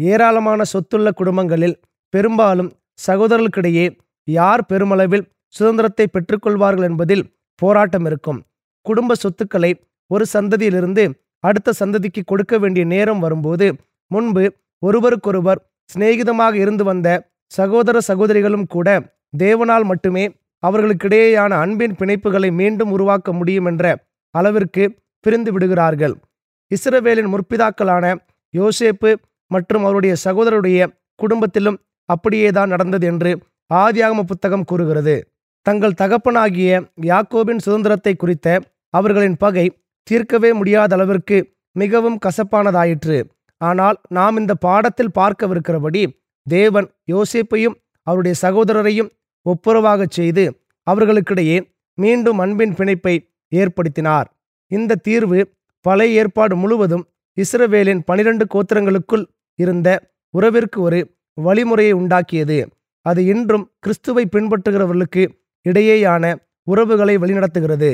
ஏராளமான சொத்துள்ள குடும்பங்களில் பெரும்பாலும் சகோதரர்களுக்கிடையே யார் பெருமளவில் சுதந்திரத்தை பெற்றுக்கொள்வார்கள் என்பதில் போராட்டம் இருக்கும் குடும்ப சொத்துக்களை ஒரு சந்ததியிலிருந்து அடுத்த சந்ததிக்கு கொடுக்க வேண்டிய நேரம் வரும்போது முன்பு ஒருவருக்கொருவர் சிநேகிதமாக இருந்து வந்த சகோதர சகோதரிகளும் கூட தேவனால் மட்டுமே அவர்களுக்கிடையேயான அன்பின் பிணைப்புகளை மீண்டும் உருவாக்க முடியும் என்ற அளவிற்கு பிரிந்து விடுகிறார்கள் இஸ்ரவேலின் முற்பிதாக்களான யோசேப்பு மற்றும் அவருடைய சகோதரருடைய குடும்பத்திலும் அப்படியேதான் நடந்தது என்று ஆதியாகம புத்தகம் கூறுகிறது தங்கள் தகப்பனாகிய யாக்கோபின் சுதந்திரத்தை குறித்த அவர்களின் பகை தீர்க்கவே முடியாத அளவிற்கு மிகவும் கசப்பானதாயிற்று ஆனால் நாம் இந்த பாடத்தில் பார்க்கவிருக்கிறபடி தேவன் யோசேப்பையும் அவருடைய சகோதரரையும் ஒப்புரவாகச் செய்து அவர்களுக்கிடையே மீண்டும் அன்பின் பிணைப்பை ஏற்படுத்தினார் இந்த தீர்வு பழைய ஏற்பாடு முழுவதும் இஸ்ரவேலின் பனிரெண்டு கோத்திரங்களுக்குள் இருந்த உறவிற்கு ஒரு வழிமுறையை உண்டாக்கியது அது இன்றும் கிறிஸ்துவை பின்பற்றுகிறவர்களுக்கு இடையேயான உறவுகளை வழிநடத்துகிறது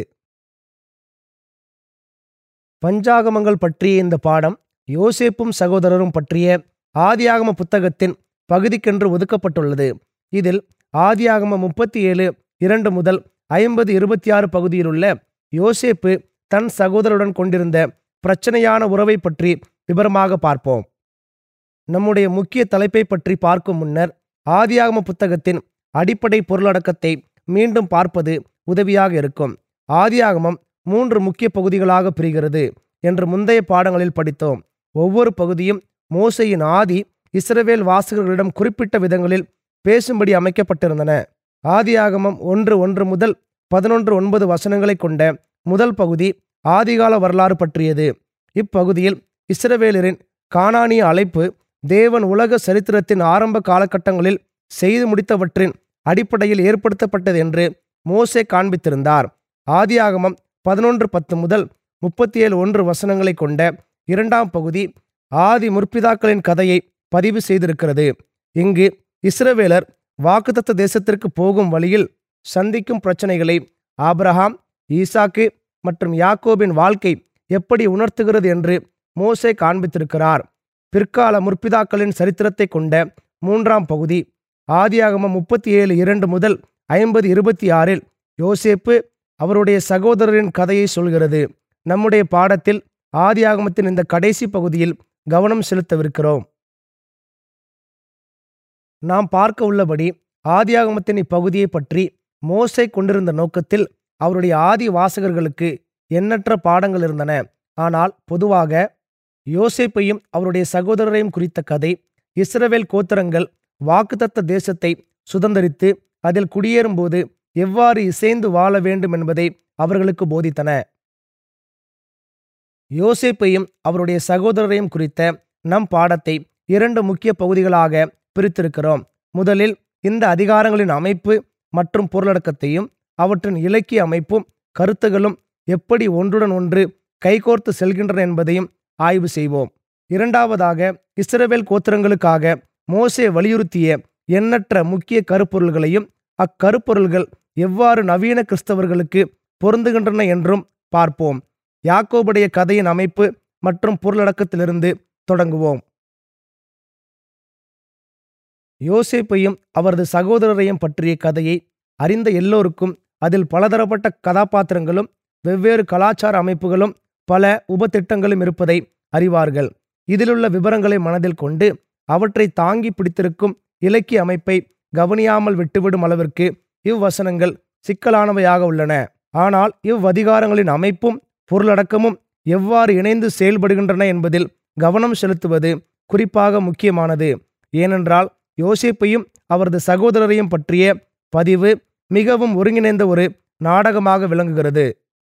பஞ்சாகமங்கள் பற்றிய இந்த பாடம் யோசேப்பும் சகோதரரும் பற்றிய ஆதியாகம புத்தகத்தின் பகுதிக்கென்று ஒதுக்கப்பட்டுள்ளது இதில் ஆதியாகம முப்பத்தி ஏழு இரண்டு முதல் ஐம்பது இருபத்தி ஆறு பகுதியிலுள்ள யோசேப்பு தன் சகோதரருடன் கொண்டிருந்த பிரச்சனையான உறவை பற்றி விவரமாக பார்ப்போம் நம்முடைய முக்கிய தலைப்பை பற்றி பார்க்கும் முன்னர் ஆதியாகம புத்தகத்தின் அடிப்படை பொருளடக்கத்தை மீண்டும் பார்ப்பது உதவியாக இருக்கும் ஆதியாகமம் மூன்று முக்கிய பகுதிகளாக பிரிகிறது என்று முந்தைய பாடங்களில் படித்தோம் ஒவ்வொரு பகுதியும் மோசையின் ஆதி இஸ்ரவேல் வாசகர்களிடம் குறிப்பிட்ட விதங்களில் பேசும்படி அமைக்கப்பட்டிருந்தன ஆதியாகமம் ஒன்று ஒன்று முதல் பதினொன்று ஒன்பது வசனங்களை கொண்ட முதல் பகுதி ஆதிகால வரலாறு பற்றியது இப்பகுதியில் இஸ்ரவேலரின் கானானிய அழைப்பு தேவன் உலக சரித்திரத்தின் ஆரம்ப காலகட்டங்களில் செய்து முடித்தவற்றின் அடிப்படையில் ஏற்படுத்தப்பட்டது என்று மோசே காண்பித்திருந்தார் ஆதியாகமம் பதினொன்று பத்து முதல் முப்பத்தி ஏழு ஒன்று வசனங்களை கொண்ட இரண்டாம் பகுதி ஆதி முற்பிதாக்களின் கதையை பதிவு செய்திருக்கிறது இங்கு இஸ்ரவேலர் வாக்குத்தத்த தேசத்திற்கு போகும் வழியில் சந்திக்கும் பிரச்சனைகளை ஆபிரகாம் ஈசாக்கு மற்றும் யாக்கோபின் வாழ்க்கை எப்படி உணர்த்துகிறது என்று மோசே காண்பித்திருக்கிறார் பிற்கால முற்பிதாக்களின் சரித்திரத்தை கொண்ட மூன்றாம் பகுதி ஆதியாகமம் முப்பத்தி ஏழு இரண்டு முதல் ஐம்பது இருபத்தி ஆறில் யோசேப்பு அவருடைய சகோதரரின் கதையை சொல்கிறது நம்முடைய பாடத்தில் ஆதியாகமத்தின் இந்த கடைசி பகுதியில் கவனம் செலுத்தவிருக்கிறோம் நாம் பார்க்க உள்ளபடி ஆதியாகமத்தின் இப்பகுதியை பற்றி மோசை கொண்டிருந்த நோக்கத்தில் அவருடைய ஆதி வாசகர்களுக்கு எண்ணற்ற பாடங்கள் இருந்தன ஆனால் பொதுவாக யோசேப்பையும் அவருடைய சகோதரரையும் குறித்த கதை இஸ்ரவேல் கோத்திரங்கள் வாக்குத்தத்த தேசத்தை சுதந்தரித்து அதில் குடியேறும்போது எவ்வாறு இசைந்து வாழ வேண்டும் என்பதை அவர்களுக்கு போதித்தன யோசேப்பையும் அவருடைய சகோதரரையும் குறித்த நம் பாடத்தை இரண்டு முக்கிய பகுதிகளாக பிரித்திருக்கிறோம் முதலில் இந்த அதிகாரங்களின் அமைப்பு மற்றும் பொருளடக்கத்தையும் அவற்றின் இலக்கிய அமைப்பும் கருத்துகளும் எப்படி ஒன்றுடன் ஒன்று கைகோர்த்து செல்கின்றன என்பதையும் ஆய்வு செய்வோம் இரண்டாவதாக இஸ்ரவேல் கோத்திரங்களுக்காக மோசே வலியுறுத்திய எண்ணற்ற முக்கிய கருப்பொருள்களையும் அக்கருப்பொருள்கள் எவ்வாறு நவீன கிறிஸ்தவர்களுக்கு பொருந்துகின்றன என்றும் பார்ப்போம் யாக்கோபுடைய கதையின் அமைப்பு மற்றும் பொருளடக்கத்திலிருந்து தொடங்குவோம் யோசேப்பையும் அவரது சகோதரரையும் பற்றிய கதையை அறிந்த எல்லோருக்கும் அதில் பலதரப்பட்ட கதாபாத்திரங்களும் வெவ்வேறு கலாச்சார அமைப்புகளும் பல உபதிட்டங்களும் இருப்பதை அறிவார்கள் இதிலுள்ள விவரங்களை மனதில் கொண்டு அவற்றை தாங்கி பிடித்திருக்கும் இலக்கிய அமைப்பை கவனியாமல் விட்டுவிடும் அளவிற்கு இவ்வசனங்கள் சிக்கலானவையாக உள்ளன ஆனால் இவ்வதிகாரங்களின் அமைப்பும் பொருளடக்கமும் எவ்வாறு இணைந்து செயல்படுகின்றன என்பதில் கவனம் செலுத்துவது குறிப்பாக முக்கியமானது ஏனென்றால் யோசேப்பையும் அவரது சகோதரரையும் பற்றிய பதிவு மிகவும் ஒருங்கிணைந்த ஒரு நாடகமாக விளங்குகிறது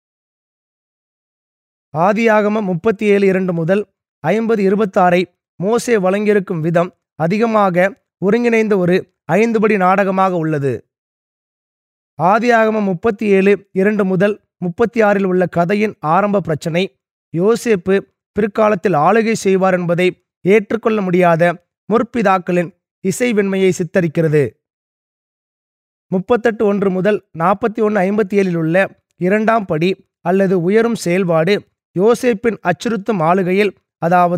ஆதியாகமம் முப்பத்தி ஏழு இரண்டு முதல் ஐம்பது இருபத்தாறை மோசே வழங்கியிருக்கும் விதம் அதிகமாக ஒருங்கிணைந்த ஒரு ஐந்துபடி நாடகமாக உள்ளது ஆதியாகமம் முப்பத்தி ஏழு இரண்டு முதல் முப்பத்தி ஆறில் உள்ள கதையின் ஆரம்ப பிரச்சனை யோசேப்பு பிற்காலத்தில் ஆளுகை செய்வார் என்பதை ஏற்றுக்கொள்ள முடியாத முற்பிதாக்களின் இசைவெண்மையை சித்தரிக்கிறது முப்பத்தெட்டு ஒன்று முதல் நாற்பத்தி ஒன்று ஐம்பத்தி ஏழில் உள்ள இரண்டாம் படி அல்லது உயரும் செயல்பாடு யோசேப்பின் அச்சுறுத்தும் ஆளுகையில் அதாவது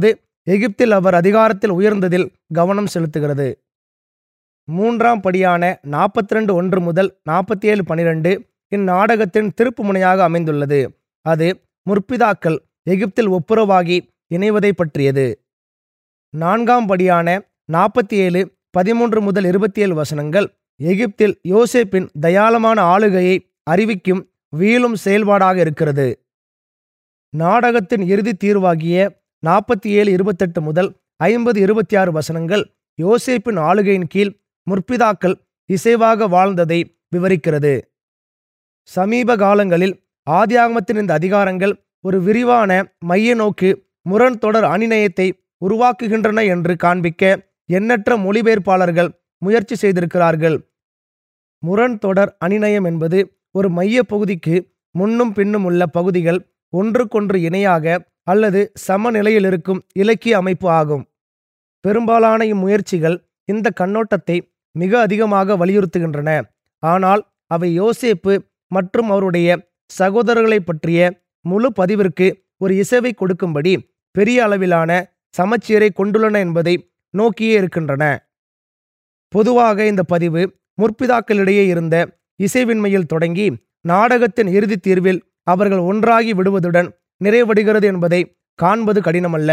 எகிப்தில் அவர் அதிகாரத்தில் உயர்ந்ததில் கவனம் செலுத்துகிறது மூன்றாம் படியான நாற்பத்தி ரெண்டு ஒன்று முதல் நாற்பத்தி ஏழு பனிரெண்டு இந்நாடகத்தின் திருப்பு முனையாக அமைந்துள்ளது அது முற்பிதாக்கள் எகிப்தில் ஒப்புரவாகி இணைவதை பற்றியது நான்காம் படியான நாற்பத்தி ஏழு பதிமூன்று முதல் இருபத்தி ஏழு வசனங்கள் எகிப்தில் யோசேப்பின் தயாளமான ஆளுகையை அறிவிக்கும் வீழும் செயல்பாடாக இருக்கிறது நாடகத்தின் இறுதி தீர்வாகிய நாற்பத்தி ஏழு இருபத்தெட்டு முதல் ஐம்பது இருபத்தி ஆறு வசனங்கள் யோசேப்பின் ஆளுகையின் கீழ் முற்பிதாக்கள் இசைவாக வாழ்ந்ததை விவரிக்கிறது சமீப காலங்களில் ஆதியாகமத்தின் இந்த அதிகாரங்கள் ஒரு விரிவான மைய நோக்கு முரண் தொடர் அணிநயத்தை உருவாக்குகின்றன என்று காண்பிக்க எண்ணற்ற மொழிபெயர்ப்பாளர்கள் முயற்சி செய்திருக்கிறார்கள் முரண் தொடர் அணிநயம் என்பது ஒரு மைய பகுதிக்கு முன்னும் பின்னும் உள்ள பகுதிகள் ஒன்றுக்கொன்று இணையாக அல்லது சமநிலையில் இருக்கும் இலக்கிய அமைப்பு ஆகும் பெரும்பாலான இம்முயற்சிகள் இந்த கண்ணோட்டத்தை மிக அதிகமாக வலியுறுத்துகின்றன ஆனால் அவை யோசேப்பு மற்றும் அவருடைய சகோதரர்களை பற்றிய முழு பதிவிற்கு ஒரு இசைவை கொடுக்கும்படி பெரிய அளவிலான சமச்சீரை கொண்டுள்ளன என்பதை நோக்கியே இருக்கின்றன பொதுவாக இந்த பதிவு முற்பிதாக்களிடையே இருந்த இசைவின்மையில் தொடங்கி நாடகத்தின் இறுதித் தீர்வில் அவர்கள் ஒன்றாகி விடுவதுடன் நிறைவடைகிறது என்பதை காண்பது கடினமல்ல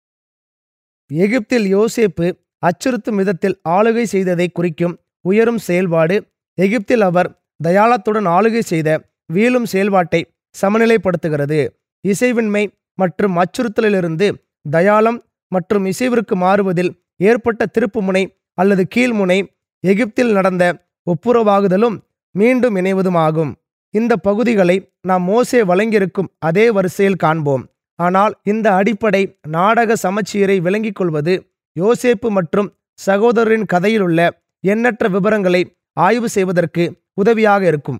எகிப்தில் யோசேப்பு அச்சுறுத்தும் விதத்தில் ஆளுகை செய்ததை குறிக்கும் உயரும் செயல்பாடு எகிப்தில் அவர் தயாளத்துடன் ஆளுகை செய்த வீழும் செயல்பாட்டை சமநிலைப்படுத்துகிறது இசைவின்மை மற்றும் அச்சுறுத்தலிலிருந்து தயாளம் மற்றும் இசைவிற்கு மாறுவதில் ஏற்பட்ட திருப்புமுனை அல்லது கீழ்முனை எகிப்தில் நடந்த ஒப்புரவாகுதலும் மீண்டும் இணைவதுமாகும் இந்த பகுதிகளை நாம் மோசே வழங்கியிருக்கும் அதே வரிசையில் காண்போம் ஆனால் இந்த அடிப்படை நாடக சமச்சீரை விளங்கிக் கொள்வது யோசேப்பு மற்றும் சகோதரரின் கதையில் உள்ள எண்ணற்ற விவரங்களை ஆய்வு செய்வதற்கு உதவியாக இருக்கும்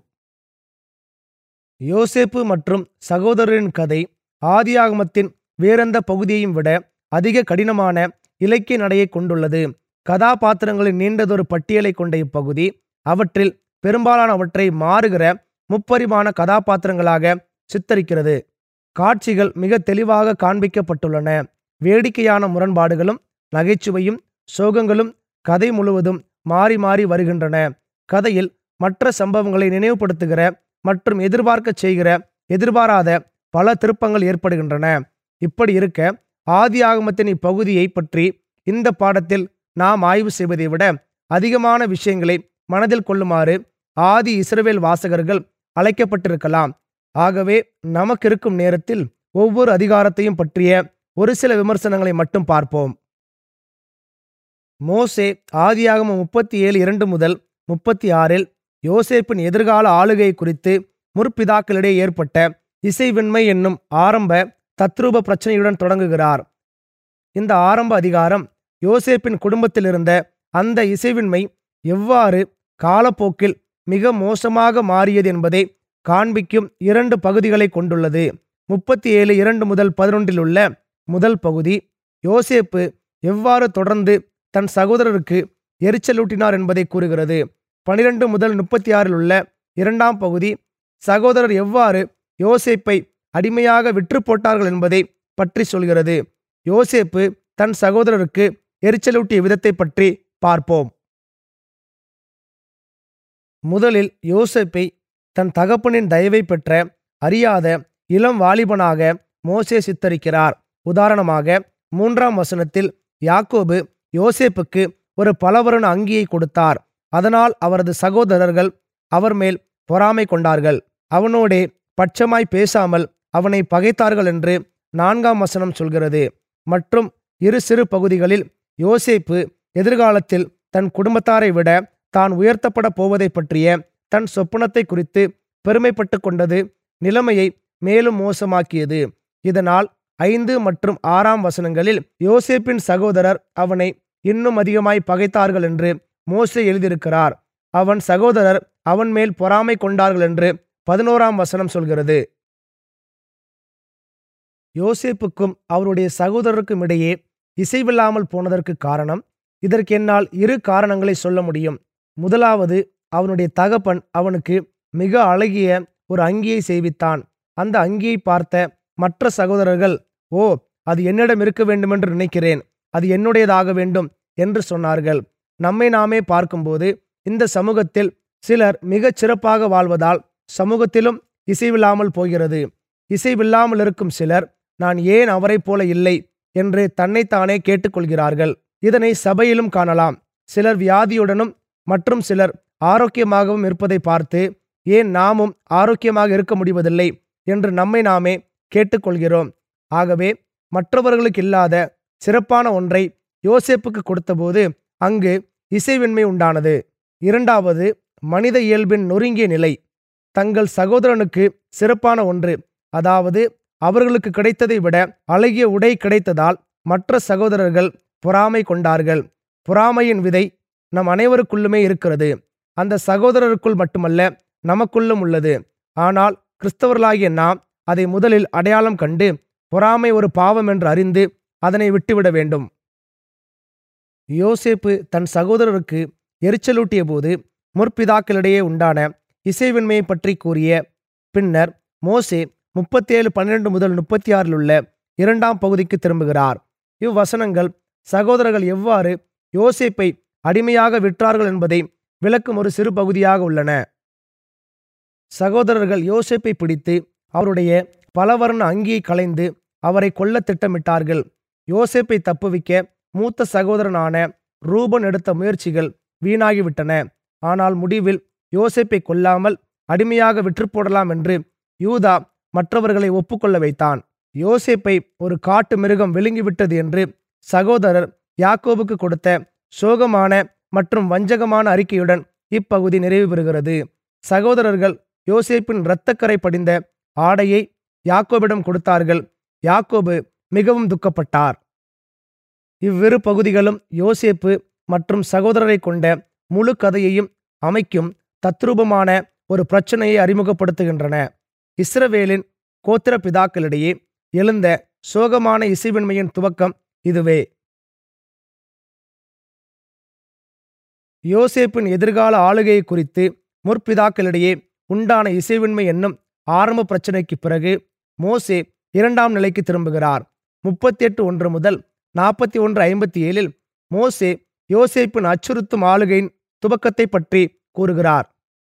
யோசேப்பு மற்றும் சகோதரரின் கதை ஆதியாகமத்தின் வேறெந்த பகுதியையும் விட அதிக கடினமான இலக்கிய நடையை கொண்டுள்ளது கதாபாத்திரங்களின் நீண்டதொரு பட்டியலை கொண்ட இப்பகுதி அவற்றில் பெரும்பாலானவற்றை மாறுகிற முப்பரிமாண கதாபாத்திரங்களாக சித்தரிக்கிறது காட்சிகள் மிக தெளிவாக காண்பிக்கப்பட்டுள்ளன வேடிக்கையான முரண்பாடுகளும் நகைச்சுவையும் சோகங்களும் கதை முழுவதும் மாறி மாறி வருகின்றன கதையில் மற்ற சம்பவங்களை நினைவுபடுத்துகிற மற்றும் எதிர்பார்க்கச் செய்கிற எதிர்பாராத பல திருப்பங்கள் ஏற்படுகின்றன இப்படி இருக்க ஆதி ஆகமத்தின் இப்பகுதியை பற்றி இந்த பாடத்தில் நாம் ஆய்வு செய்வதை விட அதிகமான விஷயங்களை மனதில் கொள்ளுமாறு ஆதி இஸ்ரவேல் வாசகர்கள் அழைக்கப்பட்டிருக்கலாம் ஆகவே நமக்கு இருக்கும் நேரத்தில் ஒவ்வொரு அதிகாரத்தையும் பற்றிய ஒரு சில விமர்சனங்களை மட்டும் பார்ப்போம் மோசே ஆதியாகமம் முப்பத்தி ஏழு இரண்டு முதல் முப்பத்தி ஆறில் யோசேப்பின் எதிர்கால ஆளுகை குறித்து முற்பிதாக்களிடையே ஏற்பட்ட இசைவின்மை என்னும் ஆரம்ப தத்ரூப பிரச்சனையுடன் தொடங்குகிறார் இந்த ஆரம்ப அதிகாரம் யோசேப்பின் குடும்பத்தில் இருந்த அந்த இசைவின்மை எவ்வாறு காலப்போக்கில் மிக மோசமாக மாறியது என்பதை காண்பிக்கும் இரண்டு பகுதிகளை கொண்டுள்ளது முப்பத்தி ஏழு இரண்டு முதல் பதினொன்றில் உள்ள முதல் பகுதி யோசேப்பு எவ்வாறு தொடர்ந்து தன் சகோதரருக்கு எரிச்சலூட்டினார் என்பதை கூறுகிறது பனிரெண்டு முதல் முப்பத்தி ஆறில் உள்ள இரண்டாம் பகுதி சகோதரர் எவ்வாறு யோசேப்பை அடிமையாக விற்று போட்டார்கள் என்பதை பற்றி சொல்கிறது யோசேப்பு தன் சகோதரருக்கு எரிச்சலூட்டிய விதத்தை பற்றி பார்ப்போம் முதலில் யோசேப்பை தன் தகப்பனின் தயவை பெற்ற அறியாத இளம் வாலிபனாக மோசே சித்தரிக்கிறார் உதாரணமாக மூன்றாம் வசனத்தில் யாக்கோபு யோசேப்புக்கு ஒரு பலவருண அங்கியை கொடுத்தார் அதனால் அவரது சகோதரர்கள் அவர் மேல் பொறாமை கொண்டார்கள் அவனோடே பட்சமாய் பேசாமல் அவனை பகைத்தார்கள் என்று நான்காம் வசனம் சொல்கிறது மற்றும் இரு சிறு பகுதிகளில் யோசேப்பு எதிர்காலத்தில் தன் குடும்பத்தாரை விட தான் உயர்த்தப்பட போவதை பற்றிய தன் சொப்பனத்தை குறித்து பெருமைப்பட்டு கொண்டது நிலைமையை மேலும் மோசமாக்கியது இதனால் ஐந்து மற்றும் ஆறாம் வசனங்களில் யோசேப்பின் சகோதரர் அவனை இன்னும் அதிகமாய் பகைத்தார்கள் என்று மோசே எழுதியிருக்கிறார் அவன் சகோதரர் அவன் மேல் பொறாமை கொண்டார்கள் என்று பதினோராம் வசனம் சொல்கிறது யோசேப்புக்கும் அவருடைய சகோதரருக்கும் இடையே இசைவில்லாமல் போனதற்கு காரணம் இதற்கு என்னால் இரு காரணங்களை சொல்ல முடியும் முதலாவது அவனுடைய தகப்பன் அவனுக்கு மிக அழகிய ஒரு அங்கியை செய்வித்தான் அந்த அங்கியை பார்த்த மற்ற சகோதரர்கள் ஓ அது என்னிடம் இருக்க வேண்டுமென்று நினைக்கிறேன் அது என்னுடையதாக வேண்டும் என்று சொன்னார்கள் நம்மை நாமே பார்க்கும்போது இந்த சமூகத்தில் சிலர் மிகச் சிறப்பாக வாழ்வதால் சமூகத்திலும் இசைவில்லாமல் போகிறது இசைவில்லாமல் இருக்கும் சிலர் நான் ஏன் அவரைப் போல இல்லை என்று தன்னைத்தானே கேட்டுக்கொள்கிறார்கள் இதனை சபையிலும் காணலாம் சிலர் வியாதியுடனும் மற்றும் சிலர் ஆரோக்கியமாகவும் இருப்பதை பார்த்து ஏன் நாமும் ஆரோக்கியமாக இருக்க முடிவதில்லை என்று நம்மை நாமே கேட்டுக்கொள்கிறோம் ஆகவே மற்றவர்களுக்கு இல்லாத சிறப்பான ஒன்றை யோசேப்புக்கு கொடுத்தபோது அங்கு இசைவின்மை உண்டானது இரண்டாவது மனித இயல்பின் நொறுங்கிய நிலை தங்கள் சகோதரனுக்கு சிறப்பான ஒன்று அதாவது அவர்களுக்கு கிடைத்ததை விட அழகிய உடை கிடைத்ததால் மற்ற சகோதரர்கள் பொறாமை கொண்டார்கள் பொறாமையின் விதை நம் அனைவருக்குள்ளுமே இருக்கிறது அந்த சகோதரருக்குள் மட்டுமல்ல நமக்குள்ளும் உள்ளது ஆனால் கிறிஸ்தவர்களாகிய நாம் அதை முதலில் அடையாளம் கண்டு பொறாமை ஒரு பாவம் என்று அறிந்து அதனை விட்டுவிட வேண்டும் யோசேப்பு தன் சகோதரருக்கு எரிச்சலூட்டிய போது முற்பிதாக்களிடையே உண்டான இசைவின்மையை பற்றி கூறிய பின்னர் மோசே முப்பத்தேழு பன்னிரண்டு முதல் முப்பத்தி ஆறில் உள்ள இரண்டாம் பகுதிக்கு திரும்புகிறார் இவ்வசனங்கள் சகோதரர்கள் எவ்வாறு யோசேப்பை அடிமையாக விற்றார்கள் என்பதை விளக்கும் ஒரு சிறு பகுதியாக உள்ளன சகோதரர்கள் யோசேப்பை பிடித்து அவருடைய பலவர்ண அங்கியை களைந்து அவரை கொல்ல திட்டமிட்டார்கள் யோசேப்பை தப்புவிக்க மூத்த சகோதரனான ரூபன் எடுத்த முயற்சிகள் வீணாகிவிட்டன ஆனால் முடிவில் யோசேப்பை கொல்லாமல் அடிமையாக விற்று போடலாம் என்று யூதா மற்றவர்களை ஒப்புக்கொள்ள வைத்தான் யோசேப்பை ஒரு காட்டு மிருகம் விழுங்கிவிட்டது என்று சகோதரர் யாக்கோபுக்கு கொடுத்த சோகமான மற்றும் வஞ்சகமான அறிக்கையுடன் இப்பகுதி நிறைவு பெறுகிறது சகோதரர்கள் யோசேப்பின் இரத்தக்கரை படிந்த ஆடையை யாக்கோபிடம் கொடுத்தார்கள் யாக்கோபு மிகவும் துக்கப்பட்டார் இவ்விரு பகுதிகளும் யோசேப்பு மற்றும் சகோதரரை கொண்ட முழு கதையையும் அமைக்கும் தத்ரூபமான ஒரு பிரச்சனையை அறிமுகப்படுத்துகின்றன இஸ்ரவேலின் கோத்திர பிதாக்களிடையே எழுந்த சோகமான இசைவின்மையின் துவக்கம் இதுவே யோசேப்பின் எதிர்கால ஆளுகையை குறித்து முற்பிதாக்களிடையே உண்டான இசைவின்மை என்னும் ஆரம்ப பிரச்சனைக்கு பிறகு மோசே இரண்டாம் நிலைக்கு திரும்புகிறார் முப்பத்தி எட்டு ஒன்று முதல் நாற்பத்தி ஒன்று ஐம்பத்தி ஏழில் மோசே யோசேப்பின் அச்சுறுத்தும் ஆளுகையின் துவக்கத்தை பற்றி கூறுகிறார்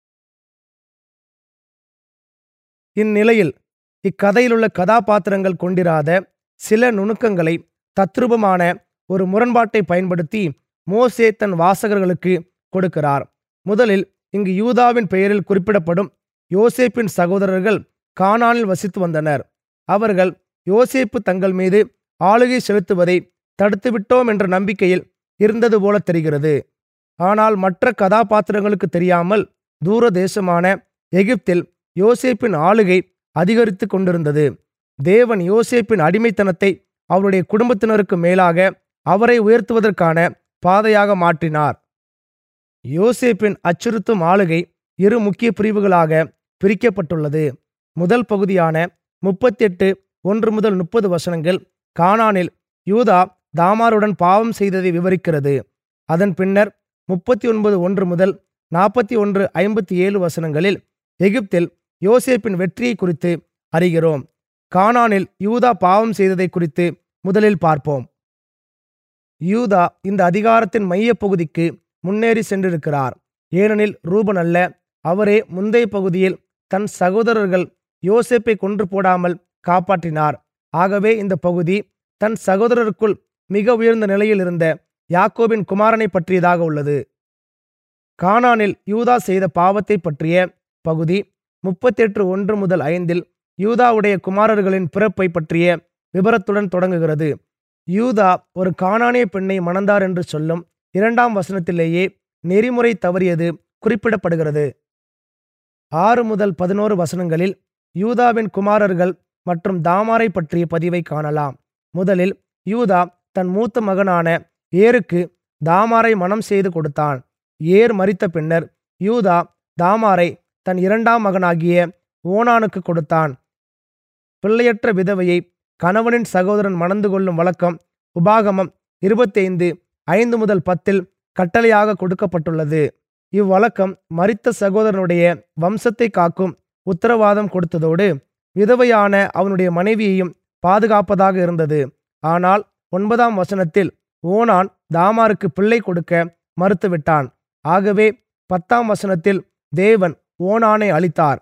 இந்நிலையில் இக்கதையிலுள்ள கதாபாத்திரங்கள் கொண்டிராத சில நுணுக்கங்களை தத்ரூபமான ஒரு முரண்பாட்டை பயன்படுத்தி மோசே தன் வாசகர்களுக்கு கொடுக்கிறார் முதலில் இங்கு யூதாவின் பெயரில் குறிப்பிடப்படும் யோசேப்பின் சகோதரர்கள் கானானில் வசித்து வந்தனர் அவர்கள் யோசேப்பு தங்கள் மீது ஆளுகை செலுத்துவதை தடுத்துவிட்டோம் என்ற நம்பிக்கையில் இருந்தது போல தெரிகிறது ஆனால் மற்ற கதாபாத்திரங்களுக்கு தெரியாமல் தூர தேசமான எகிப்தில் யோசேப்பின் ஆளுகை அதிகரித்து கொண்டிருந்தது தேவன் யோசேப்பின் அடிமைத்தனத்தை அவருடைய குடும்பத்தினருக்கு மேலாக அவரை உயர்த்துவதற்கான பாதையாக மாற்றினார் யோசேப்பின் அச்சுறுத்தும் ஆளுகை இரு முக்கிய பிரிவுகளாக பிரிக்கப்பட்டுள்ளது முதல் பகுதியான முப்பத்தெட்டு ஒன்று முதல் முப்பது வசனங்கள் கானானில் யூதா தாமாருடன் பாவம் செய்ததை விவரிக்கிறது அதன் பின்னர் முப்பத்தி ஒன்பது ஒன்று முதல் நாற்பத்தி ஒன்று ஐம்பத்தி ஏழு வசனங்களில் எகிப்தில் யோசேப்பின் வெற்றியை குறித்து அறிகிறோம் கானானில் யூதா பாவம் செய்ததை குறித்து முதலில் பார்ப்போம் யூதா இந்த அதிகாரத்தின் மையப் பகுதிக்கு முன்னேறி சென்றிருக்கிறார் ஏனெனில் ரூபன் அல்ல அவரே முந்தைய பகுதியில் தன் சகோதரர்கள் யோசேப்பை கொன்று போடாமல் காப்பாற்றினார் ஆகவே இந்த பகுதி தன் சகோதரருக்குள் மிக உயர்ந்த நிலையில் இருந்த யாக்கோபின் குமாரனை பற்றியதாக உள்ளது கானானில் யூதா செய்த பாவத்தை பற்றிய பகுதி முப்பத்தெட்டு ஒன்று முதல் ஐந்தில் யூதாவுடைய குமாரர்களின் பிறப்பை பற்றிய விபரத்துடன் தொடங்குகிறது யூதா ஒரு கானானிய பெண்ணை மணந்தார் என்று சொல்லும் இரண்டாம் வசனத்திலேயே நெறிமுறை தவறியது குறிப்பிடப்படுகிறது ஆறு முதல் பதினோரு வசனங்களில் யூதாவின் குமாரர்கள் மற்றும் தாமாரை பற்றிய பதிவை காணலாம் முதலில் யூதா தன் மூத்த மகனான ஏருக்கு தாமாரை மனம் செய்து கொடுத்தான் ஏர் மரித்த பின்னர் யூதா தாமாரை தன் இரண்டாம் மகனாகிய ஓனானுக்கு கொடுத்தான் பிள்ளையற்ற விதவையை கணவனின் சகோதரன் மணந்து கொள்ளும் வழக்கம் உபாகமம் இருபத்தைந்து ஐந்து முதல் பத்தில் கட்டளையாக கொடுக்கப்பட்டுள்ளது இவ்வழக்கம் மரித்த சகோதரனுடைய வம்சத்தை காக்கும் உத்தரவாதம் கொடுத்ததோடு விதவையான அவனுடைய மனைவியையும் பாதுகாப்பதாக இருந்தது ஆனால் ஒன்பதாம் வசனத்தில் ஓனான் தாமாருக்கு பிள்ளை கொடுக்க மறுத்துவிட்டான் ஆகவே பத்தாம் வசனத்தில் தேவன் ஓனானை அளித்தார்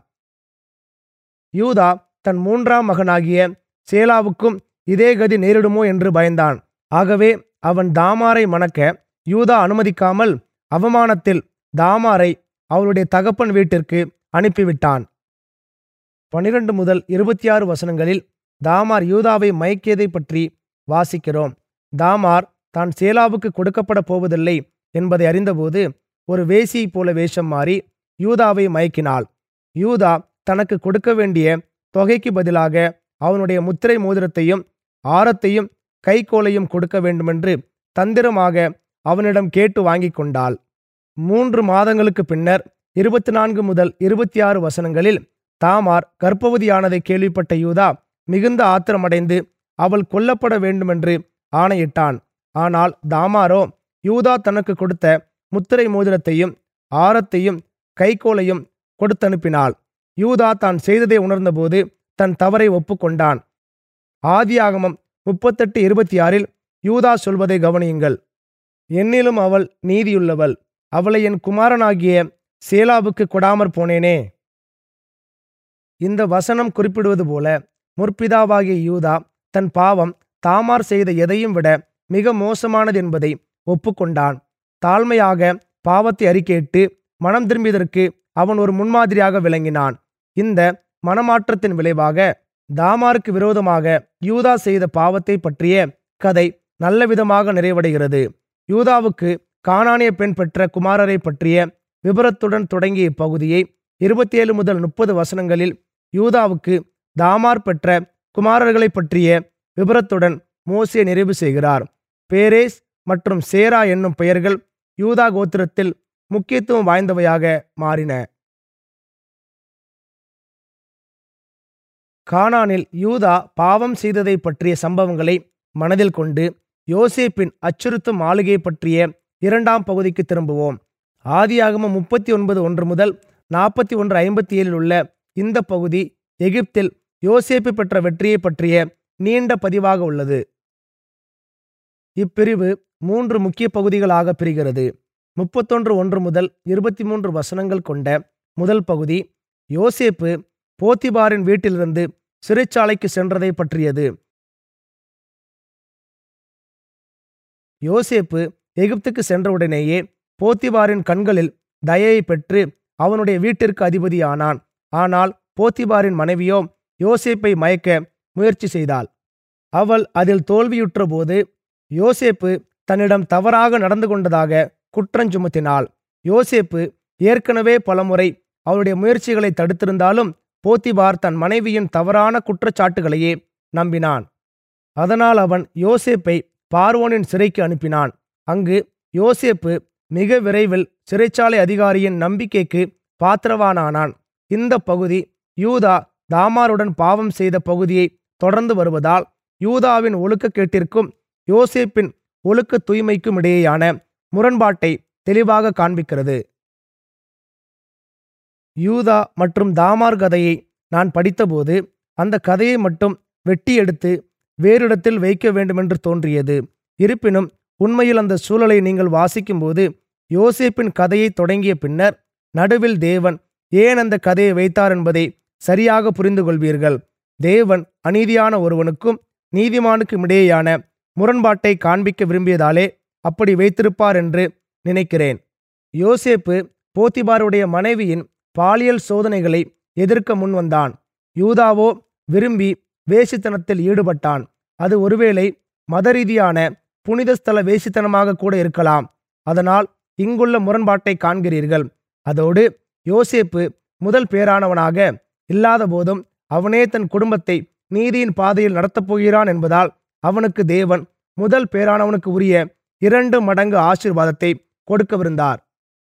யூதா தன் மூன்றாம் மகனாகிய சேலாவுக்கும் இதே கதி நேரிடுமோ என்று பயந்தான் ஆகவே அவன் தாமாரை மணக்க யூதா அனுமதிக்காமல் அவமானத்தில் தாமாரை அவளுடைய தகப்பன் வீட்டிற்கு அனுப்பிவிட்டான் பனிரெண்டு முதல் இருபத்தி ஆறு வசனங்களில் தாமார் யூதாவை மயக்கியதை பற்றி வாசிக்கிறோம் தாமார் தான் சேலாவுக்கு கொடுக்கப்பட போவதில்லை என்பதை அறிந்தபோது ஒரு வேசியைப் போல வேஷம் மாறி யூதாவை மயக்கினாள் யூதா தனக்கு கொடுக்க வேண்டிய தொகைக்கு பதிலாக அவனுடைய முத்திரை மோதிரத்தையும் ஆரத்தையும் கைக்கோலையும் கொடுக்க வேண்டுமென்று தந்திரமாக அவனிடம் கேட்டு வாங்கிக் கொண்டாள் மூன்று மாதங்களுக்கு பின்னர் இருபத்தி நான்கு முதல் இருபத்தி ஆறு வசனங்களில் தாமார் கர்ப்பவதியானதை கேள்விப்பட்ட யூதா மிகுந்த ஆத்திரமடைந்து அவள் கொல்லப்பட வேண்டுமென்று ஆணையிட்டான் ஆனால் தாமாரோ யூதா தனக்கு கொடுத்த முத்திரை மோதிரத்தையும் ஆரத்தையும் கைக்கோலையும் கொடுத்தனுப்பினாள் யூதா தான் செய்ததை உணர்ந்தபோது தன் தவறை ஒப்புக்கொண்டான் ஆதியாகமம் முப்பத்தெட்டு இருபத்தி ஆறில் யூதா சொல்வதை கவனியுங்கள் என்னிலும் அவள் நீதியுள்ளவள் அவளை என் குமாரனாகிய சேலாவுக்கு கொடாமற் போனேனே இந்த வசனம் குறிப்பிடுவது போல முற்பிதாவாகிய யூதா தன் பாவம் தாமார் செய்த எதையும் விட மிக மோசமானது என்பதை ஒப்புக்கொண்டான் தாழ்மையாக பாவத்தை அறிக்கையிட்டு மனம் திரும்பியதற்கு அவன் ஒரு முன்மாதிரியாக விளங்கினான் இந்த மனமாற்றத்தின் விளைவாக தாமாருக்கு விரோதமாக யூதா செய்த பாவத்தை பற்றிய கதை நல்ல விதமாக நிறைவடைகிறது யூதாவுக்கு கானானிய பெண் பெற்ற குமாரரை பற்றிய விபரத்துடன் தொடங்கிய இப்பகுதியை இருபத்தி ஏழு முதல் முப்பது வசனங்களில் யூதாவுக்கு தாமார் பெற்ற குமாரர்களை பற்றிய விபரத்துடன் மோசே நிறைவு செய்கிறார் பேரேஸ் மற்றும் சேரா என்னும் பெயர்கள் யூதா கோத்திரத்தில் முக்கியத்துவம் வாய்ந்தவையாக மாறின கானானில் யூதா பாவம் செய்ததை பற்றிய சம்பவங்களை மனதில் கொண்டு யோசேப்பின் அச்சுறுத்தும் மாளிகை பற்றிய இரண்டாம் பகுதிக்கு திரும்புவோம் ஆதியாகமம் முப்பத்தி ஒன்பது ஒன்று முதல் நாற்பத்தி ஒன்று ஐம்பத்தி ஏழில் உள்ள இந்த பகுதி எகிப்தில் யோசேப்பு பெற்ற வெற்றியை பற்றிய நீண்ட பதிவாக உள்ளது இப்பிரிவு மூன்று முக்கிய பகுதிகளாக பிரிகிறது முப்பத்தொன்று ஒன்று முதல் இருபத்தி மூன்று வசனங்கள் கொண்ட முதல் பகுதி யோசேப்பு போத்திபாரின் வீட்டிலிருந்து சிறைச்சாலைக்கு சென்றதை பற்றியது யோசேப்பு எகிப்துக்கு சென்றவுடனேயே போத்திபாரின் கண்களில் தயையை பெற்று அவனுடைய வீட்டிற்கு அதிபதியானான் ஆனால் போத்திபாரின் மனைவியோ யோசேப்பை மயக்க முயற்சி செய்தாள் அவள் அதில் தோல்வியுற்றபோது யோசேப்பு தன்னிடம் தவறாக நடந்து கொண்டதாக குற்றஞ்சுமத்தினாள் யோசேப்பு ஏற்கனவே பலமுறை அவளுடைய முயற்சிகளை தடுத்திருந்தாலும் போத்திபார் தன் மனைவியின் தவறான குற்றச்சாட்டுகளையே நம்பினான் அதனால் அவன் யோசேப்பை பார்வோனின் சிறைக்கு அனுப்பினான் அங்கு யோசேப்பு மிக விரைவில் சிறைச்சாலை அதிகாரியின் நம்பிக்கைக்கு பாத்திரவானானான் இந்த பகுதி யூதா தாமாருடன் பாவம் செய்த பகுதியை தொடர்ந்து வருவதால் யூதாவின் ஒழுக்கக்கேட்டிற்கும் யோசேப்பின் ஒழுக்க தூய்மைக்கும் இடையேயான முரண்பாட்டை தெளிவாக காண்பிக்கிறது யூதா மற்றும் தாமார் கதையை நான் படித்தபோது அந்த கதையை மட்டும் வெட்டி எடுத்து வேறிடத்தில் வைக்க வேண்டுமென்று தோன்றியது இருப்பினும் உண்மையில் அந்த சூழலை நீங்கள் வாசிக்கும்போது யோசேப்பின் கதையை தொடங்கிய பின்னர் நடுவில் தேவன் ஏன் அந்த கதையை வைத்தார் என்பதை சரியாக புரிந்து கொள்வீர்கள் தேவன் அநீதியான ஒருவனுக்கும் நீதிமானுக்கும் இடையேயான முரண்பாட்டை காண்பிக்க விரும்பியதாலே அப்படி வைத்திருப்பார் என்று நினைக்கிறேன் யோசேப்பு போத்திபாருடைய மனைவியின் பாலியல் சோதனைகளை எதிர்க்க முன்வந்தான் யூதாவோ விரும்பி வேசித்தனத்தில் ஈடுபட்டான் அது ஒருவேளை மதரீதியான புனிதஸ்தல வேசித்தனமாக கூட இருக்கலாம் அதனால் இங்குள்ள முரண்பாட்டை காண்கிறீர்கள் அதோடு யோசேப்பு முதல் பேரானவனாக இல்லாதபோதும் அவனே தன் குடும்பத்தை நீதியின் பாதையில் நடத்தப் போகிறான் என்பதால் அவனுக்கு தேவன் முதல் பேரானவனுக்கு உரிய இரண்டு மடங்கு ஆசீர்வாதத்தை கொடுக்கவிருந்தார்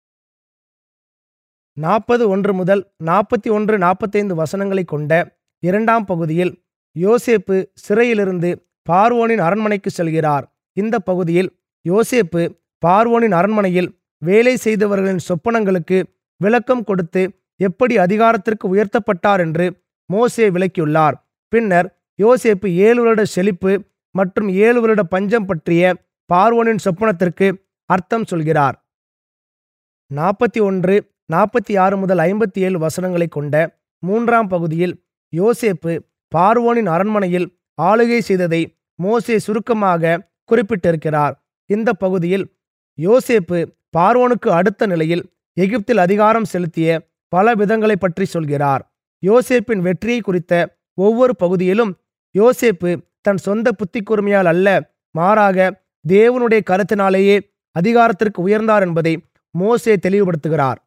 நாற்பது ஒன்று முதல் நாற்பத்தி ஒன்று நாற்பத்தைந்து வசனங்களை கொண்ட இரண்டாம் பகுதியில் யோசேப்பு சிறையிலிருந்து பார்வோனின் அரண்மனைக்கு செல்கிறார் இந்த பகுதியில் யோசேப்பு பார்வோனின் அரண்மனையில் வேலை செய்தவர்களின் சொப்பனங்களுக்கு விளக்கம் கொடுத்து எப்படி அதிகாரத்திற்கு உயர்த்தப்பட்டார் என்று மோசே விளக்கியுள்ளார் பின்னர் யோசேப்பு ஏழு வருட செழிப்பு மற்றும் ஏழு வருட பஞ்சம் பற்றிய பார்வோனின் சொப்பனத்திற்கு அர்த்தம் சொல்கிறார் நாற்பத்தி ஒன்று நாற்பத்தி ஆறு முதல் ஐம்பத்தி ஏழு வசனங்களை கொண்ட மூன்றாம் பகுதியில் யோசேப்பு பார்வோனின் அரண்மனையில் ஆளுகை செய்ததை மோசே சுருக்கமாக குறிப்பிட்டிருக்கிறார் இந்த பகுதியில் யோசேப்பு பார்வோனுக்கு அடுத்த நிலையில் எகிப்தில் அதிகாரம் செலுத்திய பல விதங்களை பற்றி சொல்கிறார் யோசேப்பின் வெற்றியை குறித்த ஒவ்வொரு பகுதியிலும் யோசேப்பு தன் சொந்த புத்தி கூர்மையால் அல்ல மாறாக தேவனுடைய கருத்தினாலேயே அதிகாரத்திற்கு உயர்ந்தார் என்பதை மோசே தெளிவுபடுத்துகிறார்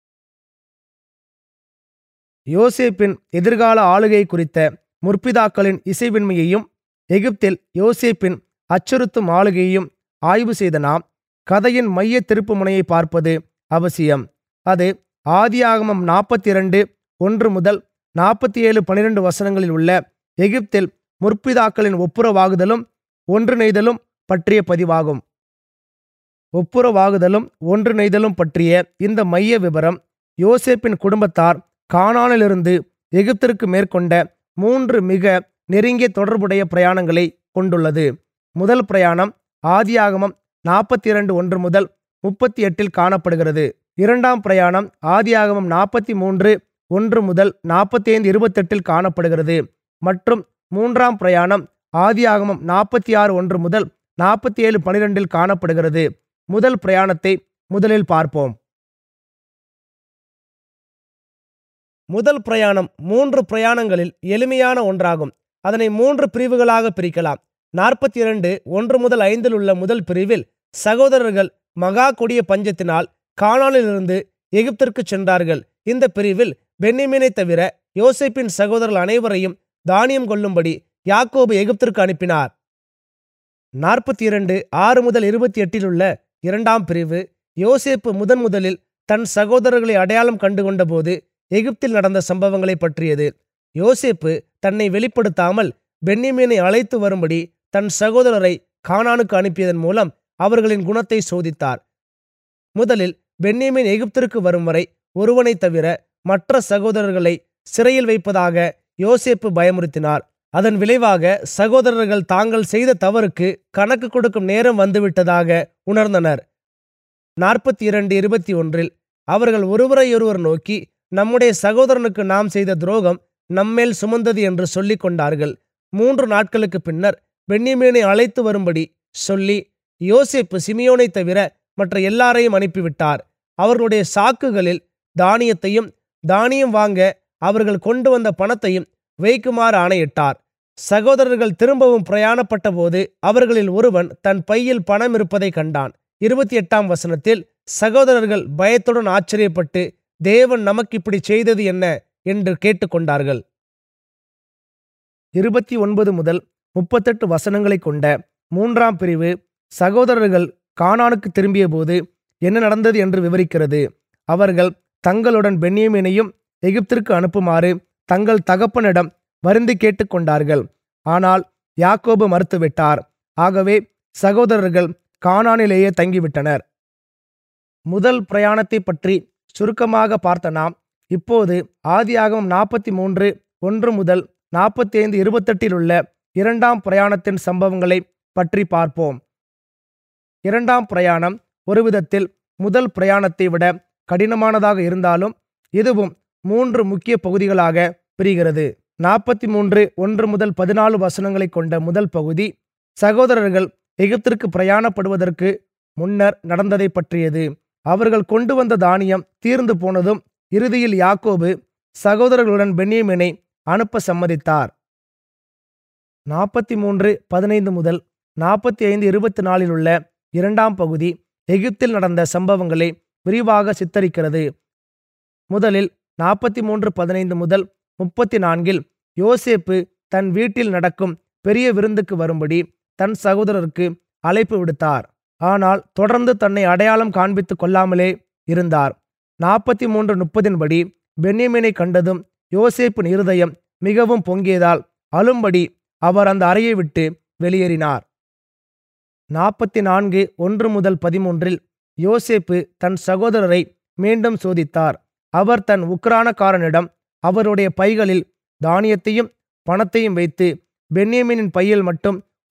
யோசேப்பின் எதிர்கால ஆளுகை குறித்த முற்பிதாக்களின் இசைவின்மையையும் எகிப்தில் யோசேப்பின் அச்சுறுத்தும் ஆளுகையையும் ஆய்வு செய்த நாம் கதையின் மைய திருப்பு முனையை பார்ப்பது அவசியம் அது ஆதியாகமம் நாற்பத்தி இரண்டு ஒன்று முதல் நாற்பத்தி ஏழு பனிரெண்டு வசனங்களில் உள்ள எகிப்தில் முற்பிதாக்களின் ஒப்புரவாகுதலும் ஒன்றிணைதலும் பற்றிய பதிவாகும் ஒப்புரவாகுதலும் ஒன்றிணைதலும் பற்றிய இந்த மைய விவரம் யோசேப்பின் குடும்பத்தார் கானானிலிருந்து எகிப்திற்கு மேற்கொண்ட மூன்று மிக நெருங்கிய தொடர்புடைய பிரயாணங்களை கொண்டுள்ளது முதல் பிரயாணம் ஆதியாகமம் நாற்பத்தி இரண்டு ஒன்று முதல் முப்பத்தி எட்டில் காணப்படுகிறது இரண்டாம் பிரயாணம் ஆதியாகமம் நாற்பத்தி மூன்று ஒன்று முதல் நாற்பத்தி ஐந்து இருபத்தெட்டில் காணப்படுகிறது மற்றும் மூன்றாம் பிரயாணம் ஆதியாகமம் நாற்பத்தி ஆறு ஒன்று முதல் நாற்பத்தி ஏழு பனிரெண்டில் காணப்படுகிறது முதல் பிரயாணத்தை முதலில் பார்ப்போம் முதல் பிரயாணம் மூன்று பிரயாணங்களில் எளிமையான ஒன்றாகும் அதனை மூன்று பிரிவுகளாக பிரிக்கலாம் நாற்பத்தி இரண்டு ஒன்று முதல் ஐந்தில் உள்ள முதல் பிரிவில் சகோதரர்கள் மகா கொடிய பஞ்சத்தினால் கானானிலிருந்து எகிப்திற்கு சென்றார்கள் இந்த பிரிவில் பென்னிமீனை தவிர யோசேப்பின் சகோதரர்கள் அனைவரையும் தானியம் கொள்ளும்படி யாக்கோபு எகிப்திற்கு அனுப்பினார் நாற்பத்தி இரண்டு ஆறு முதல் இருபத்தி எட்டில் உள்ள இரண்டாம் பிரிவு யோசேப்பு முதன் முதலில் தன் சகோதரர்களை அடையாளம் கண்டுகொண்ட போது எகிப்தில் நடந்த சம்பவங்களை பற்றியது யோசேப்பு தன்னை வெளிப்படுத்தாமல் பென்னிமீனை அழைத்து வரும்படி தன் சகோதரரை கானானுக்கு அனுப்பியதன் மூலம் அவர்களின் குணத்தை சோதித்தார் முதலில் பென்னிமீன் எகிப்திற்கு வரும் வரை ஒருவனை தவிர மற்ற சகோதரர்களை சிறையில் வைப்பதாக யோசேப்பு பயமுறுத்தினார் அதன் விளைவாக சகோதரர்கள் தாங்கள் செய்த தவறுக்கு கணக்கு கொடுக்கும் நேரம் வந்துவிட்டதாக உணர்ந்தனர் நாற்பத்தி இரண்டு இருபத்தி ஒன்றில் அவர்கள் ஒருவரையொருவர் நோக்கி நம்முடைய சகோதரனுக்கு நாம் செய்த துரோகம் நம்மேல் சுமந்தது என்று சொல்லிக் கொண்டார்கள் மூன்று நாட்களுக்கு பின்னர் பென்னிமீனை அழைத்து வரும்படி சொல்லி யோசேப்பு சிமியோனை தவிர மற்ற எல்லாரையும் அனுப்பிவிட்டார் அவர்களுடைய சாக்குகளில் தானியத்தையும் தானியம் வாங்க அவர்கள் கொண்டு வந்த பணத்தையும் வைக்குமாறு ஆணையிட்டார் சகோதரர்கள் திரும்பவும் பிரயாணப்பட்ட போது அவர்களில் ஒருவன் தன் பையில் பணம் இருப்பதை கண்டான் இருபத்தி எட்டாம் வசனத்தில் சகோதரர்கள் பயத்துடன் ஆச்சரியப்பட்டு தேவன் நமக்கு இப்படி செய்தது என்ன என்று கேட்டுக்கொண்டார்கள் இருபத்தி ஒன்பது முதல் முப்பத்தெட்டு வசனங்களை கொண்ட மூன்றாம் பிரிவு சகோதரர்கள் கானானுக்கு திரும்பியபோது என்ன நடந்தது என்று விவரிக்கிறது அவர்கள் தங்களுடன் பென்னியமீனையும் எகிப்திற்கு அனுப்புமாறு தங்கள் தகப்பனிடம் வருந்தி கேட்டுக்கொண்டார்கள் ஆனால் யாக்கோபு மறுத்துவிட்டார் ஆகவே சகோதரர்கள் கானானிலேயே தங்கிவிட்டனர் முதல் பிரயாணத்தை பற்றி சுருக்கமாக பார்த்த நாம் இப்போது ஆதியாகமம் நாற்பத்தி மூன்று ஒன்று முதல் நாற்பத்தி ஐந்து இருபத்தெட்டில் உள்ள இரண்டாம் பிரயாணத்தின் சம்பவங்களை பற்றி பார்ப்போம் இரண்டாம் பிரயாணம் ஒரு விதத்தில் முதல் பிரயாணத்தை விட கடினமானதாக இருந்தாலும் இதுவும் மூன்று முக்கிய பகுதிகளாக பிரிகிறது நாற்பத்தி மூன்று ஒன்று முதல் பதினாலு வசனங்களை கொண்ட முதல் பகுதி சகோதரர்கள் எகிப்திற்கு பிரயாணப்படுவதற்கு முன்னர் நடந்ததை பற்றியது அவர்கள் கொண்டு வந்த தானியம் தீர்ந்து போனதும் இறுதியில் யாக்கோபு சகோதரர்களுடன் பென்னியமினை அனுப்ப சம்மதித்தார் நாற்பத்தி மூன்று பதினைந்து முதல் நாற்பத்தி ஐந்து இருபத்தி நாலில் உள்ள இரண்டாம் பகுதி எகிப்தில் நடந்த சம்பவங்களை விரிவாக சித்தரிக்கிறது முதலில் நாற்பத்தி மூன்று பதினைந்து முதல் முப்பத்தி நான்கில் யோசேப்பு தன் வீட்டில் நடக்கும் பெரிய விருந்துக்கு வரும்படி தன் சகோதரருக்கு அழைப்பு விடுத்தார் ஆனால் தொடர்ந்து தன்னை அடையாளம் காண்பித்துக் கொள்ளாமலே இருந்தார் நாற்பத்தி மூன்று முப்பதின்படி பென்யமீனை கண்டதும் யோசேப்பின் இருதயம் மிகவும் பொங்கியதால் அழும்படி அவர் அந்த அறையை விட்டு வெளியேறினார் நாற்பத்தி நான்கு ஒன்று முதல் பதிமூன்றில் யோசேப்பு தன் சகோதரரை மீண்டும் சோதித்தார் அவர் தன் உக்ரானக்காரனிடம் அவருடைய பைகளில் தானியத்தையும் பணத்தையும் வைத்து பென்யமீனின் பையில் மட்டும்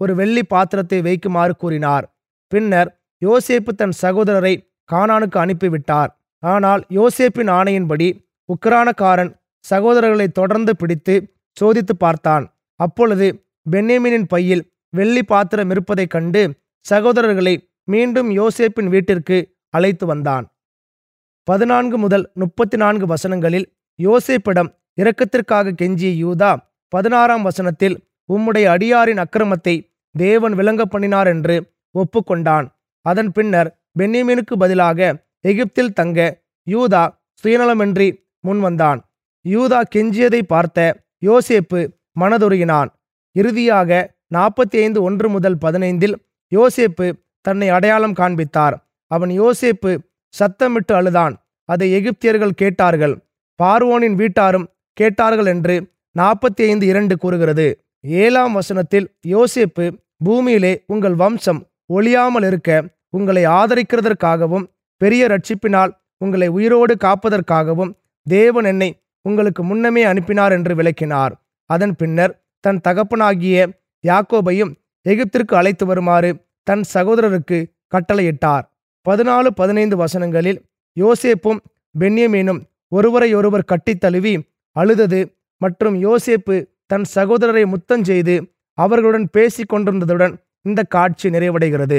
ஒரு வெள்ளி பாத்திரத்தை வைக்குமாறு கூறினார் பின்னர் யோசேப்பு தன் சகோதரரை கானானுக்கு அனுப்பிவிட்டார் ஆனால் யோசேப்பின் ஆணையின்படி உக்ரானக்காரன் சகோதரர்களை தொடர்ந்து பிடித்து சோதித்து பார்த்தான் அப்பொழுது பென்யமீனின் பையில் வெள்ளி பாத்திரம் இருப்பதைக் கண்டு சகோதரர்களை மீண்டும் யோசேப்பின் வீட்டிற்கு அழைத்து வந்தான் பதினான்கு முதல் முப்பத்தி நான்கு வசனங்களில் யோசேப்பிடம் இரக்கத்திற்காக கெஞ்சிய யூதா பதினாறாம் வசனத்தில் உம்முடைய அடியாரின் அக்கிரமத்தை தேவன் விளங்க பண்ணினார் என்று ஒப்புக்கொண்டான் அதன் பின்னர் பென்யமீனுக்கு பதிலாக எகிப்தில் தங்க யூதா சுயநலமின்றி முன்வந்தான் யூதா கெஞ்சியதை பார்த்த யோசேப்பு மனதுருகினான் இறுதியாக நாற்பத்தி ஐந்து ஒன்று முதல் பதினைந்தில் யோசேப்பு தன்னை அடையாளம் காண்பித்தார் அவன் யோசேப்பு சத்தமிட்டு அழுதான் அதை எகிப்தியர்கள் கேட்டார்கள் பார்வோனின் வீட்டாரும் கேட்டார்கள் என்று நாற்பத்தி ஐந்து இரண்டு கூறுகிறது ஏழாம் வசனத்தில் யோசேப்பு பூமியிலே உங்கள் வம்சம் ஒளியாமல் இருக்க உங்களை ஆதரிக்கிறதற்காகவும் பெரிய ரட்சிப்பினால் உங்களை உயிரோடு காப்பதற்காகவும் தேவன் என்னை உங்களுக்கு முன்னமே அனுப்பினார் என்று விளக்கினார் அதன் பின்னர் தன் தகப்பனாகிய யாக்கோபையும் எகிப்திற்கு அழைத்து வருமாறு தன் சகோதரருக்கு கட்டளையிட்டார் பதினாலு பதினைந்து வசனங்களில் யோசேப்பும் பென்யமீனும் ஒருவரையொருவர் கட்டித் தழுவி அழுதது மற்றும் யோசேப்பு தன் சகோதரரை முத்தஞ்செய்து அவர்களுடன் பேசிக் கொண்டிருந்ததுடன் இந்த காட்சி நிறைவடைகிறது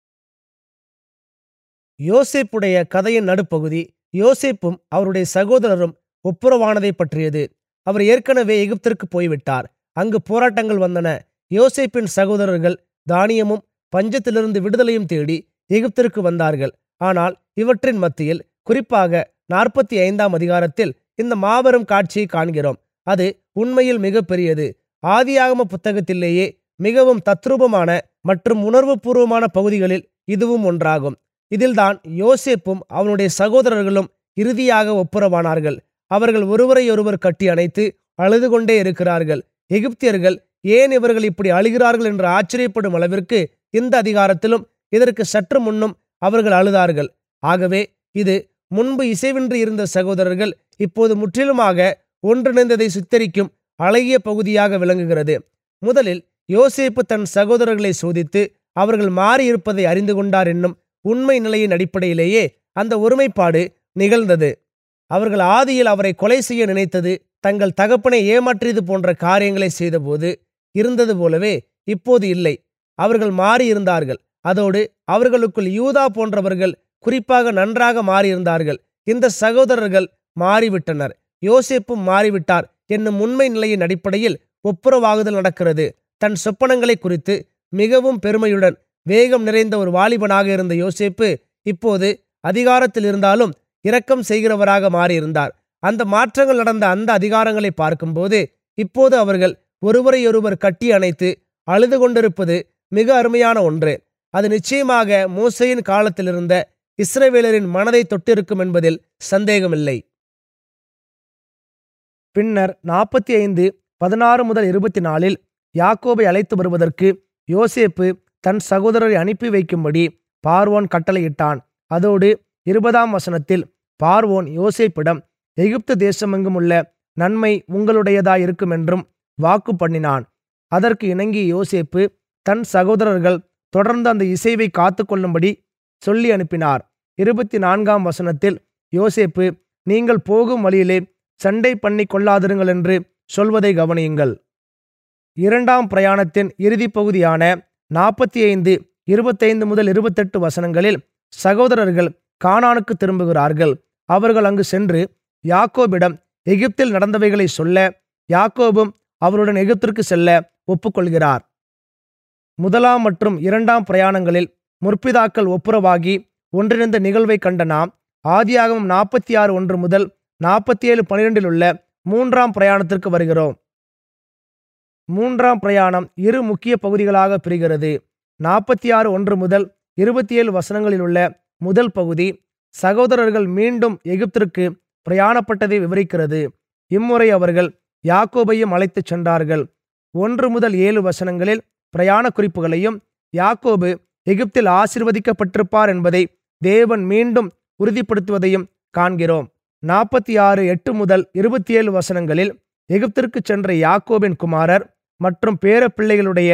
யோசேப்புடைய கதையின் நடுப்பகுதி யோசேப்பும் அவருடைய சகோதரரும் ஒப்புரவானதை பற்றியது அவர் ஏற்கனவே எகிப்திற்கு போய்விட்டார் அங்கு போராட்டங்கள் வந்தன யோசேப்பின் சகோதரர்கள் தானியமும் பஞ்சத்திலிருந்து விடுதலையும் தேடி எகிப்திற்கு வந்தார்கள் ஆனால் இவற்றின் மத்தியில் குறிப்பாக நாற்பத்தி ஐந்தாம் அதிகாரத்தில் இந்த மாபெரும் காட்சியை காண்கிறோம் அது உண்மையில் மிகப்பெரியது ஆதியாகம புத்தகத்திலேயே மிகவும் தத்ரூபமான மற்றும் உணர்வுபூர்வமான பகுதிகளில் இதுவும் ஒன்றாகும் இதில்தான் யோசேப்பும் அவனுடைய சகோதரர்களும் இறுதியாக ஒப்புரவானார்கள் அவர்கள் ஒருவரையொருவர் கட்டி அணைத்து அழுது கொண்டே இருக்கிறார்கள் எகிப்தியர்கள் ஏன் இவர்கள் இப்படி அழுகிறார்கள் என்று ஆச்சரியப்படும் அளவிற்கு இந்த அதிகாரத்திலும் இதற்கு சற்று முன்னும் அவர்கள் அழுதார்கள் ஆகவே இது முன்பு இசைவின்றி இருந்த சகோதரர்கள் இப்போது முற்றிலுமாக ஒன்றிணைந்ததை சித்தரிக்கும் அழகிய பகுதியாக விளங்குகிறது முதலில் யோசேப்பு தன் சகோதரர்களை சோதித்து அவர்கள் மாறியிருப்பதை அறிந்து கொண்டார் என்னும் உண்மை நிலையின் அடிப்படையிலேயே அந்த ஒருமைப்பாடு நிகழ்ந்தது அவர்கள் ஆதியில் அவரை கொலை செய்ய நினைத்தது தங்கள் தகப்பனை ஏமாற்றியது போன்ற காரியங்களை செய்தபோது இருந்தது போலவே இப்போது இல்லை அவர்கள் மாறியிருந்தார்கள் அதோடு அவர்களுக்குள் யூதா போன்றவர்கள் குறிப்பாக நன்றாக மாறியிருந்தார்கள் இந்த சகோதரர்கள் மாறிவிட்டனர் யோசேப்பும் மாறிவிட்டார் என்னும் உண்மை நிலையின் அடிப்படையில் ஒப்புரவாகுதல் நடக்கிறது தன் சொப்பனங்களை குறித்து மிகவும் பெருமையுடன் வேகம் நிறைந்த ஒரு வாலிபனாக இருந்த யோசேப்பு இப்போது அதிகாரத்தில் இருந்தாலும் இரக்கம் செய்கிறவராக மாறியிருந்தார் அந்த மாற்றங்கள் நடந்த அந்த அதிகாரங்களை பார்க்கும்போது இப்போது அவர்கள் ஒருவரையொருவர் கட்டி அணைத்து அழுது கொண்டிருப்பது மிக அருமையான ஒன்று அது நிச்சயமாக மோசையின் காலத்தில் இருந்த இஸ்ரவேலரின் மனதை தொட்டிருக்கும் என்பதில் சந்தேகமில்லை பின்னர் நாற்பத்தி ஐந்து பதினாறு முதல் இருபத்தி நாலில் யாக்கோபை அழைத்து வருவதற்கு யோசேப்பு தன் சகோதரரை அனுப்பி வைக்கும்படி பார்வோன் கட்டளையிட்டான் அதோடு இருபதாம் வசனத்தில் பார்வோன் யோசேப்பிடம் எகிப்து தேசமெங்கும் உள்ள நன்மை உங்களுடையதாயிருக்கும் என்றும் வாக்கு பண்ணினான் அதற்கு இணங்கிய யோசேப்பு தன் சகோதரர்கள் தொடர்ந்து அந்த இசைவை காத்து கொள்ளும்படி சொல்லி அனுப்பினார் இருபத்தி நான்காம் வசனத்தில் யோசேப்பு நீங்கள் போகும் வழியிலே சண்டை பண்ணி கொள்ளாதிருங்கள் என்று சொல்வதை கவனியுங்கள் இரண்டாம் பிரயாணத்தின் இறுதிப் பகுதியான நாற்பத்தி ஐந்து இருபத்தைந்து முதல் இருபத்தெட்டு வசனங்களில் சகோதரர்கள் கானானுக்கு திரும்புகிறார்கள் அவர்கள் அங்கு சென்று யாக்கோபிடம் எகிப்தில் நடந்தவைகளை சொல்ல யாக்கோபும் அவருடன் எகிப்திற்கு செல்ல ஒப்புக்கொள்கிறார் முதலாம் மற்றும் இரண்டாம் பிரயாணங்களில் முற்பிதாக்கள் ஒப்புரவாகி ஒன்றிணைந்த நிகழ்வை கண்ட நாம் ஆதியாகமம் நாற்பத்தி ஆறு ஒன்று முதல் நாற்பத்தி ஏழு பனிரெண்டில் உள்ள மூன்றாம் பிரயாணத்திற்கு வருகிறோம் மூன்றாம் பிரயாணம் இரு முக்கிய பகுதிகளாக பிரிகிறது நாற்பத்தி ஆறு ஒன்று முதல் இருபத்தி ஏழு வசனங்களில் உள்ள முதல் பகுதி சகோதரர்கள் மீண்டும் எகிப்திற்கு பிரயாணப்பட்டதை விவரிக்கிறது இம்முறை அவர்கள் யாக்கோபையும் அழைத்துச் சென்றார்கள் ஒன்று முதல் ஏழு வசனங்களில் பிரயாண குறிப்புகளையும் யாக்கோபு எகிப்தில் ஆசிர்வதிக்கப்பட்டிருப்பார் என்பதை தேவன் மீண்டும் உறுதிப்படுத்துவதையும் காண்கிறோம் நாற்பத்தி ஆறு எட்டு முதல் இருபத்தி ஏழு வசனங்களில் எகிப்திற்கு சென்ற யாக்கோபின் குமாரர் மற்றும் பேரப்பிள்ளைகளுடைய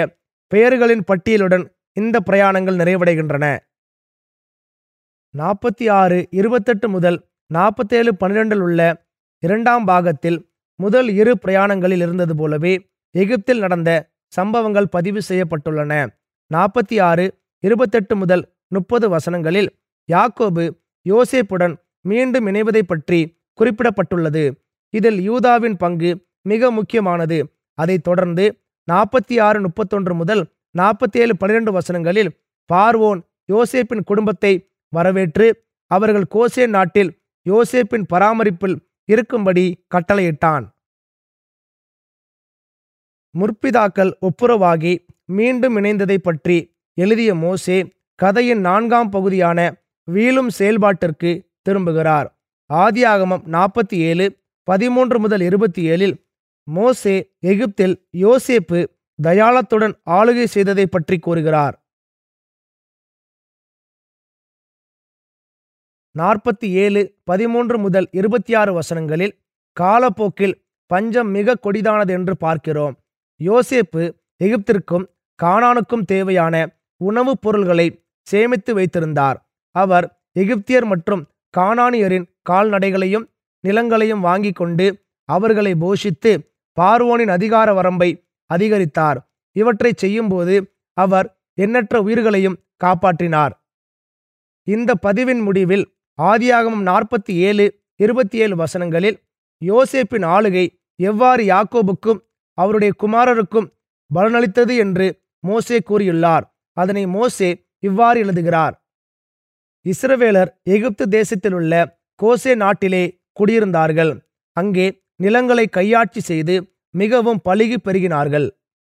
பெயர்களின் பட்டியலுடன் இந்த பிரயாணங்கள் நிறைவடைகின்றன நாற்பத்தி ஆறு இருபத்தெட்டு முதல் நாற்பத்தேழு பன்னிரெண்டில் உள்ள இரண்டாம் பாகத்தில் முதல் இரு பிரயாணங்களில் இருந்தது போலவே எகிப்தில் நடந்த சம்பவங்கள் பதிவு செய்யப்பட்டுள்ளன நாற்பத்தி ஆறு இருபத்தெட்டு முதல் முப்பது வசனங்களில் யாக்கோபு யோசேப்புடன் மீண்டும் இணைவதை பற்றி குறிப்பிடப்பட்டுள்ளது இதில் யூதாவின் பங்கு மிக முக்கியமானது அதைத் தொடர்ந்து நாற்பத்தி ஆறு முப்பத்தொன்று முதல் நாற்பத்தேழு பன்னிரெண்டு வசனங்களில் பார்வோன் யோசேப்பின் குடும்பத்தை வரவேற்று அவர்கள் கோசே நாட்டில் யோசேப்பின் பராமரிப்பில் இருக்கும்படி கட்டளையிட்டான் முற்பிதாக்கள் ஒப்புரவாகி மீண்டும் இணைந்ததை பற்றி எழுதிய மோசே கதையின் நான்காம் பகுதியான வீழும் செயல்பாட்டிற்கு திரும்புகிறார் ஆதியாகமம் நாற்பத்தி ஏழு பதிமூன்று முதல் இருபத்தி ஏழில் மோசே எகிப்தில் யோசேப்பு தயாளத்துடன் ஆளுகை செய்ததை பற்றி கூறுகிறார் நாற்பத்தி ஏழு பதிமூன்று முதல் இருபத்தி ஆறு வசனங்களில் காலப்போக்கில் பஞ்சம் மிக கொடிதானது என்று பார்க்கிறோம் யோசேப்பு எகிப்திற்கும் கானானுக்கும் தேவையான உணவுப் பொருள்களை சேமித்து வைத்திருந்தார் அவர் எகிப்தியர் மற்றும் கானானியரின் கால்நடைகளையும் நிலங்களையும் வாங்கிக் கொண்டு அவர்களை போஷித்து பார்வோனின் அதிகார வரம்பை அதிகரித்தார் இவற்றை செய்யும்போது அவர் எண்ணற்ற உயிர்களையும் காப்பாற்றினார் இந்த பதிவின் முடிவில் ஆதியாகமம் நாற்பத்தி ஏழு இருபத்தி ஏழு வசனங்களில் யோசேப்பின் ஆளுகை எவ்வாறு யாக்கோபுக்கும் அவருடைய குமாரருக்கும் பலனளித்தது என்று மோசே கூறியுள்ளார் அதனை மோசே இவ்வாறு எழுதுகிறார் இஸ்ரவேலர் எகிப்து தேசத்திலுள்ள கோசே நாட்டிலே குடியிருந்தார்கள் அங்கே நிலங்களை கையாட்சி செய்து மிகவும் பலுகி பெருகினார்கள்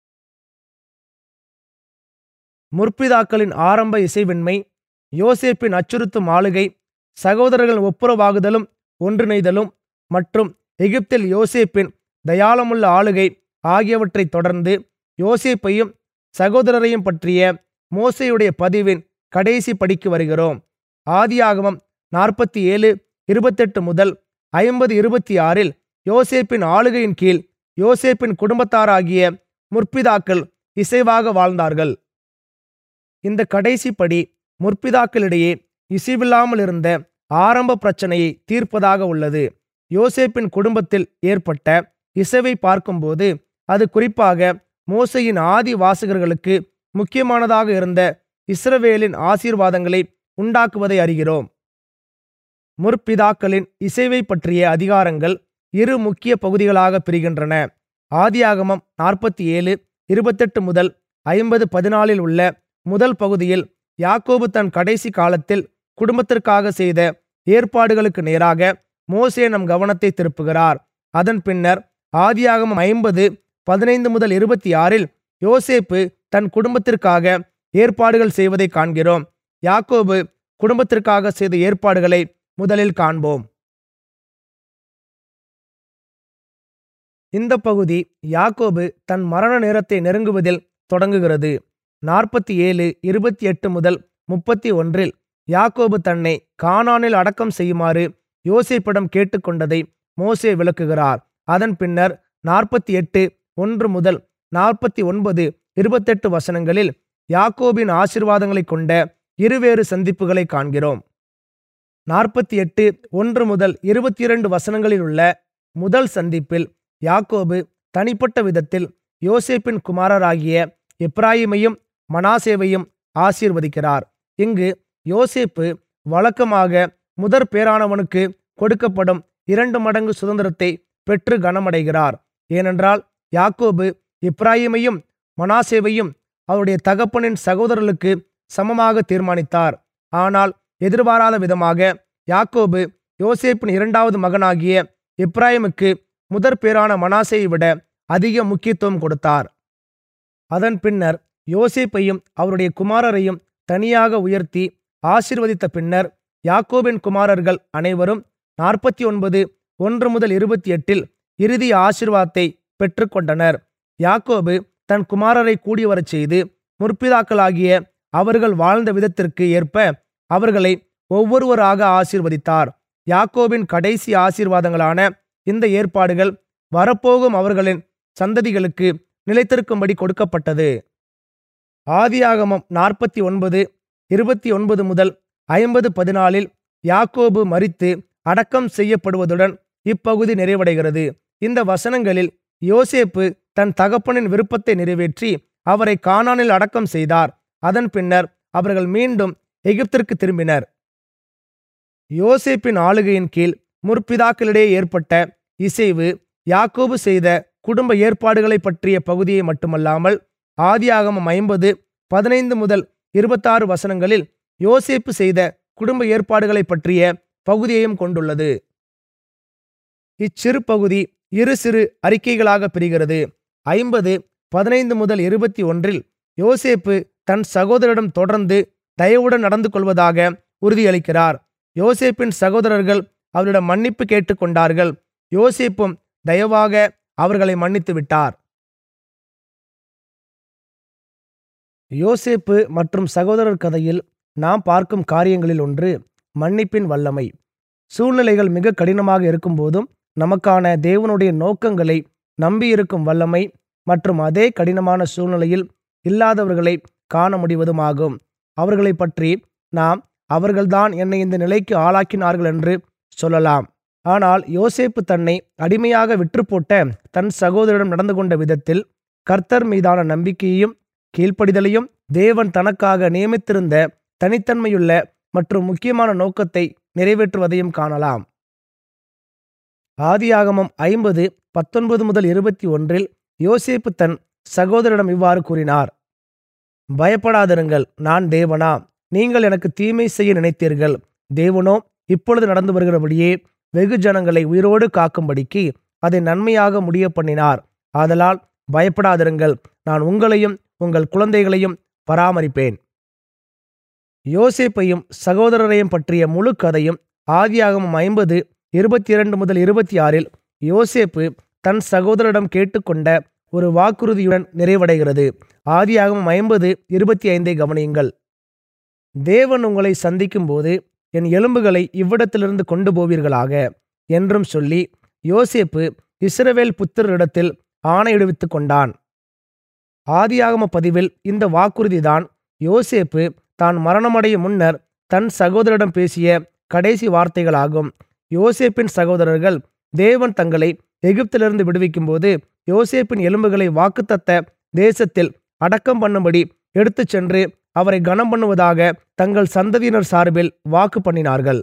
முற்பிதாக்களின் ஆரம்ப இசைவின்மை யோசேப்பின் அச்சுறுத்தும் ஆளுகை சகோதரர்கள் ஒப்புரவாகுதலும் ஒன்றிணைதலும் மற்றும் எகிப்தில் யோசேப்பின் தயாளமுள்ள ஆளுகை ஆகியவற்றைத் தொடர்ந்து யோசேப்பையும் சகோதரரையும் பற்றிய மோசையுடைய பதிவின் கடைசி படிக்கு வருகிறோம் ஆதியாகமம் நாற்பத்தி ஏழு இருபத்தெட்டு முதல் ஐம்பது இருபத்தி ஆறில் யோசேப்பின் ஆளுகையின் கீழ் யோசேப்பின் குடும்பத்தாராகிய முற்பிதாக்கள் இசைவாக வாழ்ந்தார்கள் இந்த கடைசி படி முற்பிதாக்களிடையே இசைவில்லாமல் இருந்த ஆரம்ப பிரச்சனையை தீர்ப்பதாக உள்ளது யோசேப்பின் குடும்பத்தில் ஏற்பட்ட இசைவை பார்க்கும்போது அது குறிப்பாக மோசையின் ஆதி வாசகர்களுக்கு முக்கியமானதாக இருந்த இஸ்ரவேலின் ஆசீர்வாதங்களை உண்டாக்குவதை அறிகிறோம் முற்பிதாக்களின் இசைவை பற்றிய அதிகாரங்கள் இரு முக்கிய பகுதிகளாக பிரிகின்றன ஆதியாகமம் நாற்பத்தி ஏழு இருபத்தெட்டு முதல் ஐம்பது பதினாலில் உள்ள முதல் பகுதியில் யாக்கோபு தன் கடைசி காலத்தில் குடும்பத்திற்காக செய்த ஏற்பாடுகளுக்கு நேராக மோசே நம் கவனத்தை திருப்புகிறார் அதன் பின்னர் ஆதியாகமம் ஐம்பது பதினைந்து முதல் இருபத்தி ஆறில் யோசேப்பு தன் குடும்பத்திற்காக ஏற்பாடுகள் செய்வதை காண்கிறோம் யாக்கோபு குடும்பத்திற்காக செய்த ஏற்பாடுகளை முதலில் காண்போம் இந்த பகுதி யாக்கோபு தன் மரண நேரத்தை நெருங்குவதில் தொடங்குகிறது நாற்பத்தி ஏழு இருபத்தி எட்டு முதல் முப்பத்தி ஒன்றில் யாக்கோபு தன்னை கானானில் அடக்கம் செய்யுமாறு யோசேப்பிடம் கேட்டுக்கொண்டதை மோசே விளக்குகிறார் அதன் பின்னர் நாற்பத்தி எட்டு ஒன்று முதல் நாற்பத்தி ஒன்பது இருபத்தெட்டு வசனங்களில் யாக்கோபின் ஆசிர்வாதங்களை கொண்ட இருவேறு சந்திப்புகளை காண்கிறோம் நாற்பத்தி எட்டு ஒன்று முதல் இருபத்தி இரண்டு வசனங்களில் உள்ள முதல் சந்திப்பில் யாக்கோபு தனிப்பட்ட விதத்தில் யோசேப்பின் குமாரராகிய எப்ராயிமையும் மனாசேவையும் ஆசீர்வதிக்கிறார் இங்கு யோசேப்பு வழக்கமாக முதற் பேரானவனுக்கு கொடுக்கப்படும் இரண்டு மடங்கு சுதந்திரத்தை பெற்று கனமடைகிறார் ஏனென்றால் யாக்கோபு இப்ராயிமையும் மனாசேவையும் அவருடைய தகப்பனின் சகோதரர்களுக்கு சமமாக தீர்மானித்தார் ஆனால் எதிர்பாராத விதமாக யாக்கோபு யோசேப்பின் இரண்டாவது மகனாகிய இப்ராயிமுக்கு முதற் பேரான மனாசேயை விட அதிக முக்கியத்துவம் கொடுத்தார் அதன் பின்னர் யோசேப்பையும் அவருடைய குமாரரையும் தனியாக உயர்த்தி ஆசீர்வதித்த பின்னர் யாக்கோபின் குமாரர்கள் அனைவரும் நாற்பத்தி ஒன்பது ஒன்று முதல் இருபத்தி எட்டில் இறுதி ஆசீர்வாதத்தை பெற்றுக்கொண்டனர் யாக்கோபு தன் குமாரரை கூடி வரச் செய்து முற்பிதாக்களாகிய அவர்கள் வாழ்ந்த விதத்திற்கு ஏற்ப அவர்களை ஒவ்வொருவராக ஆசீர்வதித்தார் யாக்கோபின் கடைசி ஆசீர்வாதங்களான இந்த ஏற்பாடுகள் வரப்போகும் அவர்களின் சந்ததிகளுக்கு நிலைத்திருக்கும்படி கொடுக்கப்பட்டது ஆதியாகமம் நாற்பத்தி ஒன்பது இருபத்தி ஒன்பது முதல் ஐம்பது பதினாலில் யாக்கோபு மரித்து அடக்கம் செய்யப்படுவதுடன் இப்பகுதி நிறைவடைகிறது இந்த வசனங்களில் யோசேப்பு தன் தகப்பனின் விருப்பத்தை நிறைவேற்றி அவரை கானானில் அடக்கம் செய்தார் அதன் பின்னர் அவர்கள் மீண்டும் எகிப்திற்கு திரும்பினர் யோசேப்பின் ஆளுகையின் கீழ் முற்பிதாக்களிடையே ஏற்பட்ட இசைவு யாக்கோபு செய்த குடும்ப ஏற்பாடுகளை பற்றிய பகுதியை மட்டுமல்லாமல் ஆதியாகமம் ஐம்பது பதினைந்து முதல் இருபத்தாறு வசனங்களில் யோசேப்பு செய்த குடும்ப ஏற்பாடுகளை பற்றிய பகுதியையும் கொண்டுள்ளது இச்சிறு பகுதி இரு சிறு அறிக்கைகளாக பிரிகிறது ஐம்பது பதினைந்து முதல் இருபத்தி ஒன்றில் யோசேப்பு தன் சகோதரிடம் தொடர்ந்து தயவுடன் நடந்து கொள்வதாக உறுதியளிக்கிறார் யோசேப்பின் சகோதரர்கள் அவரிடம் மன்னிப்பு கேட்டுக்கொண்டார்கள் யோசேப்பும் தயவாக அவர்களை மன்னித்து விட்டார் யோசேப்பு மற்றும் சகோதரர் கதையில் நாம் பார்க்கும் காரியங்களில் ஒன்று மன்னிப்பின் வல்லமை சூழ்நிலைகள் மிக கடினமாக இருக்கும்போதும் நமக்கான தேவனுடைய நோக்கங்களை நம்பியிருக்கும் வல்லமை மற்றும் அதே கடினமான சூழ்நிலையில் இல்லாதவர்களை காண முடிவதுமாகும் அவர்களை பற்றி நாம் அவர்கள்தான் என்னை இந்த நிலைக்கு ஆளாக்கினார்கள் என்று சொல்லலாம் ஆனால் யோசேப்பு தன்னை அடிமையாக விற்றுப்போட்ட தன் சகோதரிடம் நடந்து கொண்ட விதத்தில் கர்த்தர் மீதான நம்பிக்கையையும் கீழ்ப்படிதலையும் தேவன் தனக்காக நியமித்திருந்த தனித்தன்மையுள்ள மற்றும் முக்கியமான நோக்கத்தை நிறைவேற்றுவதையும் காணலாம் ஆதியாகமம் ஐம்பது பத்தொன்பது முதல் இருபத்தி ஒன்றில் யோசேப்பு தன் சகோதரிடம் இவ்வாறு கூறினார் பயப்படாதிருங்கள் நான் தேவனா நீங்கள் எனக்கு தீமை செய்ய நினைத்தீர்கள் தேவனோ இப்பொழுது நடந்து வருகிறபடியே வெகு ஜனங்களை உயிரோடு காக்கும்படிக்கு அதை நன்மையாக முடிய பண்ணினார் ஆதலால் பயப்படாதிருங்கள் நான் உங்களையும் உங்கள் குழந்தைகளையும் பராமரிப்பேன் யோசேப்பையும் சகோதரரையும் பற்றிய முழு கதையும் ஆதியாகமம் ஐம்பது இருபத்தி இரண்டு முதல் இருபத்தி ஆறில் யோசேப்பு தன் சகோதரிடம் கேட்டுக்கொண்ட ஒரு வாக்குறுதியுடன் நிறைவடைகிறது ஆதியாகமம் ஐம்பது இருபத்தி ஐந்தை கவனியுங்கள் தேவன் உங்களை சந்திக்கும்போது என் எலும்புகளை இவ்விடத்திலிருந்து கொண்டு போவீர்களாக என்றும் சொல்லி யோசேப்பு இஸ்ரவேல் புத்திரரிடத்தில் ஆணையிடுவித்துக் கொண்டான் ஆதியாகம பதிவில் இந்த வாக்குறுதிதான் யோசேப்பு தான் மரணமடையும் முன்னர் தன் சகோதரிடம் பேசிய கடைசி வார்த்தைகளாகும் யோசேப்பின் சகோதரர்கள் தேவன் தங்களை எகிப்திலிருந்து விடுவிக்கும்போது யோசேப்பின் எலும்புகளை வாக்குத்தத்த தேசத்தில் அடக்கம் பண்ணும்படி எடுத்துச் சென்று அவரை கனம் பண்ணுவதாக தங்கள் சந்ததியினர் சார்பில் வாக்கு பண்ணினார்கள்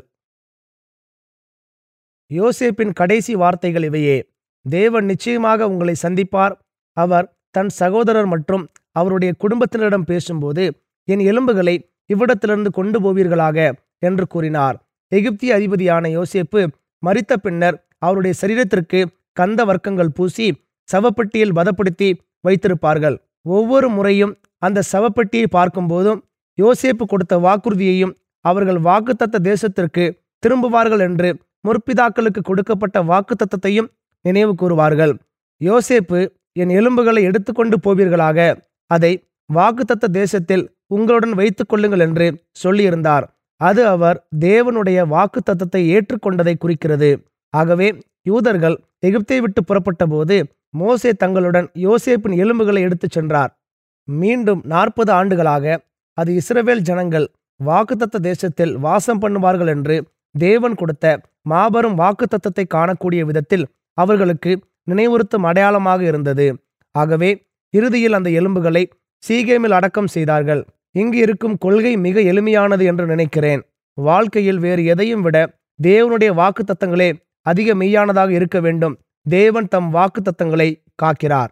யோசேப்பின் கடைசி வார்த்தைகள் இவையே தேவன் நிச்சயமாக உங்களை சந்திப்பார் அவர் தன் சகோதரர் மற்றும் அவருடைய குடும்பத்தினரிடம் பேசும்போது என் எலும்புகளை இவ்விடத்திலிருந்து கொண்டு போவீர்களாக என்று கூறினார் எகிப்திய அதிபதியான யோசேப்பு மரித்த பின்னர் அவருடைய சரீரத்திற்கு கந்த வர்க்கங்கள் பூசி சவப்பெட்டியில் பதப்படுத்தி வைத்திருப்பார்கள் ஒவ்வொரு முறையும் அந்த சவப்பெட்டியை பார்க்கும்போதும் யோசேப்பு கொடுத்த வாக்குறுதியையும் அவர்கள் வாக்குத்தத்த தேசத்திற்கு திரும்புவார்கள் என்று முற்பிதாக்களுக்கு கொடுக்கப்பட்ட வாக்குத்தத்தத்தையும் நினைவு கூறுவார்கள் யோசேப்பு என் எலும்புகளை எடுத்துக்கொண்டு போவீர்களாக அதை வாக்குத்தத்த தேசத்தில் உங்களுடன் வைத்துக் கொள்ளுங்கள் என்று சொல்லியிருந்தார் அது அவர் தேவனுடைய வாக்குத்தத்தத்தை ஏற்றுக்கொண்டதை குறிக்கிறது ஆகவே யூதர்கள் எகிப்தை விட்டு புறப்பட்டபோது மோசே தங்களுடன் யோசேப்பின் எலும்புகளை எடுத்துச் சென்றார் மீண்டும் நாற்பது ஆண்டுகளாக அது இஸ்ரவேல் ஜனங்கள் வாக்குத்தத்த தேசத்தில் வாசம் பண்ணுவார்கள் என்று தேவன் கொடுத்த மாபெரும் வாக்குத்தத்தத்தை காணக்கூடிய விதத்தில் அவர்களுக்கு நினைவுறுத்தும் அடையாளமாக இருந்தது ஆகவே இறுதியில் அந்த எலும்புகளை சீகேமில் அடக்கம் செய்தார்கள் இங்கு இருக்கும் கொள்கை மிக எளிமையானது என்று நினைக்கிறேன் வாழ்க்கையில் வேறு எதையும் விட தேவனுடைய வாக்குத்தத்தங்களே அதிக மெய்யானதாக இருக்க வேண்டும் தேவன் தம் வாக்குத்தத்தங்களை காக்கிறார்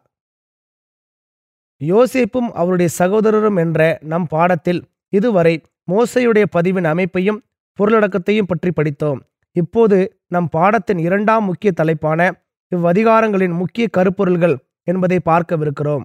யோசேப்பும் அவருடைய சகோதரரும் என்ற நம் பாடத்தில் இதுவரை மோசையுடைய பதிவின் அமைப்பையும் பொருளடக்கத்தையும் பற்றி படித்தோம் இப்போது நம் பாடத்தின் இரண்டாம் முக்கிய தலைப்பான இவ்வதிகாரங்களின் முக்கிய கருப்பொருள்கள் என்பதை பார்க்கவிருக்கிறோம்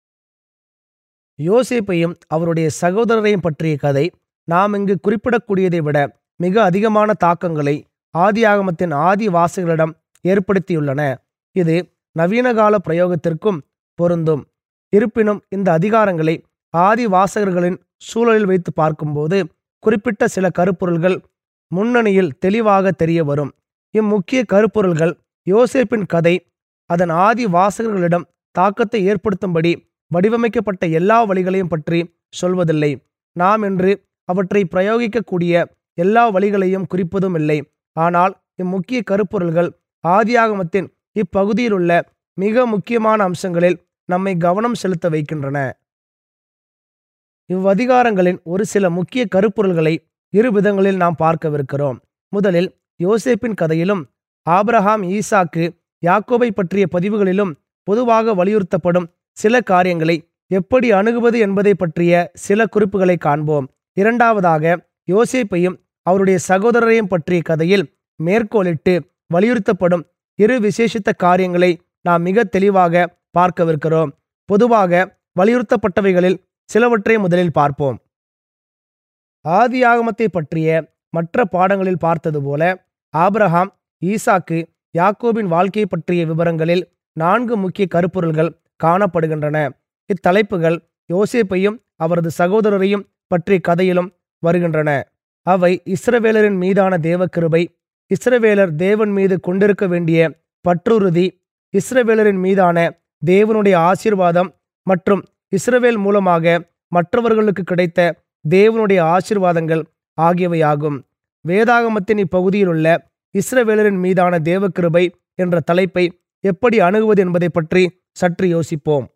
யோசேப்பையும் அவருடைய சகோதரரையும் பற்றிய கதை நாம் இங்கு குறிப்பிடக்கூடியதை விட மிக அதிகமான தாக்கங்களை ஆதியாகமத்தின் ஆதி வாசகர்களிடம் ஏற்படுத்தியுள்ளன இது நவீனகால பிரயோகத்திற்கும் பொருந்தும் இருப்பினும் இந்த அதிகாரங்களை ஆதி வாசகர்களின் சூழலில் வைத்து பார்க்கும்போது குறிப்பிட்ட சில கருப்பொருள்கள் முன்னணியில் தெளிவாக தெரிய வரும் இம்முக்கிய கருப்பொருள்கள் யோசேப்பின் கதை அதன் ஆதி வாசகர்களிடம் தாக்கத்தை ஏற்படுத்தும்படி வடிவமைக்கப்பட்ட எல்லா வழிகளையும் பற்றி சொல்வதில்லை நாம் இன்று அவற்றை பிரயோகிக்கக்கூடிய எல்லா வழிகளையும் குறிப்பதும் இல்லை ஆனால் இம்முக்கிய கருப்பொருள்கள் ஆதியாகமத்தின் இப்பகுதியிலுள்ள மிக முக்கியமான அம்சங்களில் நம்மை கவனம் செலுத்த வைக்கின்றன இவ்வதிகாரங்களின் ஒரு சில முக்கிய கருப்பொருள்களை இரு விதங்களில் நாம் பார்க்கவிருக்கிறோம் முதலில் யோசேப்பின் கதையிலும் ஆபிரகாம் ஈசாக்கு யாக்கோபை பற்றிய பதிவுகளிலும் பொதுவாக வலியுறுத்தப்படும் சில காரியங்களை எப்படி அணுகுவது என்பதை பற்றிய சில குறிப்புகளை காண்போம் இரண்டாவதாக யோசேப்பையும் அவருடைய சகோதரரையும் பற்றிய கதையில் மேற்கோளிட்டு வலியுறுத்தப்படும் இரு விசேஷித்த காரியங்களை நாம் மிக தெளிவாக பார்க்கவிருக்கிறோம் பொதுவாக வலியுறுத்தப்பட்டவைகளில் சிலவற்றை முதலில் பார்ப்போம் ஆதியாகமத்தை பற்றிய மற்ற பாடங்களில் பார்த்தது போல ஆபிரகாம் ஈசாக்கு யாக்கோபின் வாழ்க்கை பற்றிய விவரங்களில் நான்கு முக்கிய கருப்பொருள்கள் காணப்படுகின்றன இத்தலைப்புகள் யோசேப்பையும் அவரது சகோதரரையும் பற்றிய கதையிலும் வருகின்றன அவை இஸ்ரவேலரின் மீதான தேவக்கிருபை இஸ்ரவேலர் தேவன் மீது கொண்டிருக்க வேண்டிய பற்றுறுதி இஸ்ரவேலரின் மீதான தேவனுடைய ஆசீர்வாதம் மற்றும் இஸ்ரவேல் மூலமாக மற்றவர்களுக்கு கிடைத்த தேவனுடைய ஆசீர்வாதங்கள் ஆகியவையாகும் வேதாகமத்தின் இப்பகுதியில் உள்ள இஸ்ரவேலரின் மீதான தேவக்கிருபை என்ற தலைப்பை எப்படி அணுகுவது என்பதை பற்றி சற்று யோசிப்போம்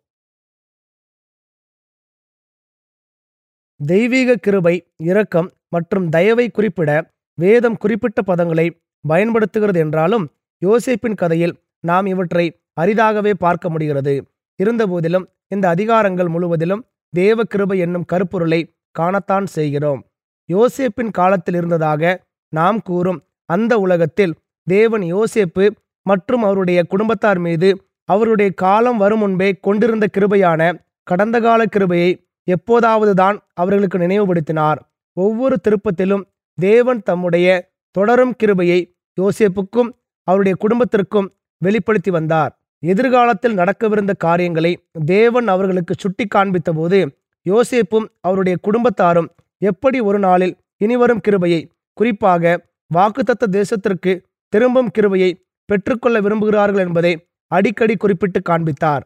தெய்வீக கிருபை இரக்கம் மற்றும் தயவை குறிப்பிட வேதம் குறிப்பிட்ட பதங்களை பயன்படுத்துகிறது என்றாலும் யோசேப்பின் கதையில் நாம் இவற்றை அரிதாகவே பார்க்க முடிகிறது இருந்தபோதிலும் இந்த அதிகாரங்கள் முழுவதிலும் தேவ கிருபை என்னும் கருப்பொருளை காணத்தான் செய்கிறோம் யோசேப்பின் காலத்தில் இருந்ததாக நாம் கூறும் அந்த உலகத்தில் தேவன் யோசேப்பு மற்றும் அவருடைய குடும்பத்தார் மீது அவருடைய காலம் வரும் முன்பே கொண்டிருந்த கிருபையான கடந்த கால கிருபையை எப்போதாவது தான் அவர்களுக்கு நினைவுபடுத்தினார் ஒவ்வொரு திருப்பத்திலும் தேவன் தம்முடைய தொடரும் கிருபையை யோசேப்புக்கும் அவருடைய குடும்பத்திற்கும் வெளிப்படுத்தி வந்தார் எதிர்காலத்தில் நடக்கவிருந்த காரியங்களை தேவன் அவர்களுக்கு சுட்டி காண்பித்தபோது யோசேப்பும் அவருடைய குடும்பத்தாரும் எப்படி ஒரு நாளில் இனிவரும் கிருபையை குறிப்பாக வாக்குத்தத்த தேசத்திற்கு திரும்பும் கிருபையை பெற்றுக்கொள்ள விரும்புகிறார்கள் என்பதை அடிக்கடி குறிப்பிட்டு காண்பித்தார்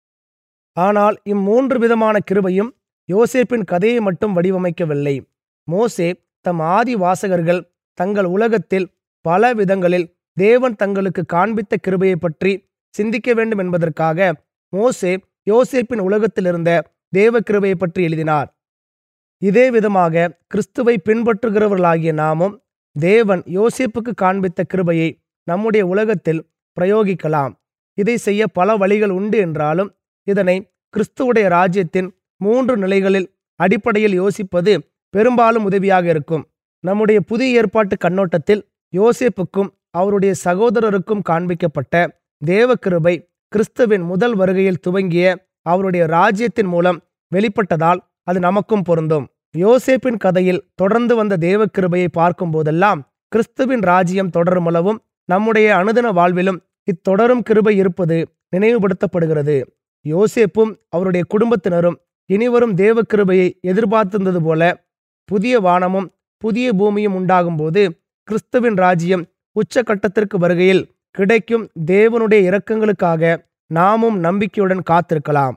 ஆனால் இம்மூன்று விதமான கிருபையும் யோசேப்பின் கதையை மட்டும் வடிவமைக்கவில்லை மோசே தம் ஆதி வாசகர்கள் தங்கள் உலகத்தில் பல விதங்களில் தேவன் தங்களுக்கு காண்பித்த கிருபையை பற்றி சிந்திக்க வேண்டும் என்பதற்காக மோசே யோசேப்பின் உலகத்தில் இருந்த தேவ கிருபையை பற்றி எழுதினார் இதே விதமாக கிறிஸ்துவை பின்பற்றுகிறவர்களாகிய நாமும் தேவன் யோசேப்புக்கு காண்பித்த கிருபையை நம்முடைய உலகத்தில் பிரயோகிக்கலாம் இதை செய்ய பல வழிகள் உண்டு என்றாலும் இதனை கிறிஸ்துவுடைய ராஜ்யத்தின் மூன்று நிலைகளில் அடிப்படையில் யோசிப்பது பெரும்பாலும் உதவியாக இருக்கும் நம்முடைய புதிய ஏற்பாட்டு கண்ணோட்டத்தில் யோசேப்புக்கும் அவருடைய சகோதரருக்கும் காண்பிக்கப்பட்ட தேவ கிருபை கிறிஸ்துவின் முதல் வருகையில் துவங்கிய அவருடைய ராஜ்யத்தின் மூலம் வெளிப்பட்டதால் அது நமக்கும் பொருந்தும் யோசேப்பின் கதையில் தொடர்ந்து வந்த தேவ கிருபையை பார்க்கும் போதெல்லாம் கிறிஸ்துவின் ராஜ்யம் தொடருமளவும் நம்முடைய அனுதின வாழ்விலும் இத்தொடரும் கிருபை இருப்பது நினைவுபடுத்தப்படுகிறது யோசேப்பும் அவருடைய குடும்பத்தினரும் இனிவரும் தேவ கிருபையை எதிர்பார்த்திருந்தது போல புதிய வானமும் புதிய பூமியும் உண்டாகும்போது கிறிஸ்துவின் ராஜ்யம் உச்சகட்டத்திற்கு வருகையில் கிடைக்கும் தேவனுடைய இரக்கங்களுக்காக நாமும் நம்பிக்கையுடன் காத்திருக்கலாம்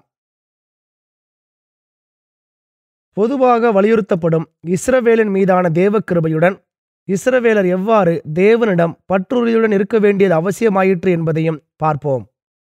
பொதுவாக வலியுறுத்தப்படும் இஸ்ரவேலின் மீதான தேவ கிருபையுடன் இஸ்ரவேலர் எவ்வாறு தேவனிடம் பற்றுறுதியுடன் இருக்க வேண்டியது அவசியமாயிற்று என்பதையும் பார்ப்போம்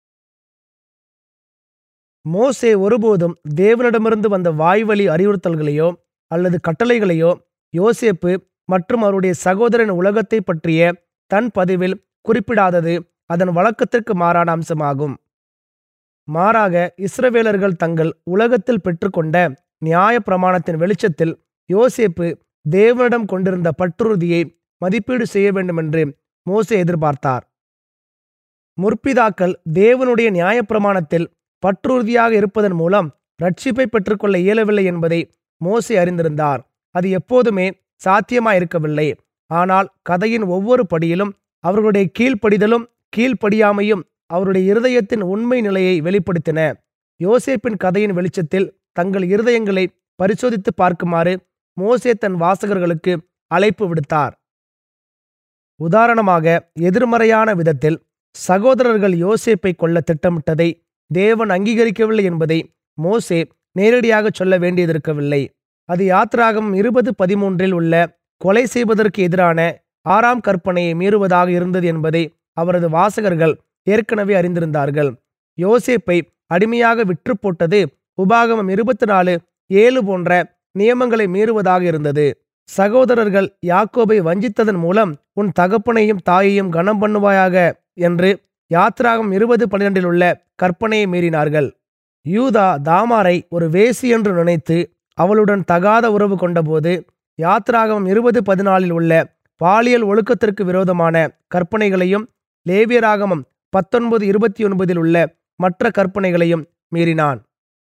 மோசே ஒருபோதும் தேவனிடமிருந்து வந்த வாய்வழி அறிவுறுத்தல்களையோ அல்லது கட்டளைகளையோ யோசேப்பு மற்றும் அவருடைய சகோதரன் உலகத்தை பற்றிய தன் பதிவில் குறிப்பிடாதது அதன் வழக்கத்திற்கு மாறான அம்சமாகும் மாறாக இஸ்ரவேலர்கள் தங்கள் உலகத்தில் பெற்றுக்கொண்ட நியாய பிரமாணத்தின் வெளிச்சத்தில் யோசேப்பு தேவனிடம் கொண்டிருந்த பற்றுறுதியை மதிப்பீடு செய்ய வேண்டுமென்று மோசே எதிர்பார்த்தார் முற்பிதாக்கள் தேவனுடைய நியாயப்பிரமாணத்தில் பற்றுறுதியாக இருப்பதன் மூலம் ரட்சிப்பை பெற்றுக்கொள்ள இயலவில்லை என்பதை மோசே அறிந்திருந்தார் அது எப்போதுமே சாத்தியமாயிருக்கவில்லை ஆனால் கதையின் ஒவ்வொரு படியிலும் அவர்களுடைய கீழ்ப்படிதலும் கீழ்ப்படியாமையும் அவருடைய இருதயத்தின் உண்மை நிலையை வெளிப்படுத்தின யோசேப்பின் கதையின் வெளிச்சத்தில் தங்கள் இருதயங்களை பரிசோதித்து பார்க்குமாறு மோசே தன் வாசகர்களுக்கு அழைப்பு விடுத்தார் உதாரணமாக எதிர்மறையான விதத்தில் சகோதரர்கள் யோசேப்பை கொல்ல திட்டமிட்டதை தேவன் அங்கீகரிக்கவில்லை என்பதை மோசே நேரடியாக சொல்ல வேண்டியதிருக்கவில்லை அது யாத்ராகம் இருபது பதிமூன்றில் உள்ள கொலை செய்வதற்கு எதிரான ஆறாம் கற்பனையை மீறுவதாக இருந்தது என்பதை அவரது வாசகர்கள் ஏற்கனவே அறிந்திருந்தார்கள் யோசேப்பை அடிமையாக விற்று போட்டது உபாகமம் இருபத்தி நாலு ஏழு போன்ற நியமங்களை மீறுவதாக இருந்தது சகோதரர்கள் யாக்கோபை வஞ்சித்ததன் மூலம் உன் தகப்பனையும் தாயையும் கனம் பண்ணுவாயாக என்று யாத்ராகம் இருபது பன்னிரெண்டில் உள்ள கற்பனையை மீறினார்கள் யூதா தாமாரை ஒரு வேசி என்று நினைத்து அவளுடன் தகாத உறவு கொண்டபோது யாத்ராகம் இருபது பதினாலில் உள்ள பாலியல் ஒழுக்கத்திற்கு விரோதமான கற்பனைகளையும் லேவியராகமம் பத்தொன்பது இருபத்தி ஒன்பதில் உள்ள மற்ற கற்பனைகளையும் மீறினான்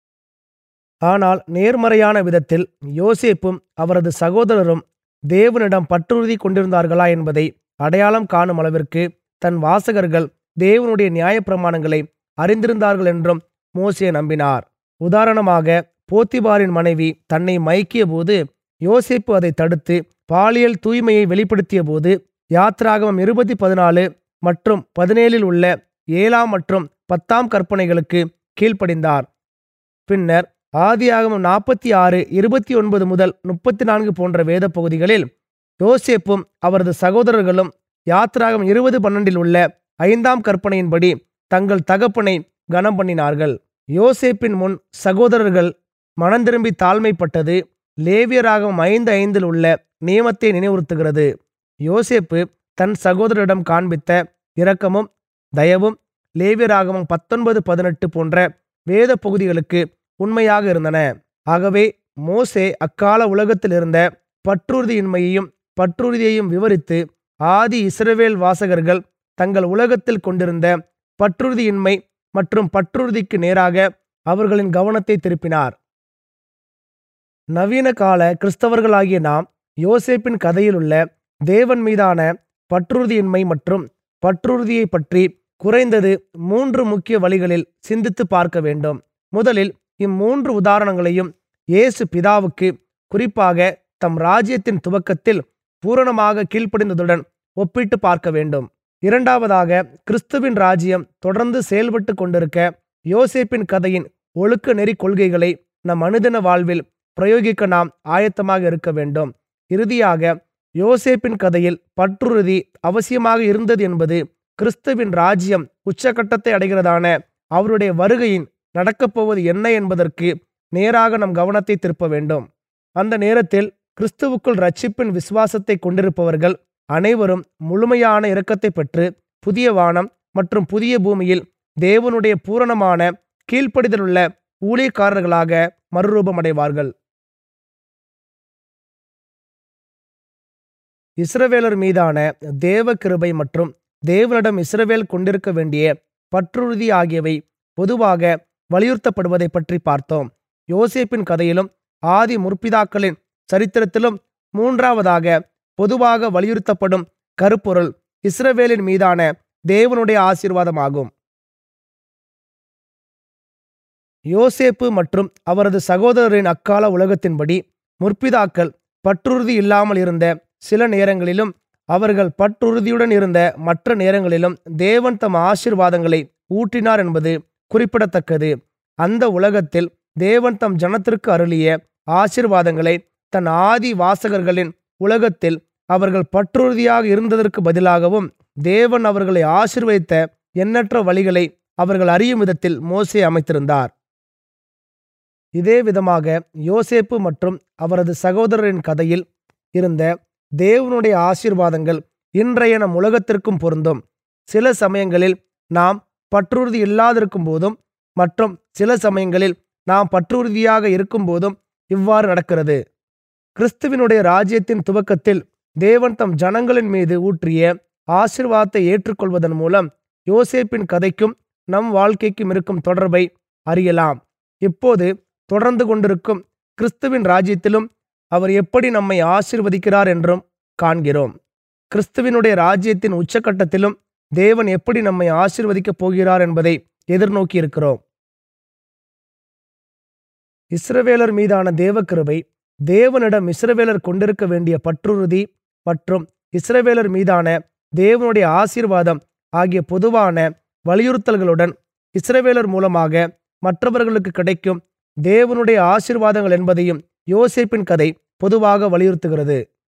ஆனால் நேர்மறையான விதத்தில் யோசேப்பும் அவரது சகோதரரும் தேவனிடம் பற்றுறுதி கொண்டிருந்தார்களா என்பதை அடையாளம் காணும் அளவிற்கு தன் வாசகர்கள் தேவனுடைய நியாயப்பிரமாணங்களை அறிந்திருந்தார்கள் என்றும் மோசே நம்பினார் உதாரணமாக போத்திபாரின் மனைவி தன்னை மயக்கிய போது யோசேப்பு அதை தடுத்து பாலியல் தூய்மையை வெளிப்படுத்திய போது யாத்ராகமம் இருபத்தி பதினாலு மற்றும் பதினேழில் உள்ள ஏழாம் மற்றும் பத்தாம் கற்பனைகளுக்கு கீழ்ப்படிந்தார் பின்னர் ஆதியாகமம் நாற்பத்தி ஆறு இருபத்தி ஒன்பது முதல் முப்பத்தி நான்கு போன்ற வேத பகுதிகளில் யோசேப்பும் அவரது சகோதரர்களும் யாத்ராகம் இருபது பன்னெண்டில் உள்ள ஐந்தாம் கற்பனையின்படி தங்கள் தகப்பனை கனம் பண்ணினார்கள் யோசேப்பின் முன் சகோதரர்கள் மனந்திரும்பி தாழ்மைப்பட்டது லேவியராகம் ஐந்து ஐந்தில் உள்ள நியமத்தை நினைவுறுத்துகிறது யோசேப்பு தன் சகோதரரிடம் காண்பித்த இரக்கமும் தயவும் லேவியராகமம் பத்தொன்பது பதினெட்டு போன்ற வேத பகுதிகளுக்கு உண்மையாக இருந்தன ஆகவே மோசே அக்கால உலகத்தில் இருந்த பற்றுறுதியின்மையையும் பற்றுறுதியையும் விவரித்து ஆதி இஸ்ரவேல் வாசகர்கள் தங்கள் உலகத்தில் கொண்டிருந்த பற்றுறுதியின்மை மற்றும் பற்றுறுதிக்கு நேராக அவர்களின் கவனத்தை திருப்பினார் நவீன கால கிறிஸ்தவர்களாகிய நாம் யோசேப்பின் கதையிலுள்ள தேவன் மீதான பற்றுறுதியின்மை மற்றும் பற்றுறுதியை பற்றி குறைந்தது மூன்று முக்கிய வழிகளில் சிந்தித்து பார்க்க வேண்டும் முதலில் இம்மூன்று உதாரணங்களையும் இயேசு பிதாவுக்கு குறிப்பாக தம் ராஜ்யத்தின் துவக்கத்தில் பூரணமாக கீழ்ப்படிந்ததுடன் ஒப்பிட்டு பார்க்க வேண்டும் இரண்டாவதாக கிறிஸ்துவின் ராஜ்யம் தொடர்ந்து செயல்பட்டு கொண்டிருக்க யோசேப்பின் கதையின் ஒழுக்க நெறி கொள்கைகளை நம் அனுதின வாழ்வில் பிரயோகிக்க நாம் ஆயத்தமாக இருக்க வேண்டும் இறுதியாக யோசேப்பின் கதையில் பற்றுறுதி அவசியமாக இருந்தது என்பது கிறிஸ்துவின் ராஜ்யம் உச்சகட்டத்தை அடைகிறதான அவருடைய வருகையின் நடக்கப்போவது என்ன என்பதற்கு நேராக நம் கவனத்தை திருப்ப வேண்டும் அந்த நேரத்தில் கிறிஸ்துவுக்குள் ரட்சிப்பின் விசுவாசத்தை கொண்டிருப்பவர்கள் அனைவரும் முழுமையான இரக்கத்தை பெற்று புதிய வானம் மற்றும் புதிய பூமியில் தேவனுடைய பூரணமான கீழ்ப்படிதலுள்ள ஊழியக்காரர்களாக மறுரூபமடைவார்கள் இஸ்ரவேலர் மீதான தேவ கிருபை மற்றும் தேவனிடம் இஸ்ரவேல் கொண்டிருக்க வேண்டிய பற்றுறுதி ஆகியவை பொதுவாக வலியுறுத்தப்படுவதை பற்றி பார்த்தோம் யோசேப்பின் கதையிலும் ஆதி முற்பிதாக்களின் சரித்திரத்திலும் மூன்றாவதாக பொதுவாக வலியுறுத்தப்படும் கருப்பொருள் இஸ்ரவேலின் மீதான தேவனுடைய ஆசீர்வாதமாகும் யோசேப்பு மற்றும் அவரது சகோதரரின் அக்கால உலகத்தின்படி முற்பிதாக்கள் பற்றுறுதி இல்லாமல் இருந்த சில நேரங்களிலும் அவர்கள் பற்றுறுதியுடன் இருந்த மற்ற நேரங்களிலும் தேவன் தம் ஆசீர்வாதங்களை ஊற்றினார் என்பது குறிப்பிடத்தக்கது அந்த உலகத்தில் தேவன் தம் ஜனத்திற்கு அருளிய ஆசீர்வாதங்களை தன் ஆதி வாசகர்களின் உலகத்தில் அவர்கள் பற்றுறுதியாக இருந்ததற்கு பதிலாகவும் தேவன் அவர்களை ஆசீர்வதித்த எண்ணற்ற வழிகளை அவர்கள் அறியும் விதத்தில் மோசே அமைத்திருந்தார் இதே விதமாக யோசேப்பு மற்றும் அவரது சகோதரரின் கதையில் இருந்த தேவனுடைய ஆசீர்வாதங்கள் இன்றைய நம் உலகத்திற்கும் பொருந்தும் சில சமயங்களில் நாம் பற்றுறுதி இல்லாதிருக்கும் போதும் மற்றும் சில சமயங்களில் நாம் பற்றுறுதியாக இருக்கும் போதும் இவ்வாறு நடக்கிறது கிறிஸ்துவினுடைய ராஜ்யத்தின் துவக்கத்தில் தேவன் தம் ஜனங்களின் மீது ஊற்றிய ஆசீர்வாதத்தை ஏற்றுக்கொள்வதன் மூலம் யோசேப்பின் கதைக்கும் நம் வாழ்க்கைக்கும் இருக்கும் தொடர்பை அறியலாம் இப்போது தொடர்ந்து கொண்டிருக்கும் கிறிஸ்துவின் ராஜ்யத்திலும் அவர் எப்படி நம்மை ஆசீர்வதிக்கிறார் என்றும் காண்கிறோம் கிறிஸ்துவினுடைய ராஜ்யத்தின் உச்சக்கட்டத்திலும் தேவன் எப்படி நம்மை ஆசீர்வதிக்கப் போகிறார் என்பதை எதிர்நோக்கி இருக்கிறோம் இஸ்ரவேலர் மீதான தேவக்கிருபை தேவனிடம் இஸ்ரவேலர் கொண்டிருக்க வேண்டிய பற்றுறுதி மற்றும் இஸ்ரவேலர் மீதான தேவனுடைய ஆசீர்வாதம் ஆகிய பொதுவான வலியுறுத்தல்களுடன் இஸ்ரவேலர் மூலமாக மற்றவர்களுக்கு கிடைக்கும் தேவனுடைய ஆசீர்வாதங்கள் என்பதையும் யோசேப்பின் கதை பொதுவாக வலியுறுத்துகிறது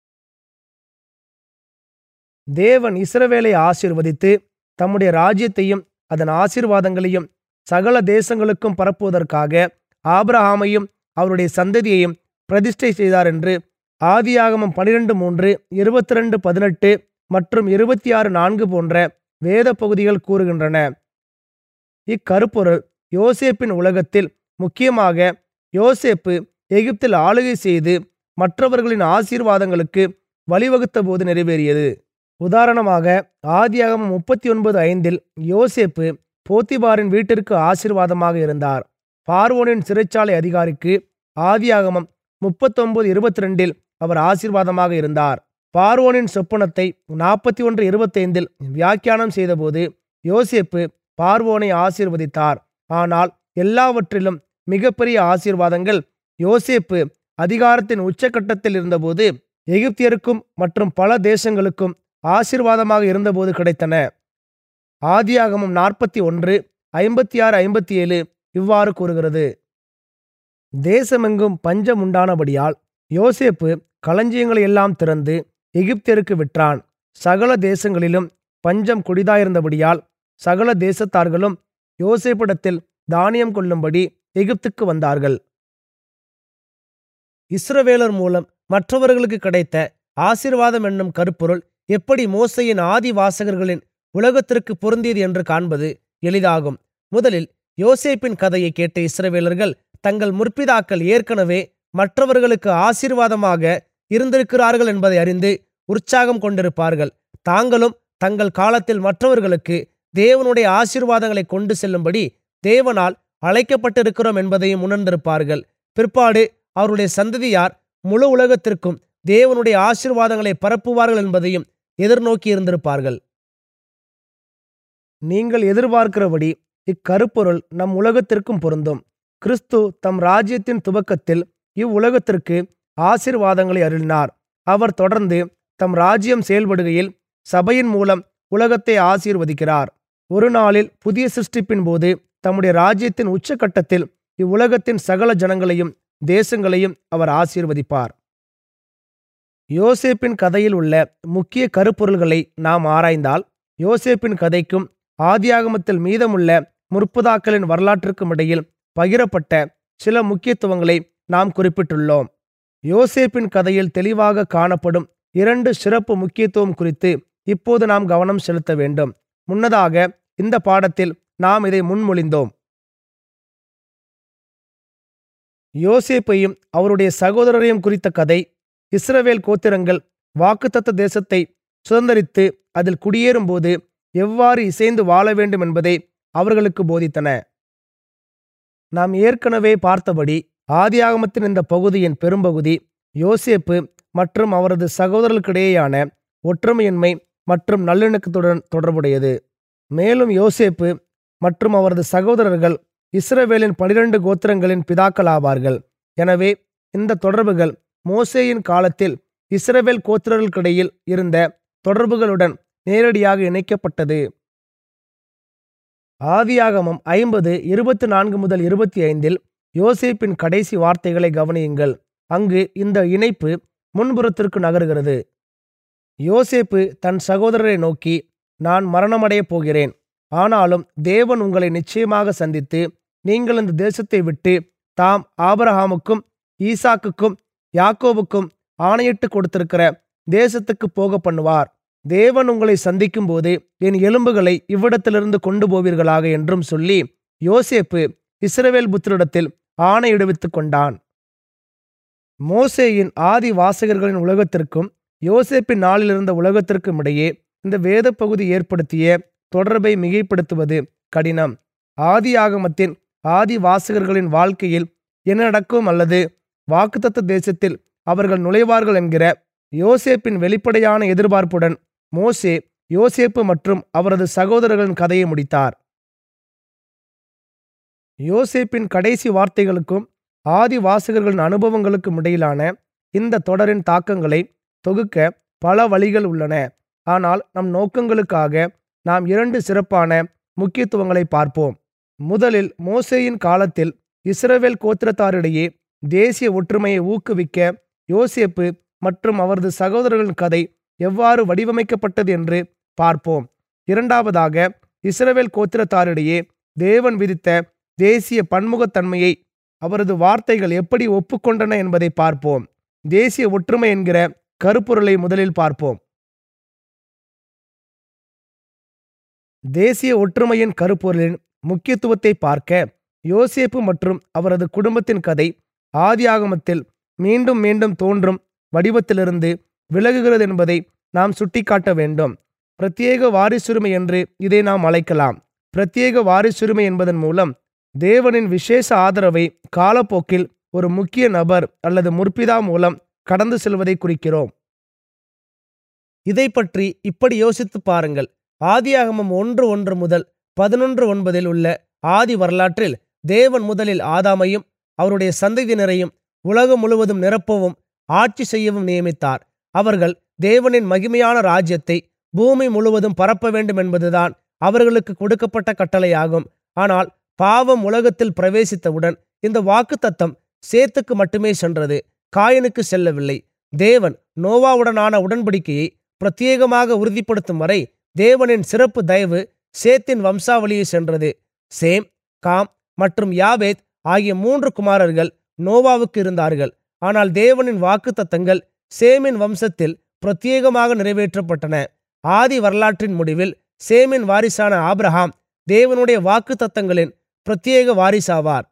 தேவன் இஸ்ரவேலை ஆசீர்வதித்து தம்முடைய ராஜ்யத்தையும் அதன் ஆசீர்வாதங்களையும் சகல தேசங்களுக்கும் பரப்புவதற்காக ஆபிரஹாமையும் அவருடைய சந்ததியையும் பிரதிஷ்டை செய்தார் என்று ஆதியாகமம் பனிரெண்டு மூன்று இருபத்தி ரெண்டு பதினெட்டு மற்றும் இருபத்தி ஆறு நான்கு போன்ற வேத பகுதிகள் கூறுகின்றன இக்கருப்பொருள் யோசேப்பின் உலகத்தில் முக்கியமாக யோசேப்பு எகிப்தில் ஆளுகை செய்து மற்றவர்களின் ஆசீர்வாதங்களுக்கு வழிவகுத்த போது நிறைவேறியது உதாரணமாக ஆதியாகமம் முப்பத்தி ஒன்பது ஐந்தில் யோசேப்பு போத்திபாரின் வீட்டிற்கு ஆசீர்வாதமாக இருந்தார் பார்வோனின் சிறைச்சாலை அதிகாரிக்கு ஆதியாகமம் முப்பத்தொன்பது இருபத்தி ரெண்டில் அவர் ஆசீர்வாதமாக இருந்தார் பார்வோனின் சொப்பனத்தை நாற்பத்தி ஒன்று இருபத்தைந்தில் வியாக்கியானம் செய்தபோது யோசேப்பு பார்வோனை ஆசீர்வதித்தார் ஆனால் எல்லாவற்றிலும் மிகப்பெரிய ஆசீர்வாதங்கள் யோசேப்பு அதிகாரத்தின் உச்சக்கட்டத்தில் இருந்தபோது எகிப்தியருக்கும் மற்றும் பல தேசங்களுக்கும் ஆசீர்வாதமாக இருந்தபோது கிடைத்தன ஆதியாகமம் நாற்பத்தி ஒன்று ஐம்பத்தி ஆறு ஐம்பத்தி ஏழு இவ்வாறு கூறுகிறது தேசமெங்கும் பஞ்சம் உண்டானபடியால் யோசேப்பு களஞ்சியங்களை எல்லாம் திறந்து எகிப்தியருக்கு விற்றான் சகல தேசங்களிலும் பஞ்சம் கொடிதாயிருந்தபடியால் சகல தேசத்தார்களும் யோசேப்பிடத்தில் தானியம் கொள்ளும்படி எகிப்துக்கு வந்தார்கள் இஸ்ரவேலர் மூலம் மற்றவர்களுக்கு கிடைத்த ஆசீர்வாதம் என்னும் கருப்பொருள் எப்படி மோசையின் ஆதி வாசகர்களின் உலகத்திற்கு பொருந்தியது என்று காண்பது எளிதாகும் முதலில் யோசேப்பின் கதையை கேட்ட இஸ்ரவேலர்கள் தங்கள் முற்பிதாக்கள் ஏற்கனவே மற்றவர்களுக்கு ஆசீர்வாதமாக இருந்திருக்கிறார்கள் என்பதை அறிந்து உற்சாகம் கொண்டிருப்பார்கள் தாங்களும் தங்கள் காலத்தில் மற்றவர்களுக்கு தேவனுடைய ஆசீர்வாதங்களை கொண்டு செல்லும்படி தேவனால் அழைக்கப்பட்டிருக்கிறோம் என்பதையும் உணர்ந்திருப்பார்கள் பிற்பாடு அவருடைய சந்ததியார் முழு உலகத்திற்கும் தேவனுடைய ஆசீர்வாதங்களை பரப்புவார்கள் என்பதையும் எதிர்நோக்கி இருந்திருப்பார்கள் நீங்கள் எதிர்பார்க்கிறபடி இக்கருப்பொருள் நம் உலகத்திற்கும் பொருந்தும் கிறிஸ்து தம் ராஜ்யத்தின் துவக்கத்தில் இவ்வுலகத்திற்கு ஆசீர்வாதங்களை அருளினார் அவர் தொடர்ந்து தம் ராஜ்யம் செயல்படுகையில் சபையின் மூலம் உலகத்தை ஆசீர்வதிக்கிறார் ஒரு நாளில் புதிய சிருஷ்டிப்பின் போது தம்முடைய ராஜ்யத்தின் உச்சக்கட்டத்தில் இவ்வுலகத்தின் சகல ஜனங்களையும் தேசங்களையும் அவர் ஆசீர்வதிப்பார் யோசேப்பின் கதையில் உள்ள முக்கிய கருப்பொருள்களை நாம் ஆராய்ந்தால் யோசேப்பின் கதைக்கும் ஆதியாகமத்தில் மீதமுள்ள முற்புதாக்களின் வரலாற்றுக்கும் இடையில் பகிரப்பட்ட சில முக்கியத்துவங்களை நாம் குறிப்பிட்டுள்ளோம் யோசேப்பின் கதையில் தெளிவாக காணப்படும் இரண்டு சிறப்பு முக்கியத்துவம் குறித்து இப்போது நாம் கவனம் செலுத்த வேண்டும் முன்னதாக இந்த பாடத்தில் நாம் இதை முன்மொழிந்தோம் யோசேப்பையும் அவருடைய சகோதரரையும் குறித்த கதை இஸ்ரவேல் கோத்திரங்கள் வாக்குத்தத்த தேசத்தை சுதந்தரித்து அதில் குடியேறும்போது எவ்வாறு இசைந்து வாழ வேண்டும் என்பதை அவர்களுக்கு போதித்தன நாம் ஏற்கனவே பார்த்தபடி ஆதியாகமத்தின் இந்த பகுதியின் பெரும்பகுதி யோசேப்பு மற்றும் அவரது சகோதரர்களுக்கிடையேயான ஒற்றுமையின்மை மற்றும் நல்லிணக்கத்துடன் தொடர்புடையது மேலும் யோசேப்பு மற்றும் அவரது சகோதரர்கள் இஸ்ரவேலின் பனிரெண்டு கோத்திரங்களின் பிதாக்களாவார்கள் எனவே இந்த தொடர்புகள் மோசேயின் காலத்தில் இஸ்ரவேல் கோத்திரர்களுக்கிடையில் இருந்த தொடர்புகளுடன் நேரடியாக இணைக்கப்பட்டது ஆதியாகமம் ஐம்பது இருபத்தி நான்கு முதல் இருபத்தி ஐந்தில் யோசேப்பின் கடைசி வார்த்தைகளை கவனியுங்கள் அங்கு இந்த இணைப்பு முன்புறத்திற்கு நகருகிறது யோசேப்பு தன் சகோதரரை நோக்கி நான் மரணமடையப் போகிறேன் ஆனாலும் தேவன் உங்களை நிச்சயமாக சந்தித்து நீங்கள் இந்த தேசத்தை விட்டு தாம் ஆபரகாமுக்கும் ஈசாக்குக்கும் யாக்கோபுக்கும் ஆணையிட்டு கொடுத்திருக்கிற தேசத்துக்கு போக பண்ணுவார் தேவன் உங்களை சந்திக்கும் போது என் எலும்புகளை இவ்விடத்திலிருந்து கொண்டு போவீர்களாக என்றும் சொல்லி யோசேப்பு இஸ்ரவேல் புத்திரிடத்தில் ஆணையிடுவித்துக் கொண்டான் மோசேயின் ஆதி வாசகர்களின் உலகத்திற்கும் யோசேப்பின் நாளில் இருந்த உலகத்திற்கும் இடையே இந்த வேத பகுதி ஏற்படுத்திய தொடர்பை மிகைப்படுத்துவது கடினம் ஆதி ஆகமத்தின் ஆதி வாசகர்களின் வாழ்க்கையில் என்ன நடக்கும் அல்லது வாக்குத்தத்த தேசத்தில் அவர்கள் நுழைவார்கள் என்கிற யோசேப்பின் வெளிப்படையான எதிர்பார்ப்புடன் மோசே யோசேப்பு மற்றும் அவரது சகோதரர்களின் கதையை முடித்தார் யோசேப்பின் கடைசி வார்த்தைகளுக்கும் ஆதி வாசகர்களின் அனுபவங்களுக்கும் இடையிலான இந்த தொடரின் தாக்கங்களை தொகுக்க பல வழிகள் உள்ளன ஆனால் நம் நோக்கங்களுக்காக நாம் இரண்டு சிறப்பான முக்கியத்துவங்களை பார்ப்போம் முதலில் மோசேயின் காலத்தில் இஸ்ரவேல் கோத்திரத்தாரிடையே தேசிய ஒற்றுமையை ஊக்குவிக்க யோசேப்பு மற்றும் அவரது சகோதரர்களின் கதை எவ்வாறு வடிவமைக்கப்பட்டது என்று பார்ப்போம் இரண்டாவதாக இஸ்ரவேல் கோத்திரத்தாரிடையே தேவன் விதித்த தேசிய பன்முகத்தன்மையை அவரது வார்த்தைகள் எப்படி ஒப்புக்கொண்டன என்பதை பார்ப்போம் தேசிய ஒற்றுமை என்கிற கருப்பொருளை முதலில் பார்ப்போம் தேசிய ஒற்றுமையின் கருப்பொருளின் முக்கியத்துவத்தை பார்க்க யோசேப்பு மற்றும் அவரது குடும்பத்தின் கதை ஆதியாகமத்தில் மீண்டும் மீண்டும் தோன்றும் வடிவத்திலிருந்து விலகுகிறது என்பதை நாம் சுட்டிக்காட்ட வேண்டும் பிரத்யேக வாரிசுரிமை என்று இதை நாம் அழைக்கலாம் பிரத்யேக வாரிசுரிமை என்பதன் மூலம் தேவனின் விசேஷ ஆதரவை காலப்போக்கில் ஒரு முக்கிய நபர் அல்லது முற்பிதா மூலம் கடந்து செல்வதை குறிக்கிறோம் இதை பற்றி இப்படி யோசித்து பாருங்கள் ஆதியாகமம் ஒன்று ஒன்று முதல் பதினொன்று ஒன்பதில் உள்ள ஆதி வரலாற்றில் தேவன் முதலில் ஆதாமையும் அவருடைய சந்ததியினரையும் உலகம் முழுவதும் நிரப்பவும் ஆட்சி செய்யவும் நியமித்தார் அவர்கள் தேவனின் மகிமையான ராஜ்யத்தை பூமி முழுவதும் பரப்ப வேண்டும் என்பதுதான் அவர்களுக்கு கொடுக்கப்பட்ட கட்டளையாகும் ஆனால் பாவம் உலகத்தில் பிரவேசித்தவுடன் இந்த வாக்குத்தத்தம் சேத்துக்கு மட்டுமே சென்றது காயனுக்கு செல்லவில்லை தேவன் நோவாவுடனான உடன்படிக்கையை பிரத்யேகமாக உறுதிப்படுத்தும் வரை தேவனின் சிறப்பு தயவு சேத்தின் வம்சாவளியை சென்றது சேம் காம் மற்றும் யாபேத் ஆகிய மூன்று குமாரர்கள் நோவாவுக்கு இருந்தார்கள் ஆனால் தேவனின் வாக்குத்தத்தங்கள் சேமின் வம்சத்தில் பிரத்யேகமாக நிறைவேற்றப்பட்டன ஆதி வரலாற்றின் முடிவில் சேமின் வாரிசான ஆபிரகாம் தேவனுடைய வாக்குத்தத்தங்களின் பிரத்யேக வாரிசாவார்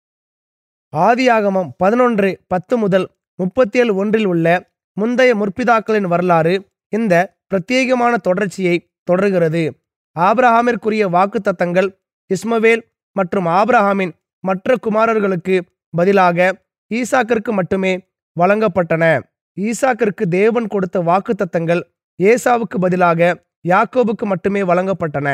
ஆதியாகமம் பதினொன்று பத்து முதல் முப்பத்தி ஏழு ஒன்றில் உள்ள முந்தைய முற்பிதாக்களின் வரலாறு இந்த பிரத்யேகமான தொடர்ச்சியை தொடர்கிறது ஆபிரஹாமிற்குரிய வாக்குத்தத்தங்கள் இஸ்மவேல் மற்றும் ஆபிரஹாமின் மற்ற குமாரர்களுக்கு பதிலாக ஈசாக்கிற்கு மட்டுமே வழங்கப்பட்டன ஈசாக்கிற்கு தேவன் கொடுத்த வாக்குத்தத்தங்கள் ஏசாவுக்கு பதிலாக யாக்கோபுக்கு மட்டுமே வழங்கப்பட்டன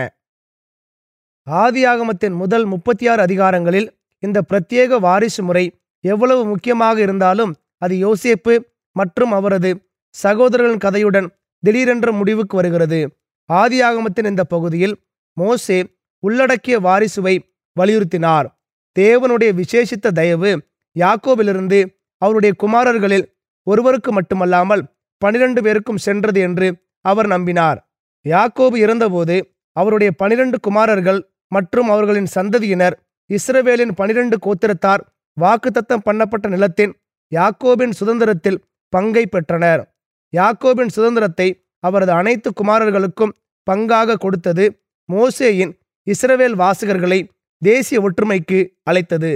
ஆதியாகமத்தின் முதல் முப்பத்தி ஆறு அதிகாரங்களில் இந்த பிரத்யேக வாரிசு முறை எவ்வளவு முக்கியமாக இருந்தாலும் அது யோசேப்பு மற்றும் அவரது சகோதரர்களின் கதையுடன் திடீரென்ற முடிவுக்கு வருகிறது ஆதியாகமத்தின் இந்த பகுதியில் மோசே உள்ளடக்கிய வாரிசுவை வலியுறுத்தினார் தேவனுடைய விசேஷித்த தயவு யாக்கோபிலிருந்து அவருடைய குமாரர்களில் ஒருவருக்கு மட்டுமல்லாமல் பனிரெண்டு பேருக்கும் சென்றது என்று அவர் நம்பினார் யாக்கோபு இறந்தபோது அவருடைய பனிரெண்டு குமாரர்கள் மற்றும் அவர்களின் சந்ததியினர் இஸ்ரவேலின் பனிரெண்டு கோத்திரத்தார் வாக்குத்தத்தம் பண்ணப்பட்ட நிலத்தின் யாக்கோபின் சுதந்திரத்தில் பங்கை பெற்றனர் யாக்கோபின் சுதந்திரத்தை அவரது அனைத்து குமாரர்களுக்கும் பங்காக கொடுத்தது மோசேயின் இஸ்ரவேல் வாசகர்களை தேசிய ஒற்றுமைக்கு அழைத்தது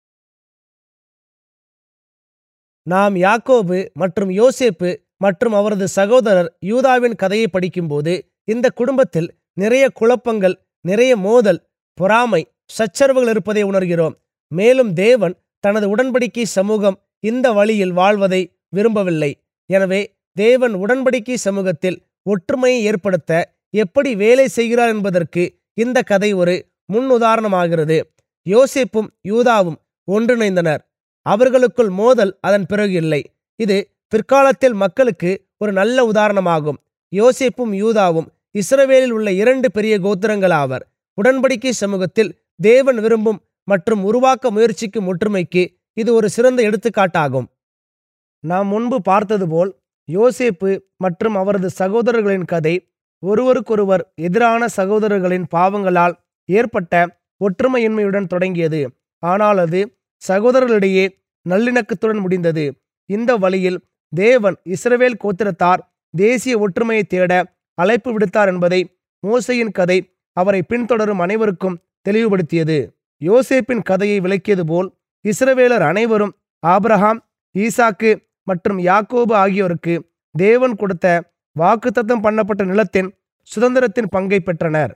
நாம் யாக்கோபு மற்றும் யோசேப்பு மற்றும் அவரது சகோதரர் யூதாவின் கதையை படிக்கும்போது இந்த குடும்பத்தில் நிறைய குழப்பங்கள் நிறைய மோதல் பொறாமை சச்சரவுகள் இருப்பதை உணர்கிறோம் மேலும் தேவன் தனது உடன்படிக்கை சமூகம் இந்த வழியில் வாழ்வதை விரும்பவில்லை எனவே தேவன் உடன்படிக்கை சமூகத்தில் ஒற்றுமையை ஏற்படுத்த எப்படி வேலை செய்கிறார் என்பதற்கு இந்த கதை ஒரு முன்னுதாரணமாகிறது யோசேப்பும் யூதாவும் ஒன்றிணைந்தனர் அவர்களுக்குள் மோதல் அதன் பிறகு இல்லை இது பிற்காலத்தில் மக்களுக்கு ஒரு நல்ல உதாரணமாகும் யோசேப்பும் யூதாவும் இஸ்ரவேலில் உள்ள இரண்டு பெரிய கோத்திரங்களாவர் உடன்படிக்கை சமூகத்தில் தேவன் விரும்பும் மற்றும் உருவாக்க முயற்சிக்கும் ஒற்றுமைக்கு இது ஒரு சிறந்த எடுத்துக்காட்டாகும் நாம் முன்பு பார்த்தது போல் யோசேப்பு மற்றும் அவரது சகோதரர்களின் கதை ஒருவருக்கொருவர் எதிரான சகோதரர்களின் பாவங்களால் ஏற்பட்ட ஒற்றுமையின்மையுடன் தொடங்கியது ஆனால் அது சகோதரர்களிடையே நல்லிணக்கத்துடன் முடிந்தது இந்த வழியில் தேவன் இஸ்ரவேல் கோத்திரத்தார் தேசிய ஒற்றுமையை தேட அழைப்பு விடுத்தார் என்பதை மோசையின் கதை அவரை பின்தொடரும் அனைவருக்கும் தெளிவுபடுத்தியது யோசேப்பின் கதையை விளக்கியது போல் இஸ்ரவேலர் அனைவரும் ஆபிரகாம் ஈசாக்கு மற்றும் யாக்கோபு ஆகியோருக்கு தேவன் கொடுத்த வாக்குத்தத்தம் பண்ணப்பட்ட நிலத்தின் சுதந்திரத்தின் பங்கை பெற்றனர்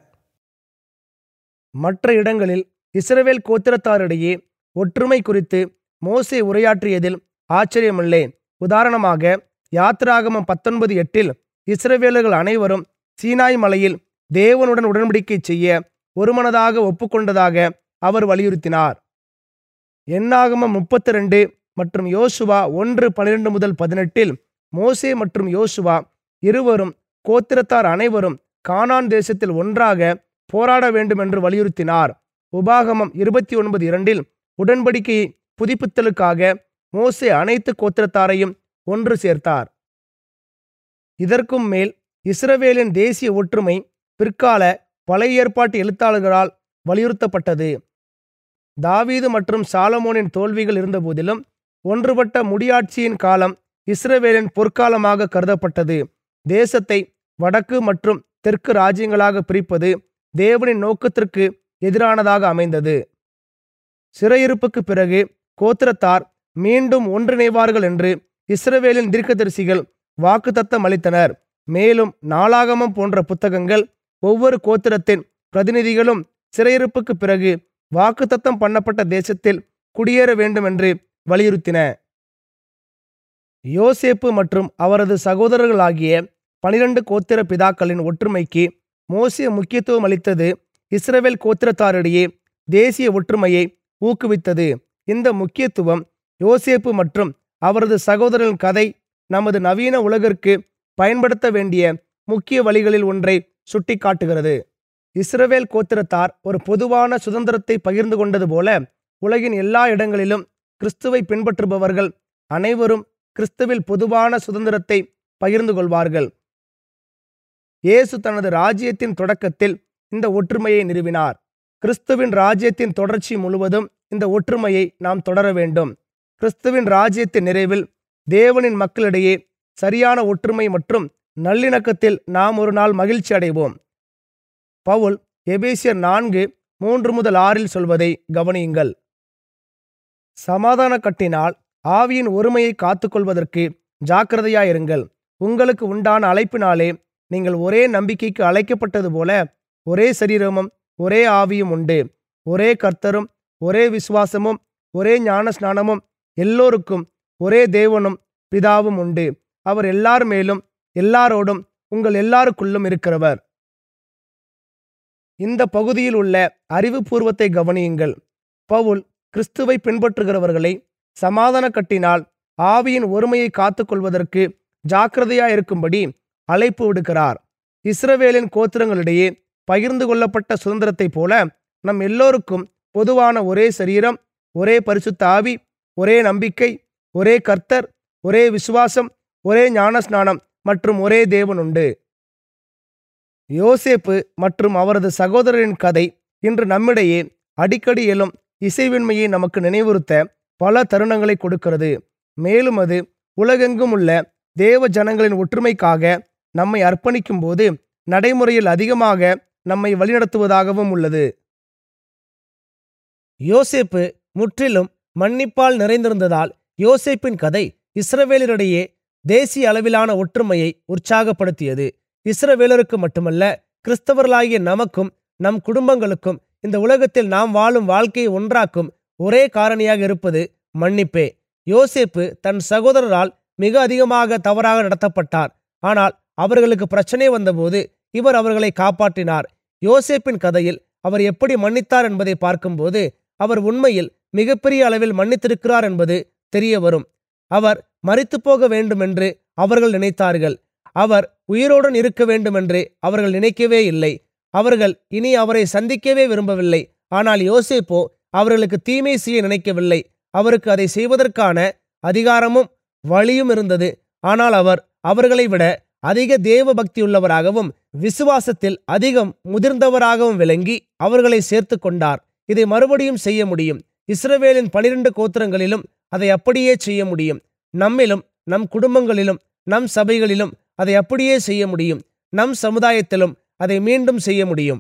மற்ற இடங்களில் இஸ்ரவேல் கோத்திரத்தாரிடையே ஒற்றுமை குறித்து மோசே உரையாற்றியதில் ஆச்சரியமில்லை உதாரணமாக யாத்ராகமம் பத்தொன்பது எட்டில் இஸ்ரவேலர்கள் அனைவரும் சீனாய் மலையில் தேவனுடன் உடன்படிக்கை செய்ய ஒருமனதாக ஒப்புக்கொண்டதாக அவர் வலியுறுத்தினார் எண்ணாகமம் முப்பத்தி ரெண்டு மற்றும் யோசுவா ஒன்று பன்னிரெண்டு முதல் பதினெட்டில் மோசே மற்றும் யோசுவா இருவரும் கோத்திரத்தார் அனைவரும் கானான் தேசத்தில் ஒன்றாக போராட வேண்டும் என்று வலியுறுத்தினார் உபாகமம் இருபத்தி ஒன்பது இரண்டில் உடன்படிக்கையை புதுப்பித்தலுக்காக மோசே அனைத்து கோத்திரத்தாரையும் ஒன்று சேர்த்தார் இதற்கும் மேல் இஸ்ரவேலின் தேசிய ஒற்றுமை பிற்கால பழைய ஏற்பாட்டு எழுத்தாளர்களால் வலியுறுத்தப்பட்டது தாவீது மற்றும் சாலமோனின் தோல்விகள் இருந்தபோதிலும் ஒன்றுபட்ட முடியாட்சியின் காலம் இஸ்ரவேலின் பொற்காலமாக கருதப்பட்டது தேசத்தை வடக்கு மற்றும் தெற்கு ராஜ்யங்களாக பிரிப்பது தேவனின் நோக்கத்திற்கு எதிரானதாக அமைந்தது சிறையிருப்புக்கு பிறகு கோத்திரத்தார் மீண்டும் ஒன்றிணைவார்கள் என்று இஸ்ரவேலின் தீர்க்கதரிசிகள் வாக்குத்தத்தம் அளித்தனர் மேலும் நாளாகமம் போன்ற புத்தகங்கள் ஒவ்வொரு கோத்திரத்தின் பிரதிநிதிகளும் சிறையிருப்புக்கு பிறகு வாக்குத்தத்தம் பண்ணப்பட்ட தேசத்தில் குடியேற வேண்டும் என்று வலியுறுத்தின யோசேப்பு மற்றும் அவரது சகோதரர்களாகிய பனிரெண்டு கோத்திர பிதாக்களின் ஒற்றுமைக்கு மோசே முக்கியத்துவம் அளித்தது இஸ்ரவேல் கோத்திரத்தாரிடையே தேசிய ஒற்றுமையை ஊக்குவித்தது இந்த முக்கியத்துவம் யோசேப்பு மற்றும் அவரது சகோதரரின் கதை நமது நவீன உலகிற்கு பயன்படுத்த வேண்டிய முக்கிய வழிகளில் ஒன்றை சுட்டிக்காட்டுகிறது இஸ்ரவேல் கோத்திரத்தார் ஒரு பொதுவான சுதந்திரத்தை பகிர்ந்து கொண்டது போல உலகின் எல்லா இடங்களிலும் கிறிஸ்துவை பின்பற்றுபவர்கள் அனைவரும் கிறிஸ்துவில் பொதுவான சுதந்திரத்தை பகிர்ந்து கொள்வார்கள் இயேசு தனது ராஜ்யத்தின் தொடக்கத்தில் இந்த ஒற்றுமையை நிறுவினார் கிறிஸ்துவின் ராஜ்யத்தின் தொடர்ச்சி முழுவதும் இந்த ஒற்றுமையை நாம் தொடர வேண்டும் கிறிஸ்துவின் ராஜ்யத்தின் நிறைவில் தேவனின் மக்களிடையே சரியான ஒற்றுமை மற்றும் நல்லிணக்கத்தில் நாம் ஒரு நாள் மகிழ்ச்சி அடைவோம் பவுல் எபேசியர் நான்கு மூன்று முதல் ஆறில் சொல்வதை கவனியுங்கள் சமாதான கட்டினால் ஆவியின் ஒருமையை காத்துக்கொள்வதற்கு ஜாக்கிரதையாயிருங்கள் உங்களுக்கு உண்டான அழைப்பினாலே நீங்கள் ஒரே நம்பிக்கைக்கு அழைக்கப்பட்டது போல ஒரே சரீரமும் ஒரே ஆவியும் உண்டு ஒரே கர்த்தரும் ஒரே விசுவாசமும் ஒரே ஞான ஸ்நானமும் எல்லோருக்கும் ஒரே தேவனும் பிதாவும் உண்டு அவர் எல்லார் மேலும் எல்லாரோடும் உங்கள் எல்லாருக்குள்ளும் இருக்கிறவர் இந்த பகுதியில் உள்ள அறிவுபூர்வத்தை கவனியுங்கள் பவுல் கிறிஸ்துவை பின்பற்றுகிறவர்களை சமாதான கட்டினால் ஆவியின் ஒருமையை காத்துக்கொள்வதற்கு ஜாக்கிரதையாயிருக்கும்படி அழைப்பு விடுக்கிறார் இஸ்ரவேலின் கோத்திரங்களிடையே பகிர்ந்து கொள்ளப்பட்ட சுதந்திரத்தைப் போல நம் எல்லோருக்கும் பொதுவான ஒரே சரீரம் ஒரே பரிசுத்த ஆவி ஒரே நம்பிக்கை ஒரே கர்த்தர் ஒரே விசுவாசம் ஒரே ஞானஸ்நானம் மற்றும் ஒரே தேவன் உண்டு யோசேப்பு மற்றும் அவரது சகோதரரின் கதை இன்று நம்மிடையே அடிக்கடி எழும் இசைவின்மையை நமக்கு நினைவுறுத்த பல தருணங்களை கொடுக்கிறது மேலும் அது உலகெங்கும் உள்ள தேவ ஜனங்களின் ஒற்றுமைக்காக நம்மை அர்ப்பணிக்கும் போது நடைமுறையில் அதிகமாக நம்மை வழிநடத்துவதாகவும் உள்ளது யோசேப்பு முற்றிலும் மன்னிப்பால் நிறைந்திருந்ததால் யோசேப்பின் கதை இஸ்ரவேலரிடையே தேசிய அளவிலான ஒற்றுமையை உற்சாகப்படுத்தியது இஸ்ரவேலருக்கு மட்டுமல்ல கிறிஸ்தவர்களாகிய நமக்கும் நம் குடும்பங்களுக்கும் இந்த உலகத்தில் நாம் வாழும் வாழ்க்கையை ஒன்றாக்கும் ஒரே காரணியாக இருப்பது மன்னிப்பே யோசேப்பு தன் சகோதரரால் மிக அதிகமாக தவறாக நடத்தப்பட்டார் ஆனால் அவர்களுக்கு பிரச்சனை வந்தபோது இவர் அவர்களை காப்பாற்றினார் யோசேப்பின் கதையில் அவர் எப்படி மன்னித்தார் என்பதை பார்க்கும்போது அவர் உண்மையில் மிகப்பெரிய அளவில் மன்னித்திருக்கிறார் என்பது தெரிய வரும் அவர் மரித்து போக வேண்டுமென்று அவர்கள் நினைத்தார்கள் அவர் உயிரோடன் இருக்க வேண்டுமென்று அவர்கள் நினைக்கவே இல்லை அவர்கள் இனி அவரை சந்திக்கவே விரும்பவில்லை ஆனால் யோசேப்போ அவர்களுக்கு தீமை செய்ய நினைக்கவில்லை அவருக்கு அதை செய்வதற்கான அதிகாரமும் வழியும் இருந்தது ஆனால் அவர் அவர்களை விட அதிக தேவ பக்தியுள்ளவராகவும் விசுவாசத்தில் அதிகம் முதிர்ந்தவராகவும் விளங்கி அவர்களை சேர்த்து கொண்டார் இதை மறுபடியும் செய்ய முடியும் இஸ்ரவேலின் பனிரெண்டு கோத்திரங்களிலும் அதை அப்படியே செய்ய முடியும் நம்மிலும் நம் குடும்பங்களிலும் நம் சபைகளிலும் அதை அப்படியே செய்ய முடியும் நம் சமுதாயத்திலும் அதை மீண்டும் செய்ய முடியும்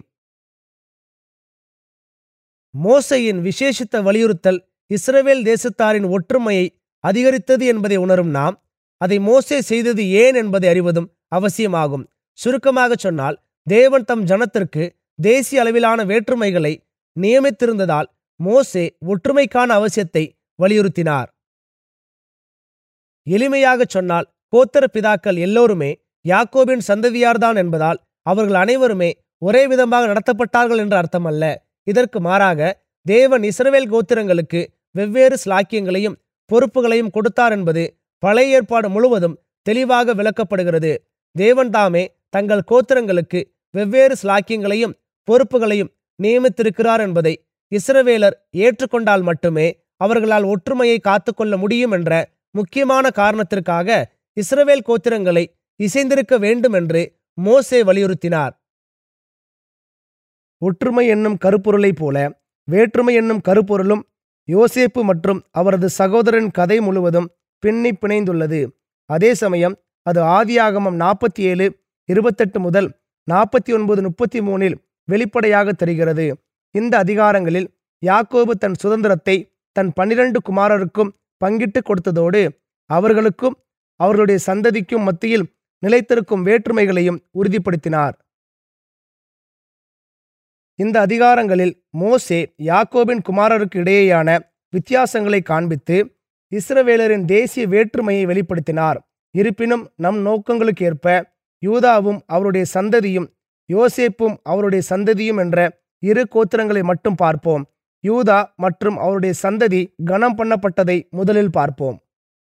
மோசையின் விசேஷித்த வலியுறுத்தல் இஸ்ரவேல் தேசத்தாரின் ஒற்றுமையை அதிகரித்தது என்பதை உணரும் நாம் அதை மோசே செய்தது ஏன் என்பதை அறிவதும் அவசியமாகும் சுருக்கமாக சொன்னால் தேவன் தம் ஜனத்திற்கு தேசிய அளவிலான வேற்றுமைகளை நியமித்திருந்ததால் மோசே ஒற்றுமைக்கான அவசியத்தை வலியுறுத்தினார் எளிமையாகச் சொன்னால் கோத்தர பிதாக்கள் எல்லோருமே யாக்கோபின் சந்ததியார்தான் என்பதால் அவர்கள் அனைவருமே ஒரே விதமாக நடத்தப்பட்டார்கள் என்ற அர்த்தமல்ல இதற்கு மாறாக தேவன் இஸ்ரவேல் கோத்திரங்களுக்கு வெவ்வேறு ஸ்லாக்கியங்களையும் பொறுப்புகளையும் கொடுத்தார் என்பது பழைய ஏற்பாடு முழுவதும் தெளிவாக விளக்கப்படுகிறது தேவன் தாமே தங்கள் கோத்திரங்களுக்கு வெவ்வேறு ஸ்லாக்கியங்களையும் பொறுப்புகளையும் நியமித்திருக்கிறார் என்பதை இஸ்ரவேலர் ஏற்றுக்கொண்டால் மட்டுமே அவர்களால் ஒற்றுமையை காத்துக்கொள்ள முடியும் என்ற முக்கியமான காரணத்திற்காக இஸ்ரவேல் கோத்திரங்களை இசைந்திருக்க வேண்டும் என்று மோசே வலியுறுத்தினார் ஒற்றுமை என்னும் கருப்பொருளைப் போல வேற்றுமை என்னும் கருப்பொருளும் யோசேப்பு மற்றும் அவரது சகோதரன் கதை முழுவதும் பின்னி பிணைந்துள்ளது அதே சமயம் அது ஆதியாகமம் நாற்பத்தி ஏழு இருபத்தெட்டு முதல் நாற்பத்தி ஒன்பது முப்பத்தி மூணில் வெளிப்படையாக தெரிகிறது இந்த அதிகாரங்களில் யாக்கோபு தன் சுதந்திரத்தை தன் பன்னிரண்டு குமாரருக்கும் பங்கிட்டு கொடுத்ததோடு அவர்களுக்கும் அவர்களுடைய சந்ததிக்கும் மத்தியில் நிலைத்திருக்கும் வேற்றுமைகளையும் உறுதிப்படுத்தினார் இந்த அதிகாரங்களில் மோசே யாக்கோபின் குமாரருக்கு இடையேயான வித்தியாசங்களை காண்பித்து இஸ்ரவேலரின் தேசிய வேற்றுமையை வெளிப்படுத்தினார் இருப்பினும் நம் நோக்கங்களுக்கு ஏற்ப யூதாவும் அவருடைய சந்ததியும் யோசேப்பும் அவருடைய சந்ததியும் என்ற இரு கோத்திரங்களை மட்டும் பார்ப்போம் யூதா மற்றும் அவருடைய சந்ததி கனம் பண்ணப்பட்டதை முதலில் பார்ப்போம்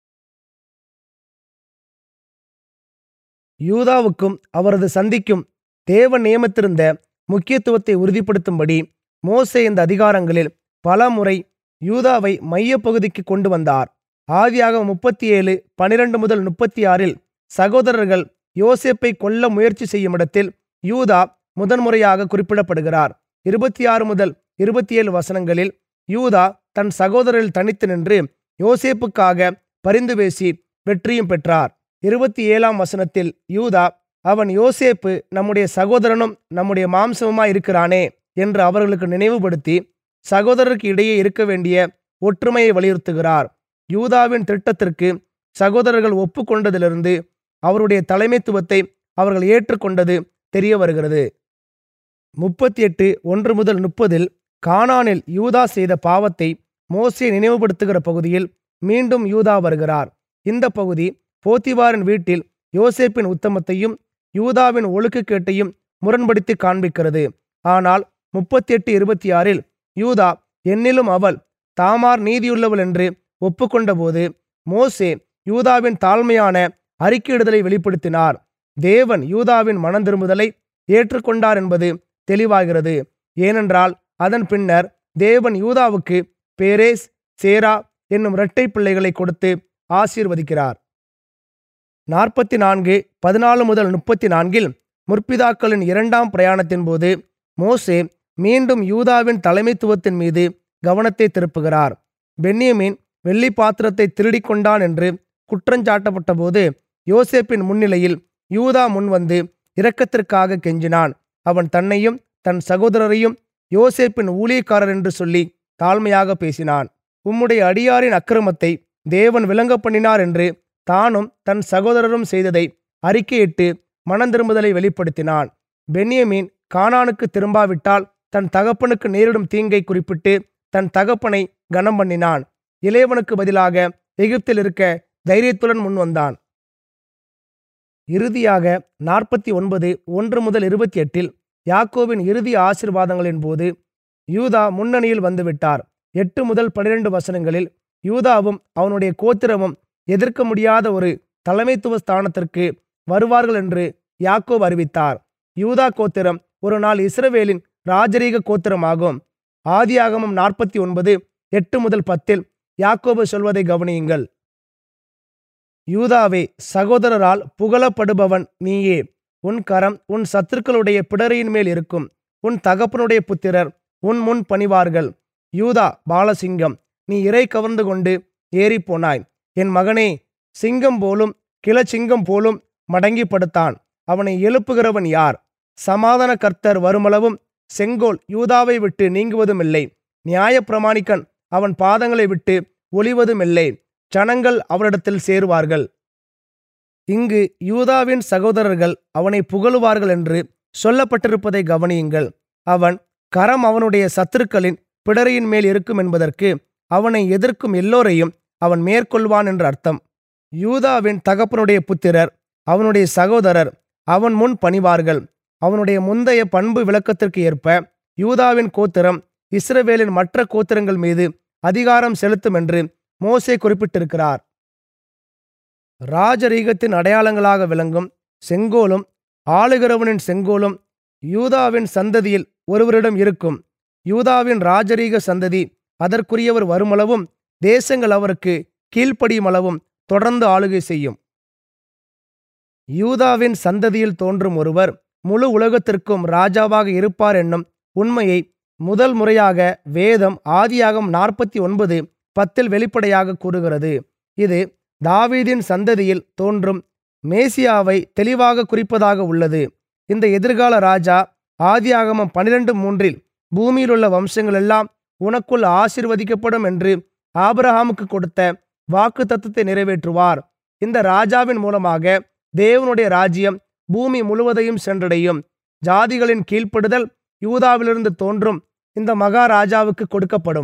யூதாவுக்கும் அவரது சந்திக்கும் தேவன் நியமித்திருந்த முக்கியத்துவத்தை உறுதிப்படுத்தும்படி மோசே இந்த அதிகாரங்களில் பல முறை யூதாவை மையப்பகுதிக்கு கொண்டு வந்தார் ஆதியாக முப்பத்தி ஏழு பனிரெண்டு முதல் முப்பத்தி ஆறில் சகோதரர்கள் யோசேப்பை கொல்ல முயற்சி செய்யும் இடத்தில் யூதா முதன்முறையாக குறிப்பிடப்படுகிறார் இருபத்தி ஆறு முதல் இருபத்தி ஏழு வசனங்களில் யூதா தன் சகோதரரில் தனித்து நின்று யோசேப்புக்காக பரிந்து பேசி வெற்றியும் பெற்றார் இருபத்தி ஏழாம் வசனத்தில் யூதா அவன் யோசேப்பு நம்முடைய சகோதரனும் நம்முடைய மாம்சமுமாய் இருக்கிறானே என்று அவர்களுக்கு நினைவுபடுத்தி சகோதரருக்கு இடையே இருக்க வேண்டிய ஒற்றுமையை வலியுறுத்துகிறார் யூதாவின் திட்டத்திற்கு சகோதரர்கள் ஒப்புக்கொண்டதிலிருந்து அவருடைய தலைமைத்துவத்தை அவர்கள் ஏற்றுக்கொண்டது தெரிய வருகிறது முப்பத்தி எட்டு ஒன்று முதல் முப்பதில் கானானில் யூதா செய்த பாவத்தை மோசே நினைவுபடுத்துகிற பகுதியில் மீண்டும் யூதா வருகிறார் இந்த பகுதி போத்திவாரின் வீட்டில் யோசேப்பின் உத்தமத்தையும் யூதாவின் ஒழுக்கக்கேட்டையும் முரண்படுத்தி காண்பிக்கிறது ஆனால் முப்பத்தி எட்டு இருபத்தி ஆறில் யூதா என்னிலும் அவள் தாமார் நீதியுள்ளவள் என்று ஒப்புக்கொண்டபோது மோசே யூதாவின் தாழ்மையான அறிக்கையிடுதலை வெளிப்படுத்தினார் தேவன் யூதாவின் மனந்திரும்புதலை ஏற்றுக்கொண்டார் என்பது தெளிவாகிறது ஏனென்றால் அதன் பின்னர் தேவன் யூதாவுக்கு பேரேஸ் சேரா என்னும் இரட்டை பிள்ளைகளை கொடுத்து ஆசீர்வதிக்கிறார் நாற்பத்தி நான்கு பதினாலு முதல் முப்பத்தி நான்கில் முற்பிதாக்களின் இரண்டாம் பிரயாணத்தின் போது மோசே மீண்டும் யூதாவின் தலைமைத்துவத்தின் மீது கவனத்தை திருப்புகிறார் பென்யமீன் வெள்ளி பாத்திரத்தை திருடிக் கொண்டான் என்று குற்றஞ்சாட்டப்பட்டபோது யோசேப்பின் முன்னிலையில் யூதா முன்வந்து இரக்கத்திற்காக கெஞ்சினான் அவன் தன்னையும் தன் சகோதரரையும் யோசேப்பின் ஊழியக்காரர் என்று சொல்லி தாழ்மையாக பேசினான் உம்முடைய அடியாரின் அக்கிரமத்தை தேவன் விளங்க பண்ணினார் என்று தானும் தன் சகோதரரும் செய்ததை அறிக்கையிட்டு மனந்திரும்புதலை வெளிப்படுத்தினான் பென்யமீன் கானானுக்கு திரும்பாவிட்டால் தன் தகப்பனுக்கு நேரிடும் தீங்கை குறிப்பிட்டு தன் தகப்பனை கனம் பண்ணினான் இளையவனுக்கு பதிலாக எகிப்தில் இருக்க தைரியத்துடன் முன் வந்தான் இறுதியாக நாற்பத்தி ஒன்பது ஒன்று முதல் இருபத்தி எட்டில் யாக்கோவின் இறுதி ஆசிர்வாதங்களின் போது யூதா முன்னணியில் வந்துவிட்டார் எட்டு முதல் பனிரெண்டு வசனங்களில் யூதாவும் அவனுடைய கோத்திரமும் எதிர்க்க முடியாத ஒரு தலைமைத்துவ ஸ்தானத்திற்கு வருவார்கள் என்று யாக்கோப் அறிவித்தார் யூதா கோத்திரம் ஒரு நாள் இஸ்ரவேலின் ராஜரீக கோத்திரமாகும் ஆதியாகமம் நாற்பத்தி ஒன்பது எட்டு முதல் பத்தில் யாக்கோபு சொல்வதை கவனியுங்கள் யூதாவே சகோதரரால் புகழப்படுபவன் நீயே உன் கரம் உன் சத்துருக்களுடைய பிடரியின் மேல் இருக்கும் உன் தகப்பனுடைய புத்திரர் உன் முன் பணிவார்கள் யூதா பாலசிங்கம் நீ இறை கவர்ந்து கொண்டு ஏறிப்போனாய் என் மகனே சிங்கம் போலும் கிளச்சிங்கம் போலும் மடங்கி படுத்தான் அவனை எழுப்புகிறவன் யார் சமாதான கர்த்தர் வருமளவும் செங்கோல் யூதாவை விட்டு நீங்குவதுமில்லை நியாயப்பிரமாணிக்கன் அவன் பாதங்களை விட்டு ஒளிவதுமில்லை ஜனங்கள் அவரிடத்தில் சேருவார்கள் இங்கு யூதாவின் சகோதரர்கள் அவனை புகழுவார்கள் என்று சொல்லப்பட்டிருப்பதை கவனியுங்கள் அவன் கரம் அவனுடைய சத்துருக்களின் பிடரியின் மேல் இருக்கும் என்பதற்கு அவனை எதிர்க்கும் எல்லோரையும் அவன் மேற்கொள்வான் என்று அர்த்தம் யூதாவின் தகப்பனுடைய புத்திரர் அவனுடைய சகோதரர் அவன் முன் பணிவார்கள் அவனுடைய முந்தைய பண்பு விளக்கத்திற்கு ஏற்ப யூதாவின் கோத்திரம் இஸ்ரவேலின் மற்ற கோத்திரங்கள் மீது அதிகாரம் செலுத்தும் என்று மோசே குறிப்பிட்டிருக்கிறார் ராஜரீகத்தின் அடையாளங்களாக விளங்கும் செங்கோலும் ஆளுகிறவனின் செங்கோலும் யூதாவின் சந்ததியில் ஒருவரிடம் இருக்கும் யூதாவின் ராஜரீக சந்ததி அதற்குரியவர் வருமளவும் தேசங்கள் அவருக்கு கீழ்ப்படியுமளவும் தொடர்ந்து ஆளுகை செய்யும் யூதாவின் சந்ததியில் தோன்றும் ஒருவர் முழு உலகத்திற்கும் ராஜாவாக இருப்பார் என்னும் உண்மையை முதல் முறையாக வேதம் ஆதியாகம் நாற்பத்தி ஒன்பது பத்தில் வெளிப்படையாக கூறுகிறது இது தாவீதின் சந்ததியில் தோன்றும் மேசியாவை தெளிவாக குறிப்பதாக உள்ளது இந்த எதிர்கால ராஜா ஆதியாகமம் பனிரெண்டு மூன்றில் பூமியிலுள்ள வம்சங்கள் எல்லாம் உனக்குள் ஆசிர்வதிக்கப்படும் என்று ஆபிரஹாமுக்கு கொடுத்த வாக்கு தத்துவத்தை நிறைவேற்றுவார் இந்த ராஜாவின் மூலமாக தேவனுடைய ராஜ்யம் பூமி முழுவதையும் சென்றடையும் ஜாதிகளின் கீழ்ப்படுதல் யூதாவிலிருந்து தோன்றும் இந்த மகாராஜாவுக்கு கொடுக்கப்படும்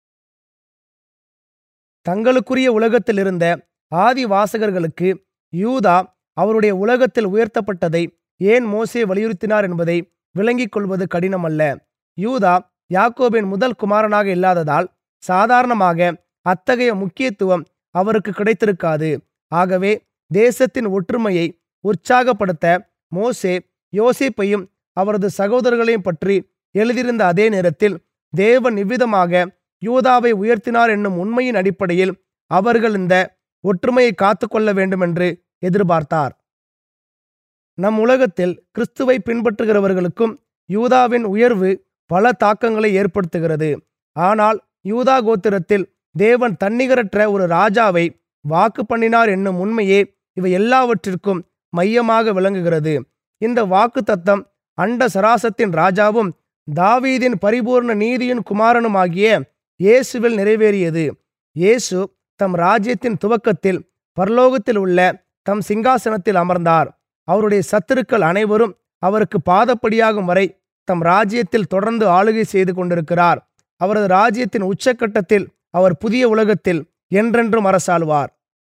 தங்களுக்குரிய உலகத்தில் இருந்த ஆதி வாசகர்களுக்கு யூதா அவருடைய உலகத்தில் உயர்த்தப்பட்டதை ஏன் மோசே வலியுறுத்தினார் என்பதை விளங்கிக் கொள்வது கடினமல்ல யூதா யாக்கோபின் முதல் குமாரனாக இல்லாததால் சாதாரணமாக அத்தகைய முக்கியத்துவம் அவருக்கு கிடைத்திருக்காது ஆகவே தேசத்தின் ஒற்றுமையை உற்சாகப்படுத்த மோசே யோசிப்பையும் அவரது சகோதரர்களையும் பற்றி எழுதியிருந்த அதே நேரத்தில் தேவன் இவ்விதமாக யூதாவை உயர்த்தினார் என்னும் உண்மையின் அடிப்படையில் அவர்கள் இந்த ஒற்றுமையை காத்துக்கொள்ள வேண்டும் என்று எதிர்பார்த்தார் நம் உலகத்தில் கிறிஸ்துவை பின்பற்றுகிறவர்களுக்கும் யூதாவின் உயர்வு பல தாக்கங்களை ஏற்படுத்துகிறது ஆனால் யூதா கோத்திரத்தில் தேவன் தன்னிகரற்ற ஒரு ராஜாவை வாக்கு பண்ணினார் என்னும் உண்மையே இவை எல்லாவற்றிற்கும் மையமாக விளங்குகிறது இந்த வாக்கு தத்தம் அண்ட சராசத்தின் ராஜாவும் தாவீதின் பரிபூர்ண நீதியின் குமாரனுமாகிய இயேசுவில் நிறைவேறியது இயேசு தம் ராஜ்யத்தின் துவக்கத்தில் பரலோகத்தில் உள்ள தம் சிங்காசனத்தில் அமர்ந்தார் அவருடைய சத்துருக்கள் அனைவரும் அவருக்கு பாதப்படியாகும் வரை தம் ராஜ்யத்தில் தொடர்ந்து ஆளுகை செய்து கொண்டிருக்கிறார் அவரது ராஜ்யத்தின் உச்சக்கட்டத்தில் அவர் புதிய உலகத்தில் என்றென்றும் அரசாளுவார்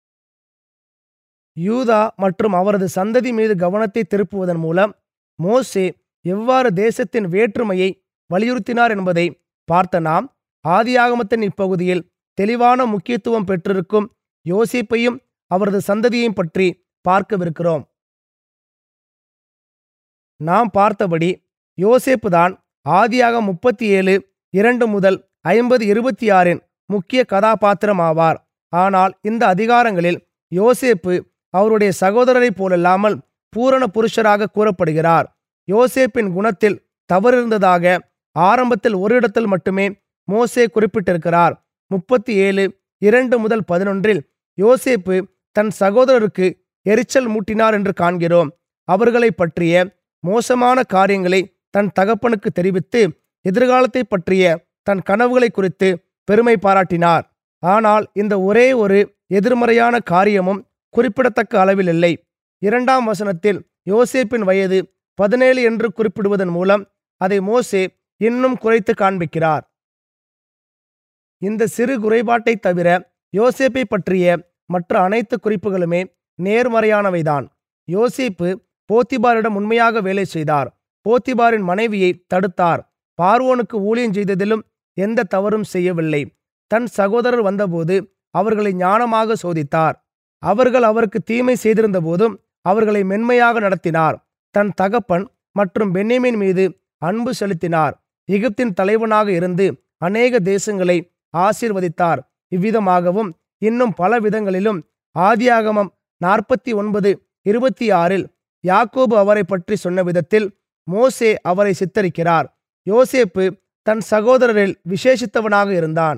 யூதா மற்றும் அவரது சந்ததி மீது கவனத்தை திருப்புவதன் மூலம் மோசே எவ்வாறு தேசத்தின் வேற்றுமையை வலியுறுத்தினார் என்பதை பார்த்த நாம் ஆதியாகமத்தின் இப்பகுதியில் தெளிவான முக்கியத்துவம் பெற்றிருக்கும் யோசிப்பையும் அவரது சந்ததியையும் பற்றி பார்க்கவிருக்கிறோம் நாம் பார்த்தபடி யோசேப்பு தான் ஆதியாக முப்பத்தி ஏழு இரண்டு முதல் ஐம்பது இருபத்தி ஆறின் முக்கிய கதாபாத்திரம் ஆவார் ஆனால் இந்த அதிகாரங்களில் யோசேப்பு அவருடைய சகோதரரைப் போலல்லாமல் பூரண புருஷராக கூறப்படுகிறார் யோசேப்பின் குணத்தில் தவறு இருந்ததாக ஆரம்பத்தில் ஒரு இடத்தில் மட்டுமே மோசே குறிப்பிட்டிருக்கிறார் முப்பத்தி ஏழு இரண்டு முதல் பதினொன்றில் யோசேப்பு தன் சகோதரருக்கு எரிச்சல் மூட்டினார் என்று காண்கிறோம் அவர்களை பற்றிய மோசமான காரியங்களை தன் தகப்பனுக்கு தெரிவித்து எதிர்காலத்தை பற்றிய தன் கனவுகளை குறித்து பெருமை பாராட்டினார் ஆனால் இந்த ஒரே ஒரு எதிர்மறையான காரியமும் குறிப்பிடத்தக்க அளவில் இல்லை இரண்டாம் வசனத்தில் யோசேப்பின் வயது பதினேழு என்று குறிப்பிடுவதன் மூலம் அதை மோசே இன்னும் குறைத்து காண்பிக்கிறார் இந்த சிறு குறைபாட்டை தவிர யோசேப்பை பற்றிய மற்ற அனைத்து குறிப்புகளுமே நேர்மறையானவைதான் யோசேப்பு போத்திபாரிடம் உண்மையாக வேலை செய்தார் போத்திபாரின் மனைவியை தடுத்தார் பார்வோனுக்கு ஊழியம் செய்ததிலும் எந்த தவறும் செய்யவில்லை தன் சகோதரர் வந்தபோது அவர்களை ஞானமாக சோதித்தார் அவர்கள் அவருக்கு தீமை செய்திருந்த போதும் அவர்களை மென்மையாக நடத்தினார் தன் தகப்பன் மற்றும் பென்னிமின் மீது அன்பு செலுத்தினார் எகிப்தின் தலைவனாக இருந்து அநேக தேசங்களை ஆசீர்வதித்தார் இவ்விதமாகவும் இன்னும் பல விதங்களிலும் ஆதியாகமம் நாற்பத்தி ஒன்பது இருபத்தி ஆறில் யாக்கோபு அவரை பற்றி சொன்ன விதத்தில் மோசே அவரை சித்தரிக்கிறார் யோசேப்பு தன் சகோதரரில் விசேஷித்தவனாக இருந்தான்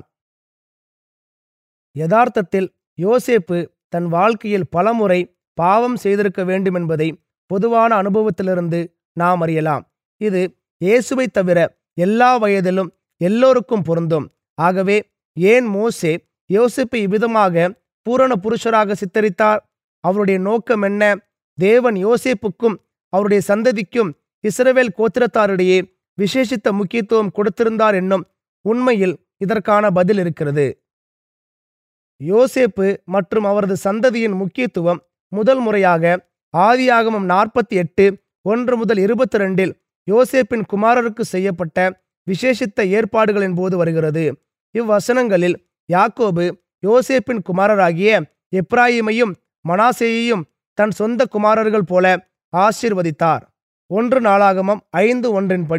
யதார்த்தத்தில் யோசேப்பு தன் வாழ்க்கையில் பலமுறை பாவம் செய்திருக்க வேண்டும் என்பதை பொதுவான அனுபவத்திலிருந்து நாம் அறியலாம் இது இயேசுவை தவிர எல்லா வயதிலும் எல்லோருக்கும் பொருந்தும் ஆகவே ஏன் மோசே யோசிப்பை இவ்விதமாக பூரண புருஷராக சித்தரித்தார் அவருடைய நோக்கம் என்ன தேவன் யோசேப்புக்கும் அவருடைய சந்ததிக்கும் இஸ்ரவேல் கோத்திரத்தாரிடையே விசேஷித்த முக்கியத்துவம் கொடுத்திருந்தார் என்னும் உண்மையில் இதற்கான பதில் இருக்கிறது யோசேப்பு மற்றும் அவரது சந்ததியின் முக்கியத்துவம் முதல் முறையாக ஆதியாகமம் நாற்பத்தி எட்டு ஒன்று முதல் இருபத்தி ரெண்டில் யோசேப்பின் குமாரருக்கு செய்யப்பட்ட விசேஷித்த ஏற்பாடுகளின் போது வருகிறது இவ்வசனங்களில் யாக்கோபு யோசேப்பின் குமாரராகிய எப்ராயிமையும் மனாசேயையும் தன் சொந்த குமாரர்கள் போல ஆசீர்வதித்தார் ஒன்று நாளாகமம் ஐந்து ஒன்றின்படி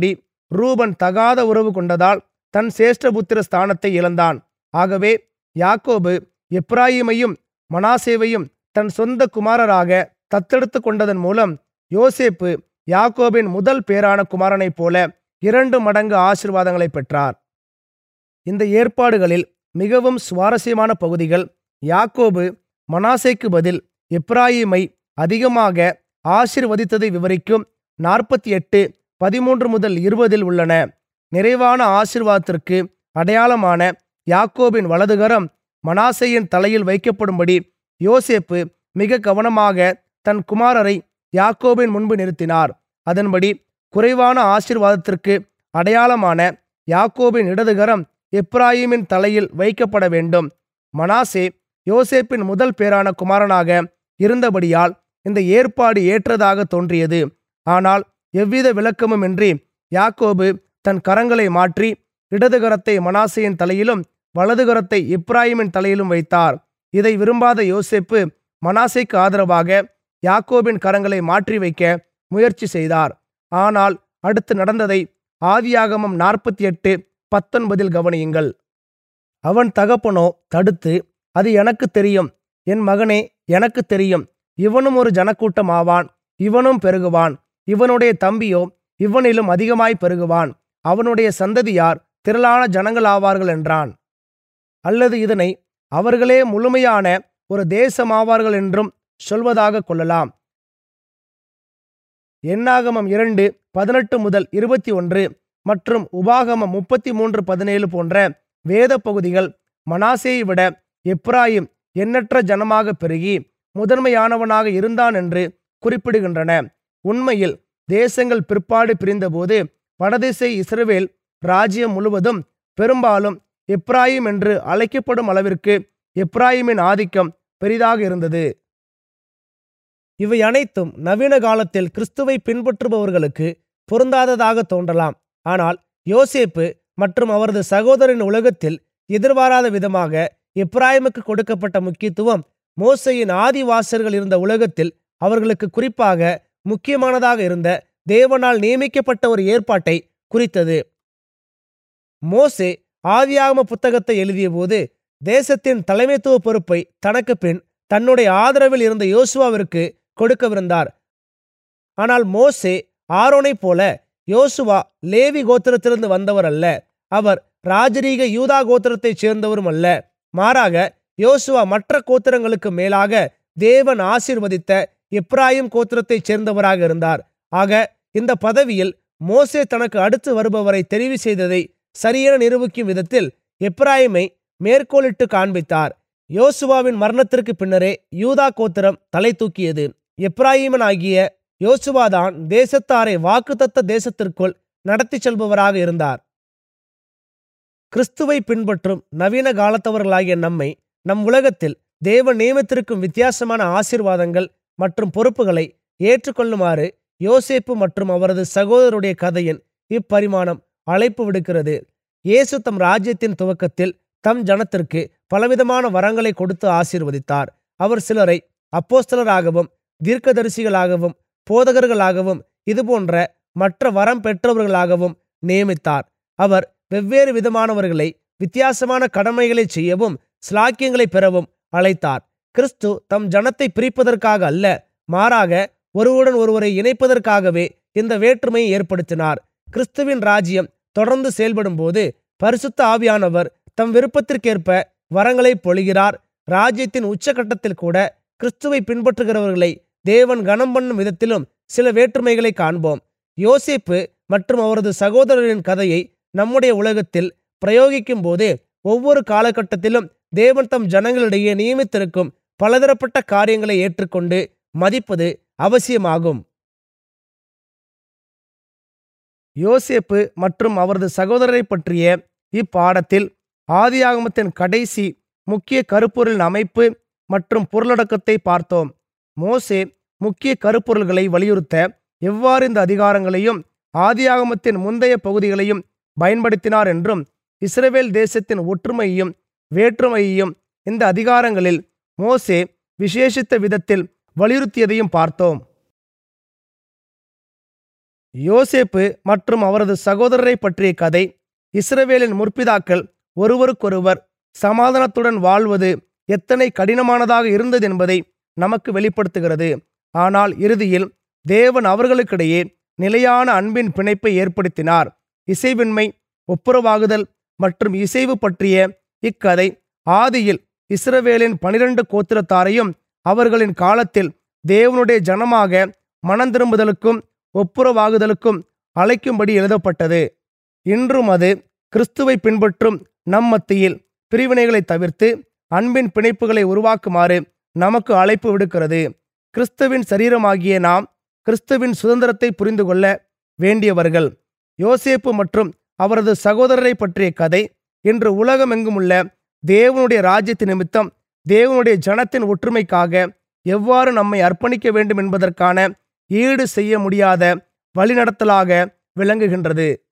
ரூபன் தகாத உறவு கொண்டதால் தன் சேஷ்டபுத்திர ஸ்தானத்தை இழந்தான் ஆகவே யாக்கோபு எப்ராயிமையும் மனாசேவையும் தன் சொந்த குமாரராக தத்தெடுத்து கொண்டதன் மூலம் யோசேப்பு யாக்கோபின் முதல் பேரான குமாரனைப் போல இரண்டு மடங்கு ஆசிர்வாதங்களை பெற்றார் இந்த ஏற்பாடுகளில் மிகவும் சுவாரஸ்யமான பகுதிகள் யாக்கோபு மனாசேக்கு பதில் எப்ராயிமை அதிகமாக ஆசிர்வதித்ததை விவரிக்கும் நாற்பத்தி எட்டு பதிமூன்று முதல் இருபதில் உள்ளன நிறைவான ஆசிர்வாதத்திற்கு அடையாளமான யாக்கோபின் வலதுகரம் மனாசேயின் தலையில் வைக்கப்படும்படி யோசேப்பு மிக கவனமாக தன் குமாரரை யாக்கோபின் முன்பு நிறுத்தினார் அதன்படி குறைவான ஆசிர்வாதத்திற்கு அடையாளமான யாக்கோபின் இடதுகரம் எப்ராயிமின் தலையில் வைக்கப்பட வேண்டும் மனாசே யோசேப்பின் முதல் பேரான குமாரனாக இருந்தபடியால் இந்த ஏற்பாடு ஏற்றதாக தோன்றியது ஆனால் எவ்வித விளக்கமுமின்றி யாக்கோபு தன் கரங்களை மாற்றி இடதுகரத்தை மனாசேயின் தலையிலும் வலதுகரத்தை இப்ராயிமின் தலையிலும் வைத்தார் இதை விரும்பாத யோசேப்பு மனாசேக்கு ஆதரவாக யாக்கோபின் கரங்களை மாற்றி வைக்க முயற்சி செய்தார் ஆனால் அடுத்து நடந்ததை ஆதியாகமம் நாற்பத்தி எட்டு பத்தொன்பதில் கவனியுங்கள் அவன் தகப்பனோ தடுத்து அது எனக்கு தெரியும் என் மகனே எனக்கு தெரியும் இவனும் ஒரு ஜனக்கூட்டம் ஆவான் இவனும் பெருகுவான் இவனுடைய தம்பியோ இவனிலும் அதிகமாய் பெருகுவான் அவனுடைய சந்ததியார் திரளான ஜனங்கள் ஆவார்கள் என்றான் அல்லது இதனை அவர்களே முழுமையான ஒரு தேசமாவார்கள் என்றும் சொல்வதாக கொள்ளலாம் எண்ணாகமம் இரண்டு பதினெட்டு முதல் இருபத்தி ஒன்று மற்றும் உபாகமம் முப்பத்தி மூன்று பதினேழு போன்ற வேத பகுதிகள் மனாசேயை விட எப்ராயிம் எண்ணற்ற ஜனமாக பெருகி முதன்மையானவனாக இருந்தான் என்று குறிப்பிடுகின்றன உண்மையில் தேசங்கள் பிற்பாடு பிரிந்தபோது வடதிசை இஸ்ரவேல் ராஜ்யம் முழுவதும் பெரும்பாலும் எப்ராயிம் என்று அழைக்கப்படும் அளவிற்கு எப்ராயிமின் ஆதிக்கம் பெரிதாக இருந்தது இவை அனைத்தும் நவீன காலத்தில் கிறிஸ்துவை பின்பற்றுபவர்களுக்கு பொருந்தாததாக தோன்றலாம் ஆனால் யோசேப்பு மற்றும் அவரது சகோதரின் உலகத்தில் எதிர்பாராத விதமாக எப்ராயிமுக்கு கொடுக்கப்பட்ட முக்கியத்துவம் மோசையின் ஆதிவாசர்கள் இருந்த உலகத்தில் அவர்களுக்கு குறிப்பாக முக்கியமானதாக இருந்த தேவனால் நியமிக்கப்பட்ட ஒரு ஏற்பாட்டை குறித்தது மோசே ஆதியாகம புத்தகத்தை எழுதியபோது தேசத்தின் தலைமைத்துவ பொறுப்பை தனக்கு பின் தன்னுடைய ஆதரவில் இருந்த யோசுவாவிற்கு கொடுக்கவிருந்தார் ஆனால் மோசே ஆரோனைப் போல யோசுவா லேவி கோத்திரத்திலிருந்து வந்தவர் அல்ல அவர் ராஜரீக யூதா கோத்திரத்தைச் சேர்ந்தவரும் அல்ல மாறாக யோசுவா மற்ற கோத்திரங்களுக்கு மேலாக தேவன் ஆசீர்வதித்த எப்ராயிம் கோத்திரத்தைச் சேர்ந்தவராக இருந்தார் ஆக இந்த பதவியில் மோசே தனக்கு அடுத்து வருபவரை தெரிவு செய்ததை சரியென நிரூபிக்கும் விதத்தில் எப்ராயிமை மேற்கோளிட்டு காண்பித்தார் யோசுவாவின் மரணத்திற்கு பின்னரே யூதா கோத்திரம் தலை தூக்கியது எப்ராயிமன் ஆகிய யோசுவாதான் தேசத்தாரை வாக்குத்தத்த தேசத்திற்குள் நடத்திச் செல்பவராக இருந்தார் கிறிஸ்துவை பின்பற்றும் நவீன காலத்தவர்களாகிய நம்மை நம் உலகத்தில் தேவ நியமித்திருக்கும் வித்தியாசமான ஆசீர்வாதங்கள் மற்றும் பொறுப்புகளை ஏற்றுக்கொள்ளுமாறு யோசேப்பு மற்றும் அவரது சகோதரருடைய கதையின் இப்பரிமாணம் அழைப்பு விடுக்கிறது இயேசு தம் ராஜ்யத்தின் துவக்கத்தில் தம் ஜனத்திற்கு பலவிதமான வரங்களை கொடுத்து ஆசீர்வதித்தார் அவர் சிலரை அப்போஸ்தலராகவும் தீர்க்கதரிசிகளாகவும் போதகர்களாகவும் இதுபோன்ற மற்ற வரம் பெற்றவர்களாகவும் நியமித்தார் அவர் வெவ்வேறு விதமானவர்களை வித்தியாசமான கடமைகளை செய்யவும் ஸ்லாக்கியங்களை பெறவும் அழைத்தார் கிறிஸ்து தம் ஜனத்தை பிரிப்பதற்காக அல்ல மாறாக ஒருவருடன் ஒருவரை இணைப்பதற்காகவே இந்த வேற்றுமையை ஏற்படுத்தினார் கிறிஸ்துவின் ராஜ்யம் தொடர்ந்து செயல்படும்போது பரிசுத்த ஆவியானவர் தம் விருப்பத்திற்கேற்ப வரங்களை பொழிகிறார் ராஜ்யத்தின் உச்சகட்டத்தில் கூட கிறிஸ்துவை பின்பற்றுகிறவர்களை தேவன் கனம் பண்ணும் விதத்திலும் சில வேற்றுமைகளை காண்போம் யோசேப்பு மற்றும் அவரது சகோதரரின் கதையை நம்முடைய உலகத்தில் பிரயோகிக்கும் போது ஒவ்வொரு காலகட்டத்திலும் தேவன் தம் ஜனங்களிடையே நியமித்திருக்கும் பலதரப்பட்ட காரியங்களை ஏற்றுக்கொண்டு மதிப்பது அவசியமாகும் யோசேப்பு மற்றும் அவரது சகோதரரை பற்றிய இப்பாடத்தில் ஆதியாகமத்தின் கடைசி முக்கிய கருப்பொருளின் அமைப்பு மற்றும் பொருளடக்கத்தை பார்த்தோம் மோசே முக்கிய கருப்பொருள்களை வலியுறுத்த எவ்வாறு இந்த அதிகாரங்களையும் ஆதியாகமத்தின் முந்தைய பகுதிகளையும் பயன்படுத்தினார் என்றும் இஸ்ரவேல் தேசத்தின் ஒற்றுமையையும் வேற்றுமையையும் இந்த அதிகாரங்களில் மோசே விசேஷித்த விதத்தில் வலியுறுத்தியதையும் பார்த்தோம் யோசேப்பு மற்றும் அவரது சகோதரரை பற்றிய கதை இஸ்ரவேலின் முற்பிதாக்கள் ஒருவருக்கொருவர் சமாதானத்துடன் வாழ்வது எத்தனை கடினமானதாக இருந்தது என்பதை நமக்கு வெளிப்படுத்துகிறது ஆனால் இறுதியில் தேவன் அவர்களுக்கிடையே நிலையான அன்பின் பிணைப்பை ஏற்படுத்தினார் இசைவின்மை ஒப்புரவாகுதல் மற்றும் இசைவு பற்றிய இக்கதை ஆதியில் இஸ்ரவேலின் பனிரெண்டு கோத்திரத்தாரையும் அவர்களின் காலத்தில் தேவனுடைய ஜனமாக மனந்திரும்புதலுக்கும் ஒப்புரவாகுதலுக்கும் அழைக்கும்படி எழுதப்பட்டது இன்றும் அது கிறிஸ்துவை பின்பற்றும் நம் மத்தியில் பிரிவினைகளை தவிர்த்து அன்பின் பிணைப்புகளை உருவாக்குமாறு நமக்கு அழைப்பு விடுக்கிறது கிறிஸ்துவின் சரீரமாகிய நாம் கிறிஸ்துவின் சுதந்திரத்தை புரிந்து கொள்ள வேண்டியவர்கள் யோசேப்பு மற்றும் அவரது சகோதரரை பற்றிய கதை இன்று உலகமெங்குமுள்ள தேவனுடைய ராஜ்யத்து நிமித்தம் தேவனுடைய ஜனத்தின் ஒற்றுமைக்காக எவ்வாறு நம்மை அர்ப்பணிக்க வேண்டும் என்பதற்கான ஈடு செய்ய முடியாத வழிநடத்தலாக விளங்குகின்றது